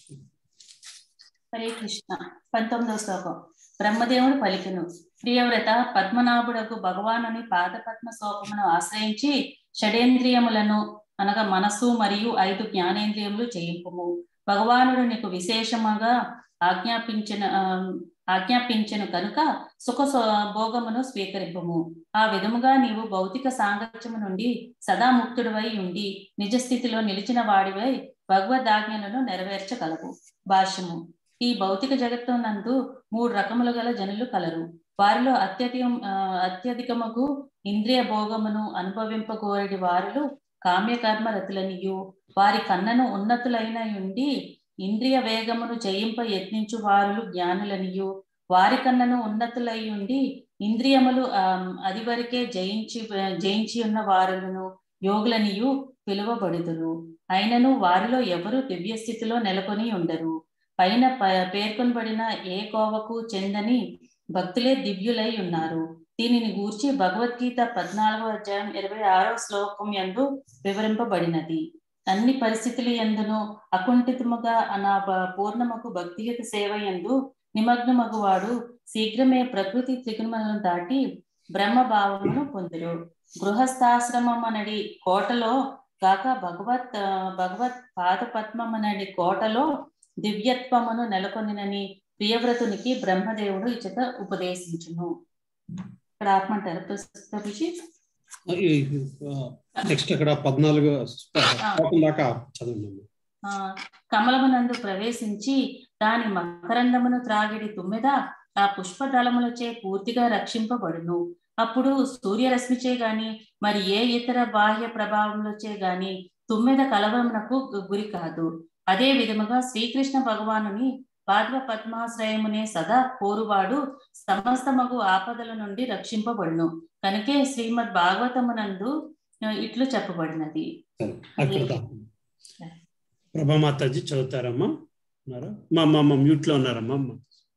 హరే కృష్ణ పంతొమ్మిదవ శ్లోకం బ్రహ్మదేవుడు పలికెను ప్రియవ్రత పద్మనాభుడకు భగవానుని పాదపద్మ శోకమును ఆశ్రయించి షడేంద్రియములను అనగా మనస్సు మరియు ఐదు జ్ఞానేంద్రియములు చేయింపుము భగవానుడు నీకు విశేషముగా ఆజ్ఞాపించిన ఆ, ఆజ్ఞాపించెను కనుక సుఖ సో- భోగమును స్వీకరింపము ఆ విధముగా నీవు భౌతిక సాంగత్యము నుండి సదా ముక్తుడివై ఉండి నిజ స్థితిలో నిలిచిన వాడివై భగవద్ఆజ్ఞలను నెరవేర్చగలవు భాష్యము ఈ భౌతిక జగత్తు నందు మూడు రకములు గల జనులు కలరు వారిలో అత్యధికం ఆ, అత్యధికముగు ఇంద్రియ భోగమును అనుభవింపగోరడి వారిలో కామ్యకర్మ రతులనియు వారి కన్నను ఉన్నతులైన ఉండి ఇంద్రియ వేగమును జయింప యత్నించు వారులు జ్ఞానులనియు వారి కన్నను ఉన్నతులై ఉండి ఇంద్రియములు ఆ, అది వరకే జయించి జయించి ఉన్న వారులను యోగులనియు పిలువబడుదురు అయినను వారిలో ఎవరు దివ్య స్థితిలో నెలకొని ఉండరు పైన ప- పేర్కొనబడిన ఏ కోవకు చెందని భక్తులే దివ్యులై ఉన్నారు దీనిని గూర్చి భగవద్గీత పద్నాలుగో అధ్యాయం ఇరవై ఆరో శ్లోకం యందు వివరింపబడినది అన్ని పరిస్థితుల ఎందును అకుంఠితముగా నా ప- పూర్ణముకు భక్తియుత సేవ ఎందు నిమగ్నమగువాడు శీఘ్రమే ప్రకృతి త్రిగుణములను దాటి బ్రహ్మ భావమును పొందురు గృహస్థాశ్రమమనడి కోటలో కాక భగవత్ ఆ, భగవత్ పాద పద్మమనడి కోటలో దివ్యత్వమును నెలకొనినని ప్రియవ్రతునికి బ్రహ్మదేవుడు ఇచ్చట ఉపదేశించును ఇక్కడ ఆపమంటారు ప్రభుజీ నెక్స్ట్ అక్కడ పద్నాలుగు శ్లోకం దాకా చదవండి ఆ కమలమునందు ప్రవేశించి దాని మకరందమును త్రాగిడి తుమ్మెద ఆ పుష్పదళములచే పూర్తిగా రక్షింపబడును అప్పుడు సూర్యరశ్మిచే గాని మరి ఏ ఇతర బాహ్య ప్రభావములచే గాని తుమ్మెద కలవమునకు గు- గురి కాదు అదే విధముగా శ్రీకృష్ణ భగవానుని పాద్వ పద్మాశ్రయమునే సదా కోరువాడు సమస్తమగు ఆపదల నుండి రక్షింపబడును కనుకే శ్రీమద్ భాగవతమునందు ఆ, ఇట్లు చెప్పబడినది అక్కడ దాకా. ప్రభామాతాజీ చదువుతారమ్మా ఉన్నారా మా మా మా మ్యూట్ లో ఉన్నారమ్మా అమ్మ.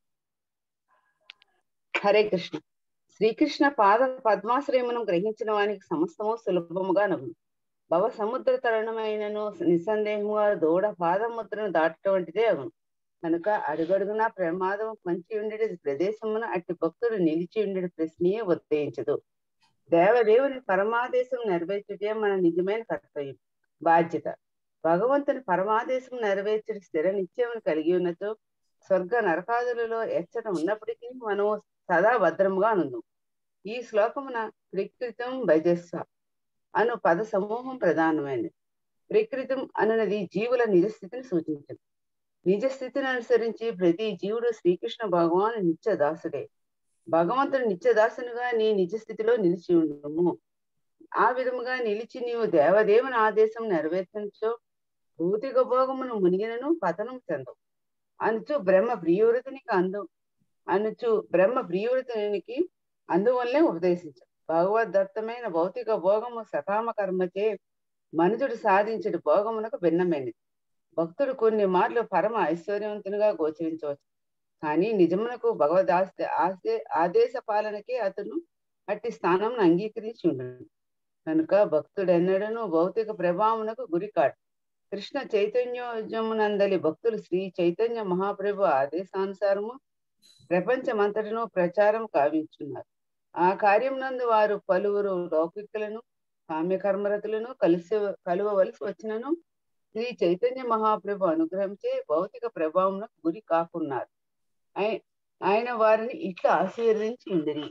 హరే కృష్ణ శ్రీకృష్ణ పాద పద్మాశ్రయమును గ్రహించిన వానికి సమస్తము సులభముగా నవ్వు భవ సముద్ర తరుణమైనను నిస్సందేహముగా దూడ పాదముద్రను దాటడం వంటిదే అగును కనుక అడుగడుగునా ప్రమాదం మంచి ఉండేది ప్రదేశమున అట్టి భక్తుడు నిలిచి ఉండేది ప్రశ్నయే ఉదయించదు దేవదేవుని పరమాదేశం నెరవేర్చుటే మన నిజమైన కర్తవ్యం బాధ్యత భగవంతుని పరమాదేశం నెరవేర్చే స్థిర నిత్యమును కలిగి ఉన్నచో స్వర్గ నరకాదులలో ఎచ్చట ఉన్నప్పటికీ మనము సదా భద్రముగా నుండు ఈ శ్లోకమున ప్రకృతం భజస్వ అను పద సమూహం ప్రధానమైనది ప్రకృతం అనునది జీవుల నిజస్థితిని సూచించదు నిజస్థితిని అనుసరించి ప్రతి జీవుడు శ్రీకృష్ణ భగవాను నిత్య దాసుడే భగవంతుడు నిత్య దాసునిగా నీ నిజ స్థితిలో నిలిచి ఉండము ఆ విధముగా నిలిచి నీవు దేవదేవుని ఆదేశం నెరవేర్చో భౌతిక భోగమును మునిగినను పతనం చెందవు అనుచు బ్రహ్మ ప్రియువృతునికి అందు అనుచు బ్రహ్మ ప్రియువృతునికి అందువల్లే ఉపదేశించాడు భగవద్దత్తమైన భౌతిక భోగము సకామ కర్మచే మనుషుడు సాధించడు భోగమునకు భిన్నమైనది భక్తుడు కొన్ని మార్లు పరమ ఐశ్వర్యవంతునిగా గోచరించవచ్చు కానీ నిజమునకు భగవద్ ఆస్తి ఆస్తి ఆదేశ పాలనకే అతను అట్టి స్థానం అంగీకరించి ఉండడు కనుక భక్తుడెన్నడను భౌతిక ప్రభావమునకు గురి కాడు కృష్ణ చైతన్యోద్యమునందలి భక్తులు శ్రీ చైతన్య మహాప్రభు ఆదేశానుసారము ప్రపంచమంతటను ప్రచారం కావించున్నారు ఆ కార్యం నందు వారు పలువురు లౌకికులను కామ్యకర్మరతులను కలిసి కలువవలసి వచ్చినను శ్రీ చైతన్య మహాప్రభు అనుగ్రహించే భౌతిక ప్రభావమునకు గురి కాకున్నారు ఆయ- ఆయన వారిని ఇట్లా ఆశీర్వదించి ఉండిరి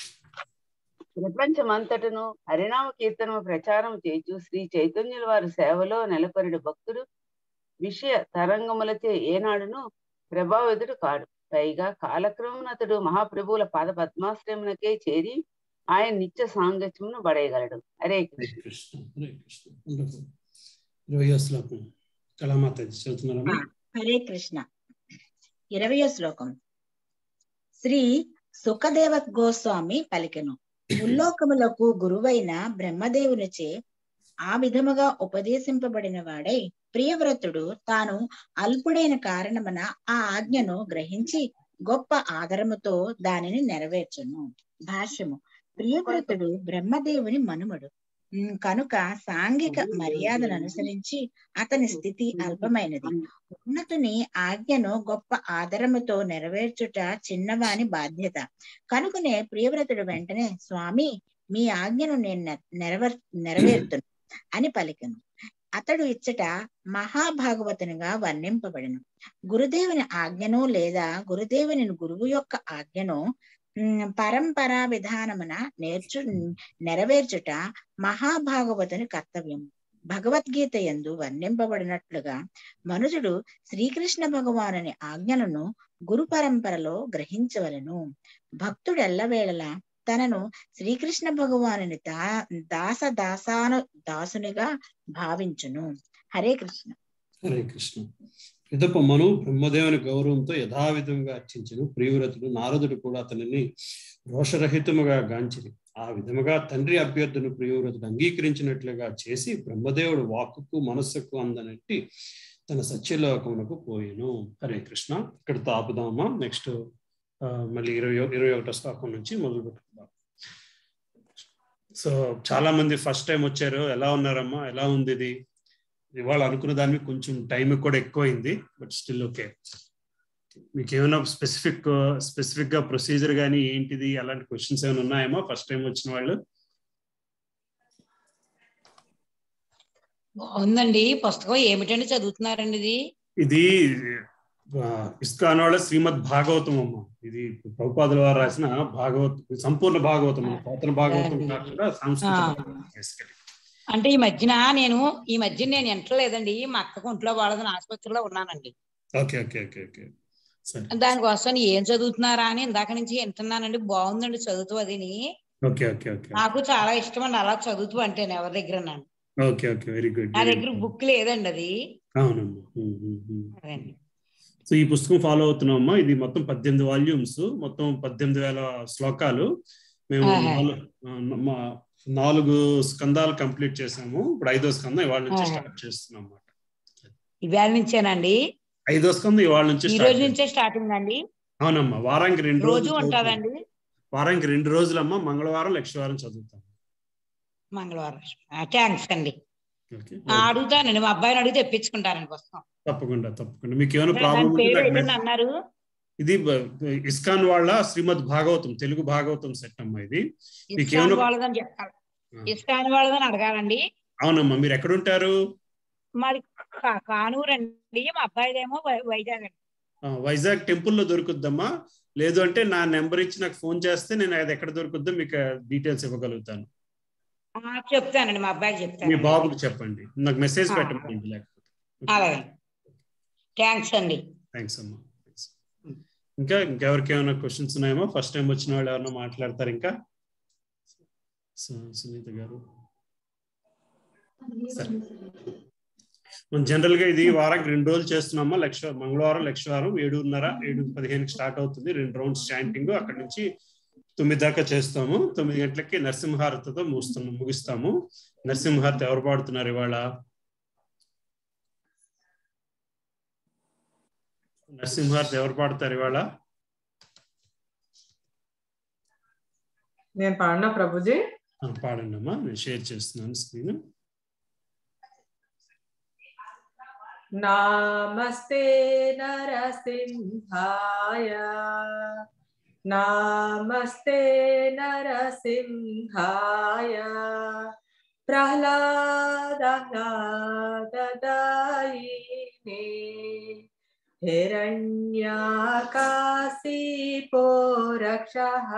ప్రపంచమంతటను హరినామ కీర్తనము ప్రచారం చేచు శ్రీ చైతన్యుల వారి సేవలో నెలకొనిన భక్తుడు విషయ తరంగములచే ఏనాడును ప్రభావితుడు కాడు పైగా కాలక్రమం అతడు మహాప్రభువుల పాద పద్మాశ్రయమునకే చేరి ఆయన నిత్య సాంగత్యమును పడేయగలడు హరే కృష్ణ కృష్ణ హరే కృష్ణ Wonderful. ఇరవయో శ్లోకం కళామాతాజీ చదువుతున్నారమ్మా హరే కృష్ణ ఇరవయో శ్లోకం శ్రీ సుఖదేవ గోస్వామి పలికెను ముల్లోకములకు గురువైన బ్రహ్మదేవునిచే ఆ విధముగా ఉపదేశింపబడిన వాడై ప్రియవ్రతుడు తాను అల్పుడైన కారణమున ఆ ఆజ్ఞను గ్రహించి గొప్ప ఆదరముతో దానిని నెరవేర్చును భాష్యము ప్రియవ్రతుడు బ్రహ్మదేవుని మనుమడు ఉమ్, కనుక సాంఘిక మర్యాదను అనుసరించి అతని స్థితి అల్పమైనది ఉన్నతుని ఆజ్ఞను గొప్ప ఆదరముతో నెరవేర్చుట చిన్నవాని బాధ్యత కనుకనే ప్రియవ్రతుడు వెంటనే స్వామి మీ ఆజ్ఞను నేను నె- నెరవేర్ నెరవేర్తును అని పలికెను అతడు ఇచ్చట మహాభాగవతునిగా వర్ణింపబడెను గురుదేవుని ఆజ్ఞను లేదా గురుదేవుని గురువు యొక్క ఆజ్ఞను ఉమ్, పరంపరా విధానమున నేర్చు నెరవేర్చుట మహాభాగవతుని కర్తవ్యం భగవద్గీత యందు వర్ణింపబడినట్లుగా మనుజుడు శ్రీకృష్ణ భగవానుని ఆజ్ఞలను గురు పరంపరలో గ్రహించవలను భక్తుడు ఎల్లవేళలా తనను శ్రీకృష్ణ భగవానుని దా దాస దాసాను దాసునిగా భావించును హరే కృష్ణ హరే కృష్ణ పిదప మను బ్రహ్మదేవుని గౌరవంతో యథావిధంగా అర్చించను ప్రియువ్రతుడు నారదుడు కూడా అతనిని రోషరహితముగా గాంచిరి ఆ విధముగా తండ్రి అభ్యర్థును ప్రియువ్రతుడు అంగీకరించినట్లుగా చేసి బ్రహ్మదేవుడు వాక్కుకు మనస్సుకు అందనట్టి తన సత్యలోకమునకు పోయిను హరే కృష్ణ ఇక్కడితో ఆపుదామా నెక్స్ట్ మళ్ళీ ఇరవై ఇరవై ఒకటో శ్లోకం నుంచి మొదలు పెట్టుకుందాం సో చాలా మంది ఫస్ట్ టైం వచ్చారు ఎలా ఉన్నారమ్మా ఎలా ఉంది ఇది ఇవాళ అనుకున్న దానికి కొంచెం టైం కూడా ఎక్కువైంది బట్ స్టిల్ ఓకే మీకు ఏమైనా స్పెసిఫిక్ స్పెసిఫిక్ గా ప్రొసీజర్ కానీ ఏంటిది అలాంటి క్వశ్చన్స్ ఏమైనా ఉన్నాయేమో ఫస్ట్ టైం వచ్చిన వాళ్ళు బాగుందండి పుస్తకం ఏమిటండి చదువుతున్నారండి ఇది ఇది ఆ, ఇస్కాన్ వాళ్ళ శ్రీమద్ భాగవతం అమ్మ ఇది ప్రభుపాదుల వారు రాసిన భాగవత సంపూర్ణ భాగవతం పాత్ర భాగవతం కాకుండా సంస్కృత ఆ. భాగవతం basically. అంటే ఈ మధ్యన నేను ఈ మధ్య నేను ఎంటలేదండి మా అక్కకు ఒంట్లో బాగలేదని ఆసుపత్రిలో ఉన్నానండి ఓకే ఓకే ఓకే ఓకే సరే దానికోసం ఏం చదువుతున్నారా అని ఇందాక నుంచి వింటున్నానండి బాగుందండి చదువుతూ అదిని ఓకే ఓకే ఓకే నాకు చాలా ఇష్టం అండి అలా చదువుతూ అంటే ఎవరి దగ్గర నన్ను ఓకే ఓకే వెరీ గుడ్ నా దగ్గర బుక్ లేదండి అది అవునమ్మా ఉమ్, ఉమ్, ఉమ్. అదండి సో ఈ పుస్తకం ఫాలో అవుతున్నామమ్మా ఇది మొత్తం పద్దెనిమిది వాల్యూమ్స్ మొత్తం పద్దెనిమిది వేల శ్లోకాలు మేము ఆహా. నాలుగు ఆ, మా నాలుగు స్కందాలు కంప్లీట్ చేసాము ఇప్పుడు ఐదో స్కందం ఇవాళ నుంచి ఆహా. స్టార్ట్ చేస్తున్నాం అన్నమాట ఇవాళ నుంచేనండి ఐదో స్కందం ఇవాళ నుంచి ఈ స్టార్ట్ రోజు నుంచే స్టార్టింగ్ అండి అవునమ్మా వారానికి రెండు రోజు రోజులు చదువుతాం. ఉంటుందండి వారానికి రెండు రోజులమ్మా మంగళవారం లక్షవారం చదువుతాం మంగళవారం థ్యాంక్స్ అండి ఓకే ఆ, అడుగుతానండి మా అబ్బాయిని అడిగి తెప్పించుకుంటానండి పుస్తకం తప్పకుండా తప్పకుండా మీకు ఏమైనా దాని ప్రాబ్లం ఉంటే పేరు నాకు ఏంటని మెసేజ్ అన్నారు ఇది బ- ఇస్కాన్ వాళ్ళ శ్రీమద్ భాగవతం తెలుగు భాగవతం సెట్ అమ్మా ఇది మీకు ఇస్కాన్ ఏమైనా వాళ్ళదని చెప్పాలి ఇస్కాన్ వాళ్ళదని అడగాలండి అవునమ్మా మీరు ఎక్కడ ఉంటారు మాది కా- కానూరు అండి మా అబ్బాయిదేమో వై- వైజాగ్ అండి ఆ, వైజాగ్ టెంపుల్లో దొరుకుద్దమ్మా లేదు అంటే నా నెంబర్ ఇచ్చి నాకు ఫోన్ చేస్తే నేను అది ఎక్కడ దొరుకుద్దో మీకు డీటెయిల్స్ ఇవ్వగలుగుతాను ఆ, చెప్తానండి మా అబ్బాయికి మీ చెప్తాను బాబుకి చెప్పండి నాకు మెసేజ్ ఆ. పెట్టమండి లేకపోతే అలాగే థ్యాంక్స్ అండి థ్యాంక్స్ అమ్మా Thanks. ఇంకా ఇంకెవరికి ఏమైనా క్వశ్చన్స్ ఉన్నాయేమో ఫస్ట్ టైం వచ్చిన వాళ్ళు ఎవరైనా మాట్లాడతారు ఇంకా సు- సునీత గారు సరే మనం జనరల్ గా ఇది వారానికి రెండు రోజులు చేస్తున్నామా లక్ష మంగళవారం లక్షవారం ఏడున్నర ఏడు పదిహేనుకి స్టార్ట్ అవుతుంది రెండు రౌండ్స్ చాంటింగ్ అక్కడ నుంచి తొమ్మిది దాకా చేస్తాము తొమ్మిది గంటలకి నరసింహారతితో ముస్తున్నాం ముగిస్తాము నరసింహారతి ఎవరు పాడుతున్నారు ఇవాళ నరసింహారతి ఎవరు పాడతారు ఇవాళ నేను పాడినా ప్రభుజీ ఆ, పాడండి అమ్మా నేను షేర్ చేస్తున్నాను స్క్రీన్ నామస్తే నరసింహాయ నామస్తే నరసింహాయ ప్రహ్లాదాయినే హిరణ్యాకాశీపో రక్షः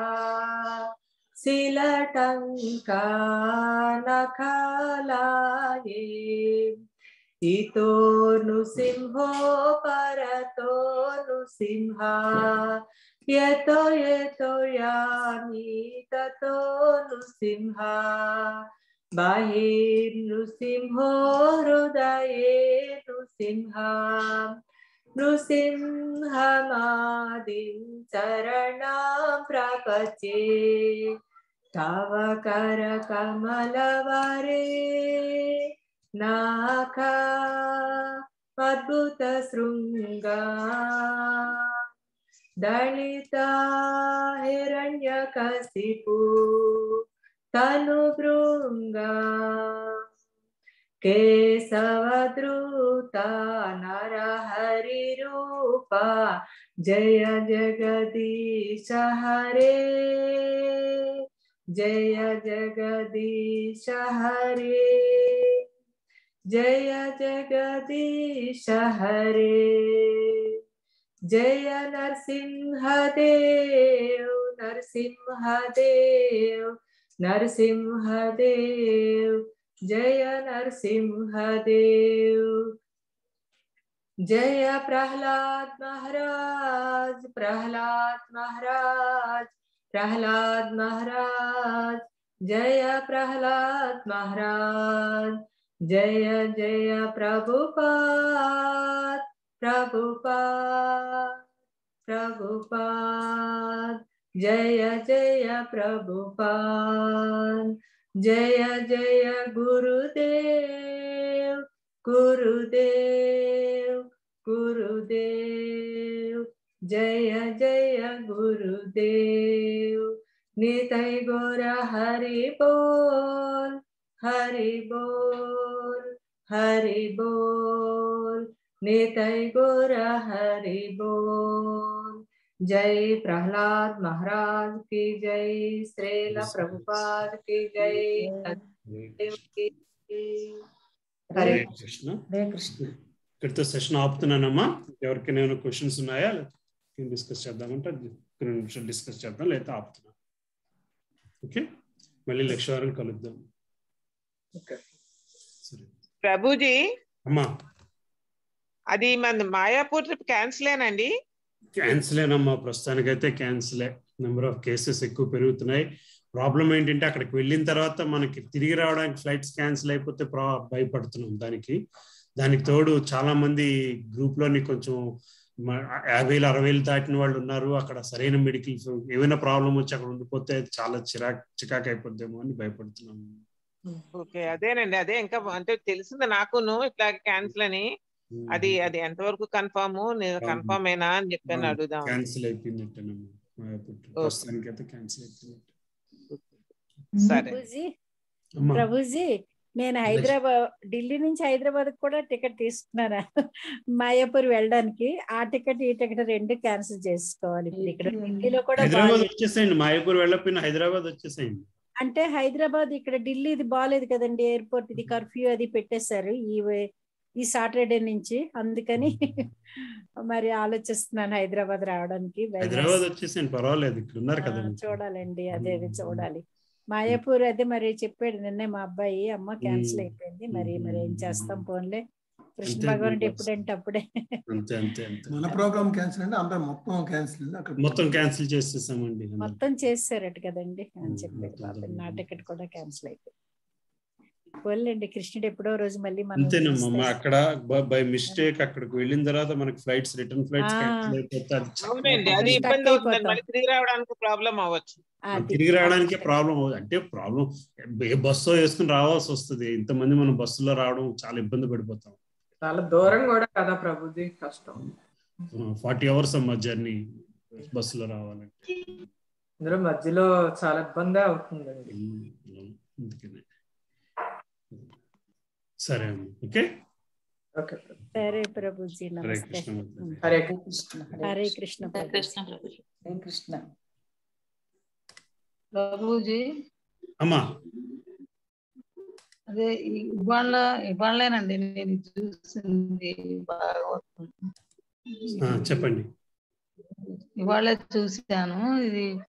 శిలటంకానఖలాయే ఇతో నృసింహో పరతో నృసింహ యతో యతో యామి తతో నృసింహ బహిర్నృసింహో హృదయే నృసింహ నృసింహమాదిం చరణాం ప్రపచే तव कर कमलवरे नाख अद्भुत शृङ्गा दलिता हिरण्यकशिपु तनुभृङ्गा केशवद्रुता नरहरिरूपा जय जगदीश हरे जय जगदीश हरे जय जगदीश हरे जय नरसिंहदेव नरसिंहदेव नरसिंहदेव जय नरसिंहदेव जय प्रहलाद महाराज प्रहलाद महाराज प्रहलाद महाराज जय प्रहलाद महाराज जय जय प्रभुपाद प्रभुपाद प्रभुपाद जय जय प्रभुपाद जय जय गुरुदेव गुरुदेव गुरुदेव जय जय गुरुदेव नितय गोर हरि बोल हरि बोल हरि बोल नितय गोर हरि बोल जय प्रहलाद महाराज की जय श्रील प्रभुपाद की जय सतदेव की హరే కృష్ణ ఇక్కడితో సెషన్ ఆపుతున్నానమ్మా ఎవరికైనా ఏమైనా క్వశ్చన్స్ ఉన్నాయా డిస్కస్ చేద్దామంటే కొన్ని నిమిషాలు డిస్కస్ చేద్దాం లేదా ఆపుతున్నాం ఓకే మళ్ళీ లక్ష వారం కలుద్దాం ప్రభుజీ అమ్మా అది మన మాయాపూర్ ట్రిప్ క్యాన్సిలేనండి క్యాన్సిలేనమ్మా ప్రస్తుతానికైతే క్యాన్సిలే నెంబర్ ఆఫ్ కేసెస్ ఎక్కువ పెరుగుతున్నాయి ప్రాబ్లం ఏంటంటే అక్కడికి వెళ్ళిన తర్వాత మనకి తిరిగి రావడానికి ఫ్లైట్స్ క్యాన్సిల్ అయిపోతే ప్రా భయపడుతున్నాం దానికి దానికి తోడు చాలా మంది గ్రూప్ లోని కొంచెం మ- యాభై వేలు అరవై వేలు దాటిన వాళ్ళు ఉన్నారు అక్కడ సరైన మెడికల్ ఏమైనా ప్రాబ్లం వచ్చి అక్కడ ఉండిపోతే చాలా చిరాక్ చికాక్ అయిపోద్దేమో అని భయపడుతున్నాం ఓకే అదేనండి అదే ఇంకా అంటే తెలిసింది నాకును ఇట్లా క్యాన్సిల్ అని అది అది ఎంతవరకు కన్ఫర్మ్ కన్ఫర్మ్ అయినా అని చెప్పాను అడుగుదాం క్యాన్సిల్ అయిపోయిందంటేనమ్మా మాయాపూర్ ప్రస్తుతానికైతే క్యాన్సిల్ అయిపోయింది సరే ప్రభుజీ అమ్మా. ప్రభుజీ నేను హైదరాబాద్ ఢిల్లీ నుంచి హైదరాబాద్ కూడా టికెట్ తీసుకున్నాను మాయాపూర్ వెళ్ళడానికి ఆ టికెట్ ఈ టికెట్ రెండు క్యాన్సిల్ చేసుకోవాలి ఇప్పుడు ఇక్కడ ఢిల్లీలో కూడా హైదరాబాద్ బాగాలేదు. వచ్చేసేయండి మాయాపూర్ వెళ్ళకపోయినా హైదరాబాద్ వచ్చేసేయండి అంటే హైదరాబాద్ ఇక్కడ ఢిల్లీ ఇది బాగాలేదు కదండి ఎయిర్పోర్ట్ ఇది కర్ఫ్యూ అది పెట్టేశారు ఈ వే- ఈ సాటర్డే నుంచి అందుకని మరి ఆలోచిస్తున్నాను హైదరాబాద్ రావడానికి by bus. హైదరాబాద్ వచ్చేసేయండి పర్వాలేదు ఇక్కడ ఉన్నారు కదా ఆ, చూడాలండి అదే అదే చూడాలి మాయాపూర్ అదే మరి చెప్పాడు నిన్నే మా అబ్బాయి అమ్మ క్యాన్సిల్ మ్మ్. అయిపోయింది మరి మరి ఏం చేస్తాం పోన్లే కృష్ణ అంతే భగవానుడు అండి. ఎప్పుడంటే అప్పుడే అంతే అంతే అంతే మన ప్రోగ్రామ్ క్యాన్సిల్ అంటే అందరం మొత్తం క్యాన్సిల్ అక్కడ మొత్తం క్యాన్సిల్ చేసేసామండి మొత్తం చేశారట కదండి అని మ్మ్. చెప్పాడు మొత్తం పాపం నా టికెట్ కూడా క్యాన్సిల్ అయిపోయింది పోన్లేండి కృష్ణుడు ఎప్పుడో రోజు మళ్ళీ మనం అంతేనమ్మా మా అక్కడ బై మిస్టేక్ అక్కడికి వెళ్ళిన తర్వాత మనకి ఫ్లైట్స్ రిటర్న్ ఫ్లైట్స్ ఆ. క్యాన్సిల్ అయిపోతే అది చాలా అవునండి అది problem. ఇబ్బంది అవుతుంది మళ్ళీ తిరిగి రావడానికి ప్రాబ్లం అవ్వచ్చు తిరిగి రావడానికే ప్రాబ్లం అంటే ప్రాబ్లం ఏ బస్సు వేసుకుని రావాల్సి వస్తుంది ఇంతమంది మనం బస్సులో రావడం చాలా ఇబ్బంది పడిపోతాం చాలా దూరం కూడా కదా ప్రభుజీ కష్టం ఫార్టీ అవర్స్ అమ్మా జర్నీ బస్సులో రావాలంటే ఇందులో మధ్యలో చాలా ఇబ్బంది అవుతుందండి అందుకనే సరే అమ్మ ఓకే ఓకే సరే ప్రభుజీ హరే నమస్తే కృష్ణ మ్మ్. హరే హరే కృష్ణ ప్రభుజీ. హరే కృష్ణ ప్రభుజీ అమ్మా అదే ఈ- ఇవాళ ఇవాళేనండి నేను చూసింది భాగవతం ఆ, చెప్పండి ఇవాళ చూశాను ఇది